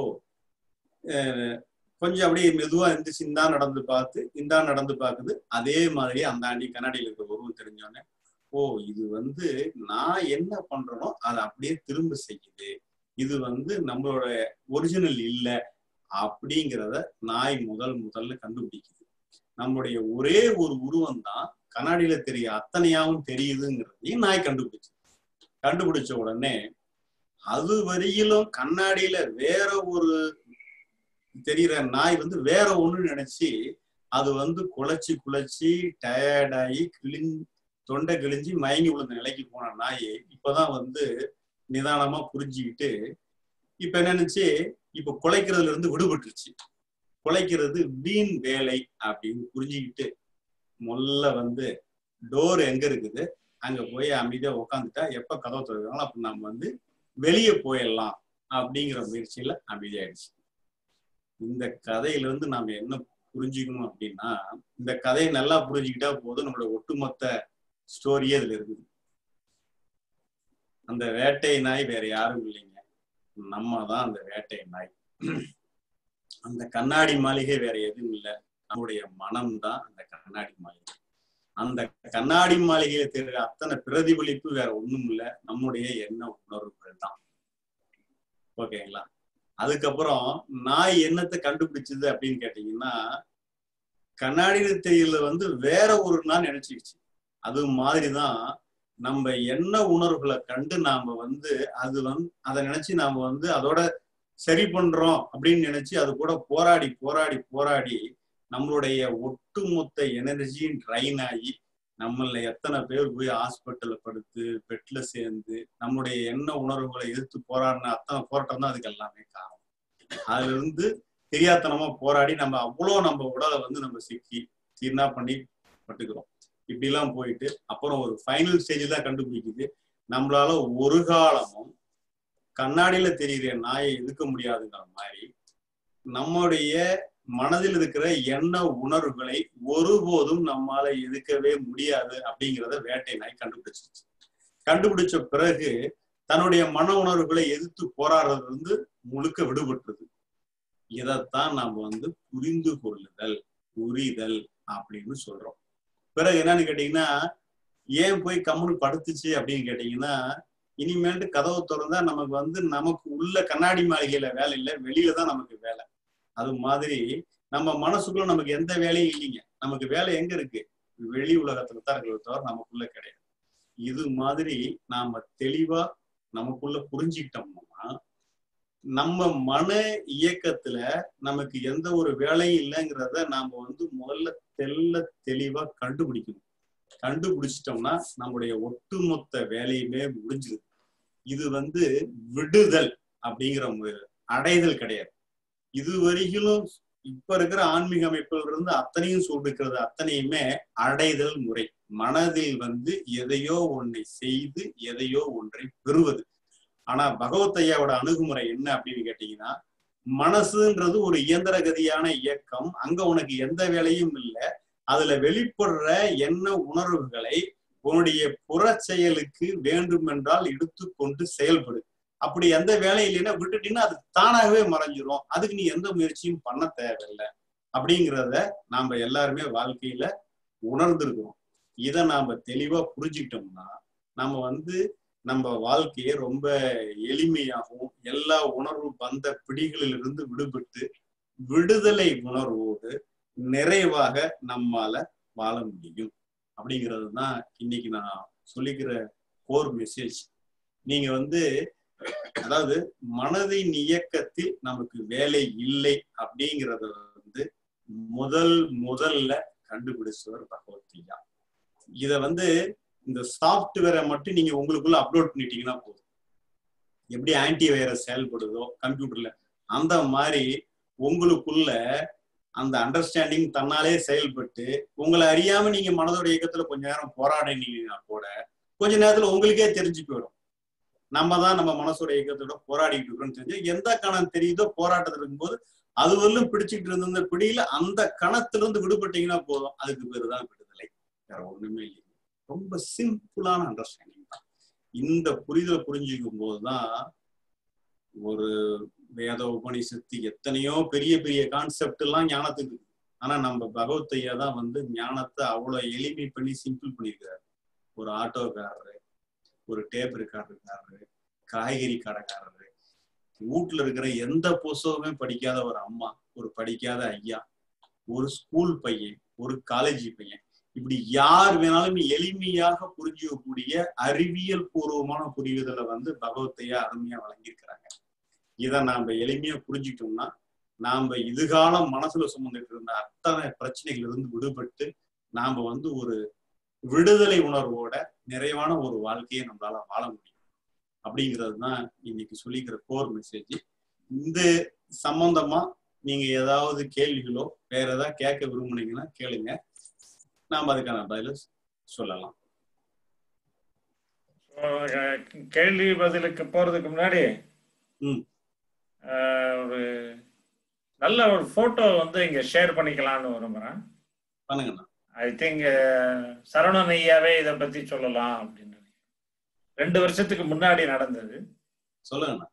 கொஞ்சம் அப்படியே மெதுவா இருந்துச்சு இந்தா நடந்து பார்த்து இந்தா நடந்து பார்க்குது அதே மாதிரி அந்த ஆண்டி கண்ணாடியில் இருக்கிற உருவம் தெரிஞ்சோடனே ஓ இது வந்து நான் என்ன பண்றனோ அதை அப்படியே திரும்ப செய்யுது இது வந்து நம்மளோட ஒரிஜினல் இல்லை அப்படிங்கிறத நாய் முதல் முதல்ல கண்டுபிடிக்குது நம்மளுடைய ஒரே ஒரு உருவம் தான் கண்ணாடியில தெரிய அத்தனையாவும் தெரியுதுங்கிறதையும் நாய் கண்டுபிடிச்சு கண்டுபிடிச்ச உடனே அது வரையிலும் கண்ணாடியில வேற ஒரு தெரிகிற நாய் வந்து வேற ஒண்ணு நினைச்சு அது வந்து குலைச்சி குலைச்சி டயர்டாகி கிழிஞ் தொண்டை கிழிஞ்சி மயங்கி விழுந்த நிலைக்கு போன நாய் இப்பதான் வந்து நிதானமா புரிஞ்சுக்கிட்டு இப்ப என்னன்னுச்சு இப்ப குலைக்கிறதுல இருந்து விடுபட்டுருச்சு குலைக்கிறது வீண் வேலை அப்படின்னு புரிஞ்சுக்கிட்டு முதல்ல வந்து டோர் எங்க இருக்குது அங்க போய் அமைதியா உட்காந்துட்டா எப்ப கதவை திறக்கிறாங்களோ அப்ப நம்ம வந்து வெளியே போயிடலாம் அப்படிங்கிற முயற்சியில அமைதியாயிடுச்சு இந்த கதையில இருந்து நாம என்ன புரிஞ்சுக்கணும் அப்படின்னா இந்த கதையை நல்லா புரிஞ்சுக்கிட்டா போதும் நம்மளோட ஒட்டுமொத்த ஸ்டோரியே இதுல இருக்குது அந்த வேட்டை நாய் வேற யாரும் இல்லைங்க நம்ம தான் அந்த வேட்டை நாய் அந்த கண்ணாடி மாளிகை வேற எதுவும் இல்லை நம்முடைய மனம் தான் அந்த கண்ணாடி மாளிகை அந்த கண்ணாடி மாளிகையில தெரிகிற அத்தனை பிரதிபலிப்பு வேற ஒண்ணும் இல்ல நம்முடைய எண்ண உணர்வுகள் தான் ஓகேங்களா அதுக்கப்புறம் நாய் என்னத்தை கண்டுபிடிச்சது அப்படின்னு கேட்டீங்கன்னா கண்ணாடியில தெரியல வந்து வேற ஒரு நாள் நினைச்சுக்கிச்சு அது மாதிரிதான் நம்ம என்ன உணர்வுகளை கண்டு நாம வந்து அது வந்து அதை நினைச்சு நாம வந்து அதோட சரி பண்றோம் அப்படின்னு நினைச்சு அது கூட போராடி போராடி போராடி நம்மளுடைய ஒட்டுமொத்த எனர்ஜியும் ட்ரைன் ஆகி நம்மள எத்தனை பேர் போய் ஹாஸ்பிட்டல்ல படுத்து பெட்ல சேர்ந்து நம்முடைய எண்ண உணர்வுகளை எதிர்த்து போராடின அத்தனை போராட்டம் தான் அதுக்கு எல்லாமே காரணம் அதுல இருந்து தெரியாத்தனமா போராடி நம்ம அவ்வளோ நம்ம உடலை வந்து நம்ம சிக்கி சீர்னா பண்ணி பட்டுக்கிறோம் இப்படி எல்லாம் போயிட்டு அப்புறம் ஒரு ஃபைனல் ஸ்டேஜ் தான் கண்டுபிடிக்குது நம்மளால ஒரு காலமும் கண்ணாடியில தெரிகிற நாயை எதுக்க முடியாதுங்கிற மாதிரி நம்முடைய மனதில் இருக்கிற எண்ண உணர்வுகளை ஒருபோதும் நம்மால எதுக்கவே முடியாது அப்படிங்கிறத வேட்டை நாய் கண்டுபிடிச்சிருச்சு கண்டுபிடிச்ச பிறகு தன்னுடைய மன உணர்வுகளை எதிர்த்து போராடுறது வந்து முழுக்க விடுபட்டுருது இதைத்தான் நாம வந்து புரிந்து கொள்ளுதல் புரிதல் அப்படின்னு சொல்றோம் பிறகு என்னன்னு கேட்டீங்கன்னா ஏன் போய் கம்முனு படுத்துச்சு அப்படின்னு கேட்டீங்கன்னா இனிமேட்டு கதவை திறந்தா நமக்கு வந்து நமக்கு உள்ள கண்ணாடி மாளிகையில வேலை இல்லை வெளியில தான் நமக்கு வேலை அது மாதிரி நம்ம மனசுக்குள்ள நமக்கு எந்த வேலையும் இல்லைங்க நமக்கு வேலை எங்க இருக்கு வெளி உலகத்துல தான் இருக்கிறத தவிர நமக்குள்ள கிடையாது இது மாதிரி நாம தெளிவா நமக்குள்ள புரிஞ்சுக்கிட்டோம்னா நம்ம மன இயக்கத்துல நமக்கு எந்த ஒரு வேலையும் இல்லைங்கிறத நாம வந்து முதல்ல தெல்ல தெளிவா கண்டுபிடிக்கணும் கண்டுபிடிச்சிட்டோம்னா நம்முடைய ஒட்டுமொத்த வேலையுமே முடிஞ்சிருது இது வந்து விடுதல் அப்படிங்கிற முறை அடைதல் கிடையாது இது வரைக்கும் இப்ப இருக்கிற ஆன்மீக அமைப்புல இருந்து அத்தனையும் சொல்லிருக்கிறது அத்தனையுமே அடைதல் முறை மனதில் வந்து எதையோ ஒன்றை செய்து எதையோ ஒன்றை பெறுவது ஆனா பகவத் ஐயாவோட அணுகுமுறை என்ன அப்படின்னு கேட்டீங்கன்னா மனசுன்றது ஒரு இயந்திர கதியான இயக்கம் அங்க உனக்கு எந்த வேலையும் இல்லை அதுல வெளிப்படுற எண்ண உணர்வுகளை உன்னுடைய புற செயலுக்கு வேண்டுமென்றால் எடுத்துக்கொண்டு செயல்படு அப்படி எந்த வேலை இல்லைன்னா விட்டுட்டீங்கன்னா அது தானாகவே மறைஞ்சிரும் அதுக்கு நீ எந்த முயற்சியும் பண்ண தேவையில்லை அப்படிங்கிறத நாம எல்லாருமே வாழ்க்கையில உணர்ந்திருக்கிறோம் இதை நாம தெளிவா புரிஞ்சுக்கிட்டோம்னா நம்ம வந்து நம்ம வாழ்க்கையை ரொம்ப எளிமையாகவும் எல்லா உணர்வு பந்த பிடிகளிலிருந்து விடுபட்டு விடுதலை உணர்வோடு நிறைவாக நம்மால வாழ முடியும் அப்படிங்கிறது தான் இன்னைக்கு நான் சொல்லிக்கிற கோர் மெசேஜ் நீங்க வந்து அதாவது மனதின் இயக்கத்தில் நமக்கு வேலை இல்லை அப்படிங்கிறத வந்து முதல் முதல்ல கண்டுபிடிச்சவர் பகவத்கீதா இத வந்து இந்த சாஃப்ட்வேரை மட்டும் நீங்க உங்களுக்குள்ள அப்லோட் பண்ணிட்டீங்கன்னா போதும் எப்படி ஆன்டி வைரஸ் செயல்படுதோ கம்ப்யூட்டர்ல அந்த மாதிரி உங்களுக்குள்ள அந்த அண்டர்ஸ்டாண்டிங் தன்னாலே செயல்பட்டு உங்களை அறியாம நீங்க மனதோட இயக்கத்துல கொஞ்ச நேரம் போராடினீங்கன்னா கூட கொஞ்ச நேரத்துல உங்களுக்கே தெரிஞ்சு போயிடும் நம்ம தான் நம்ம மனசோட இயக்கத்தோட போராடிட்டு இருக்கோம்னு தெரிஞ்சு எந்த கணம் தெரியுதோ போராட்டத்தில் இருக்கும்போது அது வரலும் பிடிச்சிட்டு இருந்த பிடியில அந்த கணத்திலிருந்து விடுபட்டீங்கன்னா போதும் அதுக்கு பேரு தான் விடுதலை வேற ஒண்ணுமே இல்லை ரொம்ப சிம்பிளான அண்டர்ஸ்டாண்டிங் தான் இந்த புரிதலை புரிஞ்சுக்கும் போதுதான் ஒரு வேத உபனிஷத்து எத்தனையோ பெரிய பெரிய கான்செப்ட் எல்லாம் ஞானத்துக்கு இருக்கு. ஆனா நம்ம பகவத்தையா தான் வந்து ஞானத்தை அவ்வளவு எளிமை பண்ணி சிம்பிள் பண்ணியிருக்காரு ஒரு ஆட்டோக்காரரு ஒரு டேப் ரெக்கார்டுக்காரரு காய்கறி கடைக்காரரு வீட்டுல இருக்கிற எந்த புஸ்தகமே படிக்காத ஒரு அம்மா ஒரு படிக்காத ஐயா ஒரு ஸ்கூல் பையன் ஒரு காலேஜ் பையன் இப்படி யார் வேணாலும் எளிமையாக புரிஞ்சிக்கக்கூடிய அறிவியல் பூர்வமான புரியுதலை வந்து பகவத்தையா அருமையா வழங்கியிருக்கிறாங்க இதை நாம எளிமையா புரிஞ்சுக்கிட்டோம்னா நாம இதுகாலம் மனசுல சுமந்துட்டு இருந்த அத்தனை பிரச்சனைகள் இருந்து விடுபட்டு நாம வந்து ஒரு விடுதலை உணர்வோட நிறைவான ஒரு வாழ்க்கையை நம்மளால வாழ முடியும் அப்படிங்கிறது தான் இன்னைக்கு சொல்லிக்கிற கோர் மெசேஜ் இந்த சம்பந்தமா நீங்க ஏதாவது கேள்விகளோ வேற ஏதாவது கேட்க விரும்புனீங்கன்னா கேளுங்க நாம அதுக்கான பதில சொல்லலாம் அஹ் கேள்வி பதிலுக்கு போறதுக்கு முன்னாடி ம் அஹ், ஒரு நல்ல ஒரு போட்டோ வந்து இங்க ஷேர் பண்ணிக்கலாம்னு விரும்புறேன் பண்ணுங்கண்ணா ஐ திங்க் சரவணன் ஐயாவே இதை பத்தி சொல்லலாம் அப்படின்னு ரெண்டு வருஷத்துக்கு முன்னாடி நடந்தது சொல்லுங்கண்ணா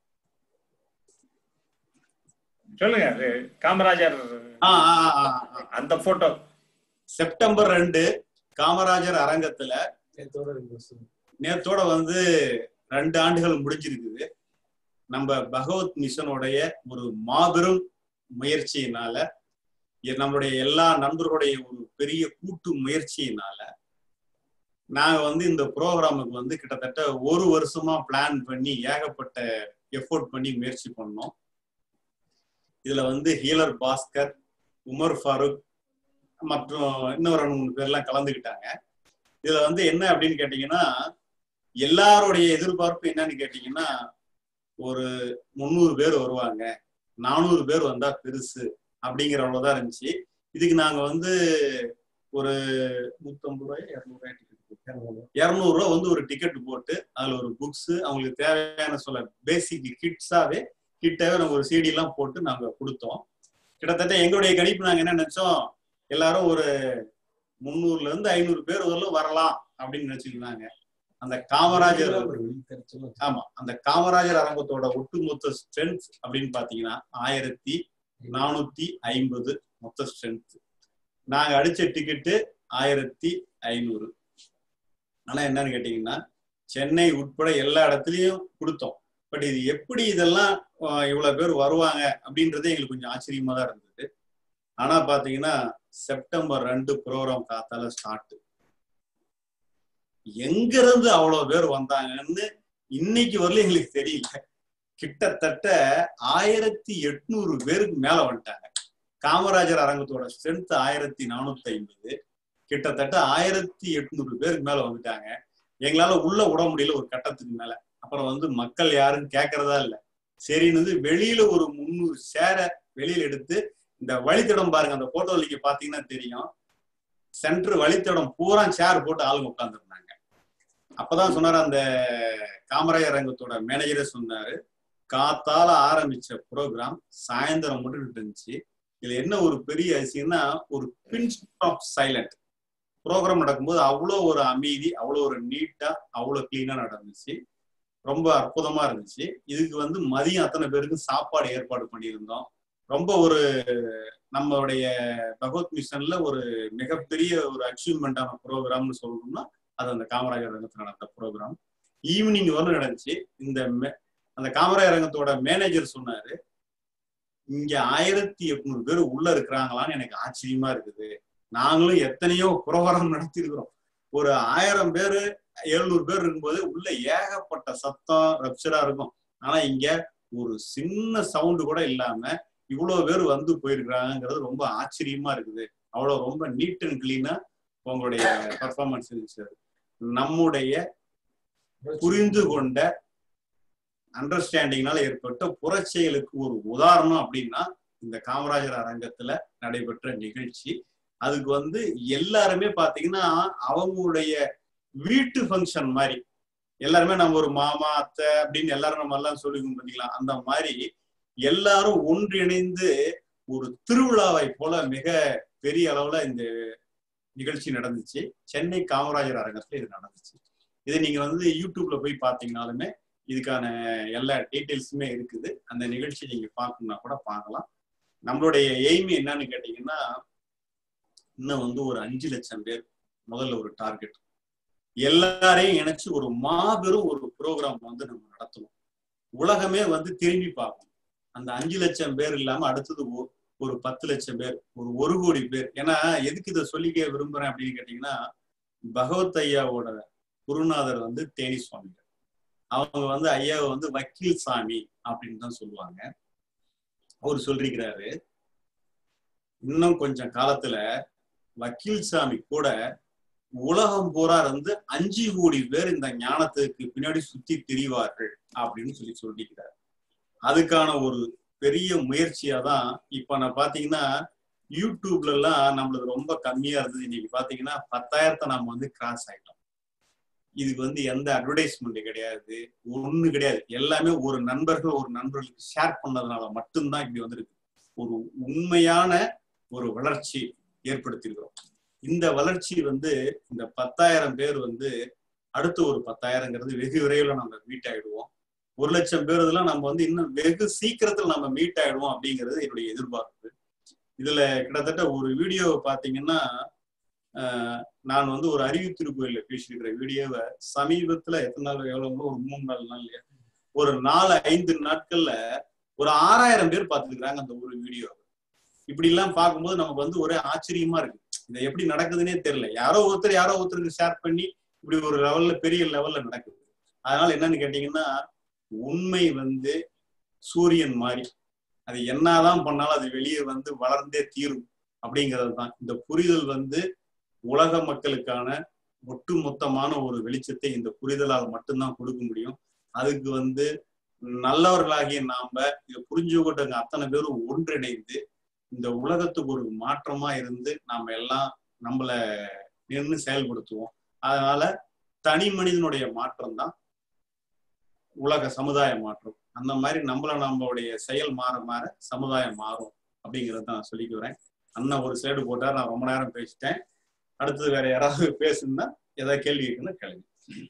சொல்லுங்க அது காமராஜர் ஆ, ஆ, ஆ, ஆ, ஆ. அந்த போட்டோ செப்டம்பர் ரெண்டு காமராஜர் அரங்கத்துல நேத்தோட வந்து ரெண்டு ஆண்டுகள் முடிஞ்சிருக்குது நம்ம பகவத் மிஷனுடைய ஒரு மாபெரும் முயற்சியினால எ- நம்மளுடைய எல்லா நண்பர்களுடைய ஒரு பெரிய கூட்டு முயற்சியினால நாங்க வந்து இந்த ப்ரோக்ராமுக்கு வந்து கிட்டத்தட்ட ஒரு வருஷமா பிளான் பண்ணி ஏகப்பட்ட எஃபோர்ட் பண்ணி முயற்சி பண்ணோம் இதுல வந்து ஹீலர் பாஸ்கர் உமர் ஃபாரூக் மற்றும் இன்னொரு ரெண்டு மூணு பேர்லாம் கலந்துக்கிட்டாங்க இதுல வந்து என்ன அப்படின்னு கேட்டீங்கன்னா எல்லாருடைய எதிர்பார்ப்பு என்னன்னு கேட்டீங்கன்னா ஒரு முந்நூறு பேர் வருவாங்க நானூறு பேர் வந்தா பெருசு அப்படிங்கிற அவ்வளவுதான் இருந்துச்சு இதுக்கு நாங்க வந்து ஒரு நூத்தம்பது ரூபாய் இரநூறுவாய் டிக்கெட் இரநூறு ரூபா வந்து ஒரு டிக்கெட் போட்டு அதுல ஒரு புக்ஸ் அவங்களுக்கு தேவையான சொல்ல பேசிக் கிட்ஸாவே கிட்டாவே நம்ம ஒரு சிடி எல்லாம் போட்டு நாங்க கொடுத்தோம் கிட்டத்தட்ட எங்களுடைய கணிப்பு நாங்க என்ன நினைச்சோம் எல்லாரும் ஒரு முந்நூறுல இருந்து ஐநூறு பேர் வரலும் வரலாம் அப்படின்னு நினைச்சிருந்தாங்க அந்த காமராஜர் ஆமா அந்த காமராஜர் அரங்கத்தோட ஒட்டுமொத்த ஸ்ட்ரென்த் அப்படின்னு பாத்தீங்கன்னா ஆயிரத்தி நானூத்தி ஐம்பது மொத்த ஸ்ட்ரென்த் நாங்க அடிச்ச டிக்கெட்டு ஆயிரத்தி ஐநூறு ஆனா என்னன்னு கேட்டீங்கன்னா சென்னை உட்பட எல்லா இடத்துலயும் கொடுத்தோம் பட் இது எப்படி இதெல்லாம் ஆஹ், இவ்வளவு பேர் வருவாங்க அப்படின்றதே எங்களுக்கு கொஞ்சம் ஆச்சரியமா தான் இருந்தது ஆனா பாத்தீங்கன்னா செப்டம்பர் ரெண்டு ப்ரோக்ராம் காத்தால ஸ்டார்ட் எங்க இருந்து அவ்வளவு பேர் வந்தாங்கன்னு இன்னைக்கு வரல எங்களுக்கு தெரியல கிட்டத்தட்ட ஆயிரத்தி எட்நூறு பேருக்கு மேல வந்துட்டாங்க காமராஜர் அரங்கத்தோட ஸ்ட்ரென்த் ஆயிரத்தி நானூத்தி ஐம்பது கிட்டத்தட்ட ஆயிரத்தி எட்நூறு பேருக்கு மேல வந்துட்டாங்க எங்களால உள்ள விட முடியல ஒரு கட்டத்துக்கு மேல அப்புறம் வந்து மக்கள் யாரும் கேட்கறதா இல்ல சரின்னு வெளியில ஒரு முந்நூறு சேர வெளியில எடுத்து இந்த வழித்தடம் பாருங்க அந்த போட்டோல நீங்க பாத்தீங்கன்னா தெரியும் சென்டர் வழித்தடம் பூரா சேர் போட்டு ஆளுங்க உட்காந்துருந்தாங்க அப்பதான் சொன்னாரு அந்த காமராஜர் அரங்கத்தோட மேனேஜரே சொன்னாரு காத்தால ஆரம்பிச்ச ப்ரோக்ராம் சாயந்தரம் மட்டும் இருந்துச்சு இதுல என்ன ஒரு பெரிய அதிசயம்னா ஒரு பின்ச் ஆஃப் சைலண்ட் ப்ரோக்ராம் நடக்கும்போது அவ்வளோ ஒரு அமைதி அவ்வளோ ஒரு நீட்டா அவ்வளோ கிளீனா நடந்துச்சு ரொம்ப அற்புதமா இருந்துச்சு இதுக்கு வந்து மதியம் அத்தனை பேருக்கு சாப்பாடு ஏற்பாடு பண்ணியிருந்தோம் ரொம்ப ஒரு நம்மளுடைய பகவத் மிஷன்ல ஒரு மிகப்பெரிய ஒரு அச்சீவ்மெண்டான ப்ரோக்ராம்னு சொல்லணும்னா அது அந்த காமராஜர் ரங்கத்தில் நடந்த ப்ரோக்ராம் ஈவினிங் வரலும் நடந்துச்சு இந்த மே- அந்த காமராஜர் ரங்கத்தோட மேனேஜர் சொன்னாரு இங்க ஆயிரத்தி எட்நூறு பேர் உள்ள இருக்கிறாங்களான்னு எனக்கு ஆச்சரியமா இருக்குது நாங்களும் எத்தனையோ ப்ரோக்ராம் நடத்திருக்கிறோம் ஒரு ஆயிரம் பேரு எழுநூறு பேர் இருக்கும்போது உள்ள ஏகப்பட்ட சத்தம் ரப்சரா இருக்கும் ஆனா இங்க ஒரு சின்ன சவுண்டு கூட இல்லாம இவ்வளவு பேர் வந்து போயிருக்கிறாங்கிறது ரொம்ப ஆச்சரியமா இருக்குது அவ்வளவு ரொம்ப நீட் அண்ட் கிளீனா உங்களுடைய பர்ஃபார்மன்ஸ் இருந்துச்சு நம்முடைய புரிந்து கொண்ட அண்டர்ஸ்டாண்டிங்னால ஏற்பட்ட புரட்சிகளுக்கு ஒரு உதாரணம் அப்படின்னா இந்த காமராஜர் அரங்கத்துல நடைபெற்ற நிகழ்ச்சி அதுக்கு வந்து எல்லாருமே பாத்தீங்கன்னா அவங்களுடைய வீட்டு ஃபங்க்ஷன் மாதிரி எல்லாருமே நம்ம ஒரு மாமா அத்தை அப்படின்னு எல்லாரும் நம்ம எல்லாம் சொல்லிக்கணும் பண்ணிக்கலாம் அந்த மாதிரி எல்லாரும் ஒன்றிணைந்து ஒரு திருவிழாவை போல மிக பெரிய அளவுல இந்த நிகழ்ச்சி நடந்துச்சு சென்னை காமராஜர் அரங்கத்துல இது நடந்துச்சு இது நீங்க வந்து யூடியூப்ல போய் பாத்தீங்கன்னாலுமே இதுக்கான எல்லா டீட்டெயில்ஸுமே இருக்குது அந்த நிகழ்ச்சி நீங்க பார்க்கணும்னா கூட பார்க்கலாம் நம்மளுடைய எய்ம் என்னன்னு கேட்டீங்கன்னா இன்னும் வந்து ஒரு அஞ்சு லட்சம் பேர் முதல்ல ஒரு டார்கெட் எல்லாரையும் இணைச்சு ஒரு மாபெரும் ஒரு ப்ரோக்ராம் வந்து நம்ம நடத்தணும் உலகமே வந்து திரும்பி பார்க்கணும் அந்த அஞ்சு லட்சம் பேர் இல்லாம அடுத்தது ஒ- ஒரு பத்து லட்சம் பேர் ஒரு ஒரு கோடி பேர் ஏன்னா எதுக்கு இதை சொல்லிக்க விரும்புறேன் அப்படின்னு கேட்டீங்கன்னா பகவத் ஐயாவோட குருநாதர் வந்து தேனி சுவாமிகள் அவங்க வந்து ஐயாவை வந்து வக்கீல் சாமி அப்படின்னு தான் சொல்லுவாங்க அவர் சொல்லிருக்கிறாரு இன்னும் கொஞ்சம் காலத்துல வக்கீல் சாமி கூட உலகம் பூரா இருந்து அஞ்சு கோடி பேர் இந்த ஞானத்துக்கு பின்னாடி சுத்தி திரிவார்கள் அப்படின்னு சொல்லி சொல்லிக்கிறார் அதுக்கான ஒரு பெரிய முயற்சியா தான் இப்ப நான் பாத்தீங்கன்னா யூடியூப்ல எல்லாம் நம்மளுக்கு ரொம்ப கம்மியா இருந்தது இன்னைக்கு பாத்தீங்கன்னா பத்தாயிரத்தை நம்ம வந்து கிராஸ் ஆயிட்டோம் இதுக்கு வந்து எந்த அட்வர்டைஸ்மெண்ட் கிடையாது ஒண்ணு கிடையாது எல்லாமே ஒரு நண்பர்கள் ஒரு நண்பர்களுக்கு ஷேர் பண்ணதுனால மட்டும்தான் இப்படி வந்திருக்கு ஒரு உண்மையான ஒரு வளர்ச்சி ஏற்படுத்தியிருக்கிறோம் இந்த வளர்ச்சி வந்து இந்த பத்தாயிரம் பேர் வந்து அடுத்த ஒரு பத்தாயிரங்கிறது வெகு விரைவில் நம்ம மீட் ஆயிடுவோம் ஒரு லட்சம் பேர் இதெல்லாம் நம்ம வந்து இன்னும் வெகு சீக்கிரத்தில் நம்ம மீட் ஆயிடுவோம் அப்படிங்கிறது என்னுடைய எதிர்பார்ப்பு இதுல கிட்டத்தட்ட ஒரு வீடியோ பாத்தீங்கன்னா அஹ், நான் வந்து ஒரு அறிவு திருக்கோயில பேசியிருக்கிற வீடியோவை சமீபத்துல எத்தனை நாள் எவ்வளவு ஒரு மூணு நாலு நாள் இல்லையா ஒரு நாலு ஐந்து நாட்கள்ல ஒரு ஆறாயிரம் பேர் பார்த்துருக்காங்க அந்த ஒரு வீடியோ இப்படி எல்லாம் பார்க்கும்போது நமக்கு வந்து ஒரே ஆச்சரியமா இருக்கு இது எப்படி நடக்குதுன்னே தெரியல யாரோ ஒருத்தர் யாரோ ஒருத்தருக்கு ஷேர் பண்ணி இப்படி ஒரு லெவல்ல பெரிய லெவல்ல நடக்குது அதனால என்னன்னு கேட்டீங்கன்னா உண்மை வந்து சூரியன் மாதிரி அது என்னதான் பண்ணாலும் அது வெளியே வந்து வளர்ந்தே தீரும் அப்படிங்கிறது தான் இந்த புரிதல் வந்து உலக மக்களுக்கான ஒட்டுமொத்தமான ஒரு வெளிச்சத்தை இந்த புரிதலால் மட்டும்தான் கொடுக்க முடியும் அதுக்கு வந்து நல்லவர்களாகிய நாம இதை புரிஞ்சுக்கிட்டவங்க அத்தனை பேரும் ஒன்றிணைந்து இந்த உலகத்துக்கு ஒரு மாற்றமா இருந்து நாம எல்லாம் நம்மள நின்று செயல்படுத்துவோம் அதனால தனி மனிதனுடைய மாற்றம் தான் உலக சமுதாய மாற்றம் அந்த மாதிரி நம்மள நம்மளுடைய செயல் மாற மாற சமுதாயம் மாறும் அப்படிங்கறத நான் சொல்லிக்கிறேன் அண்ணன் ஒரு சைடு போட்டார் நான் ரொம்ப நேரம் பேசிட்டேன் அடுத்தது வேற யாராவது பேசுனா ஏதாவது கேள்வி இருக்குன்னா கேளுங்க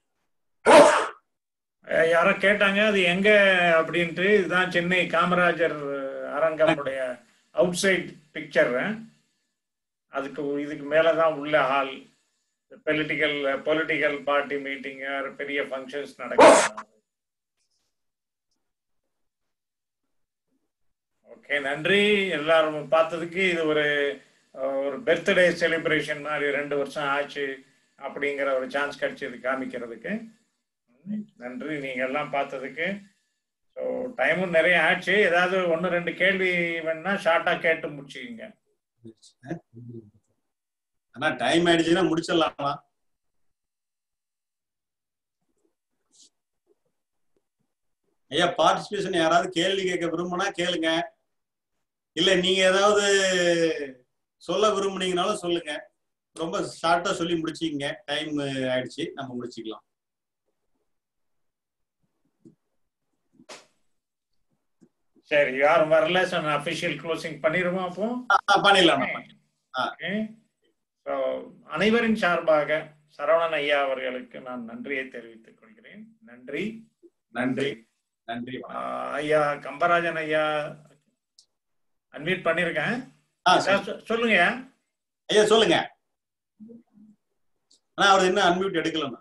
அஹ் யாரோ கேட்டாங்க அது எங்க அப்படின்ட்டு இதுதான் சென்னை காமராஜர் அரங்கமுடைய அவுட் சைட் பிக்சர் அதுக்கு இதுக்கு மேலதான் உள்ள hall political political party meeting பெரிய ஃபங்க்ஷன்ஸ் நடக்கும் ஓகே நன்றி எல்லாரும் பார்த்ததுக்கு இது ஒரு அஹ், ஒரு பர்த்டே செலிப்ரேஷன் மாதிரி ரெண்டு வருஷம் ஆச்சு அப்படிங்கிற ஒரு சான்ஸ் கிடைச்சது காமிக்கிறதுக்கு நன்றி நீங்க எல்லாம் பார்த்ததுக்கு ஸோ டைமும் நிறைய ஆச்சு ஏதாவது ஒன்று ரெண்டு கேள்வி வேணா ஷார்ட்டா கேட்டு முடிச்சுக்கிங்க ஆனா டைம் ஆயிடுச்சுன்னா முடிச்சிடலாமா ஐயா பார்ட்டிசிபேஷன் யாராவது கேள்வி கேட்க விரும்புனா கேளுங்க இல்ல நீங்க ஏதாவது சொல்ல விரும்புனீங்கனாலும் சொல்லுங்க ரொம்ப ஷார்ட்டா சொல்லி முடிச்சிங்க டைம் ஆயிடுச்சு நம்ம முடிச்சுக்கலாம் சரி யாரும் வரல ஸோ நான் அஃபிஷியல் க்ளோசிங் பண்ணிடுவோம் அப்போ ஆ, பண்ணிடலாம் நம்ம. ஓகே ஸோ அனைவரின் சார்பாக சரவணன் ஐயா அவர்களுக்கு நான் நன்றியை தெரிவித்துக் கொள்கிறேன் நன்றி நன்றி நன்றி ஆஹ் ஐயா கம்பராஜன் ஐயா அன்மியூட் பண்ணிருக்கேன் ஆ, ஏதாவது சொ- சொல்லுங்க ஐயா சொல்லுங்க ஆனா அவர் என்ன அன்மியூட் எடுக்கலண்ணா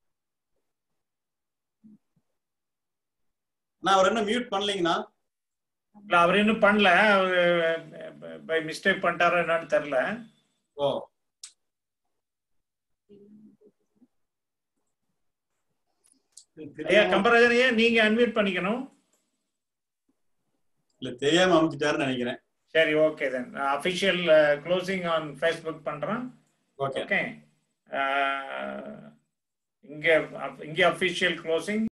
நான் அவர் என்ன மியூட் பண்ணலீங்கண்ணா இல்ல அவர் இன்னும் பண்ணல பை மிஸ்டேக் பண்ணிட்டாரோ என்னன்னு தெரியல ஓ ஐயா கம்பராஜன் ஐயா நீங்க அன்மியூட் பண்ணிக்கணும் இல்ல தெரியாம அமைச்சிட்டாருன்னு நினைக்கிறேன் சரி okay then official closing on Facebook பண்றேன் ஓகே ஓகே இங்க இங்க அஃபிஷியல் க்ளோசிங்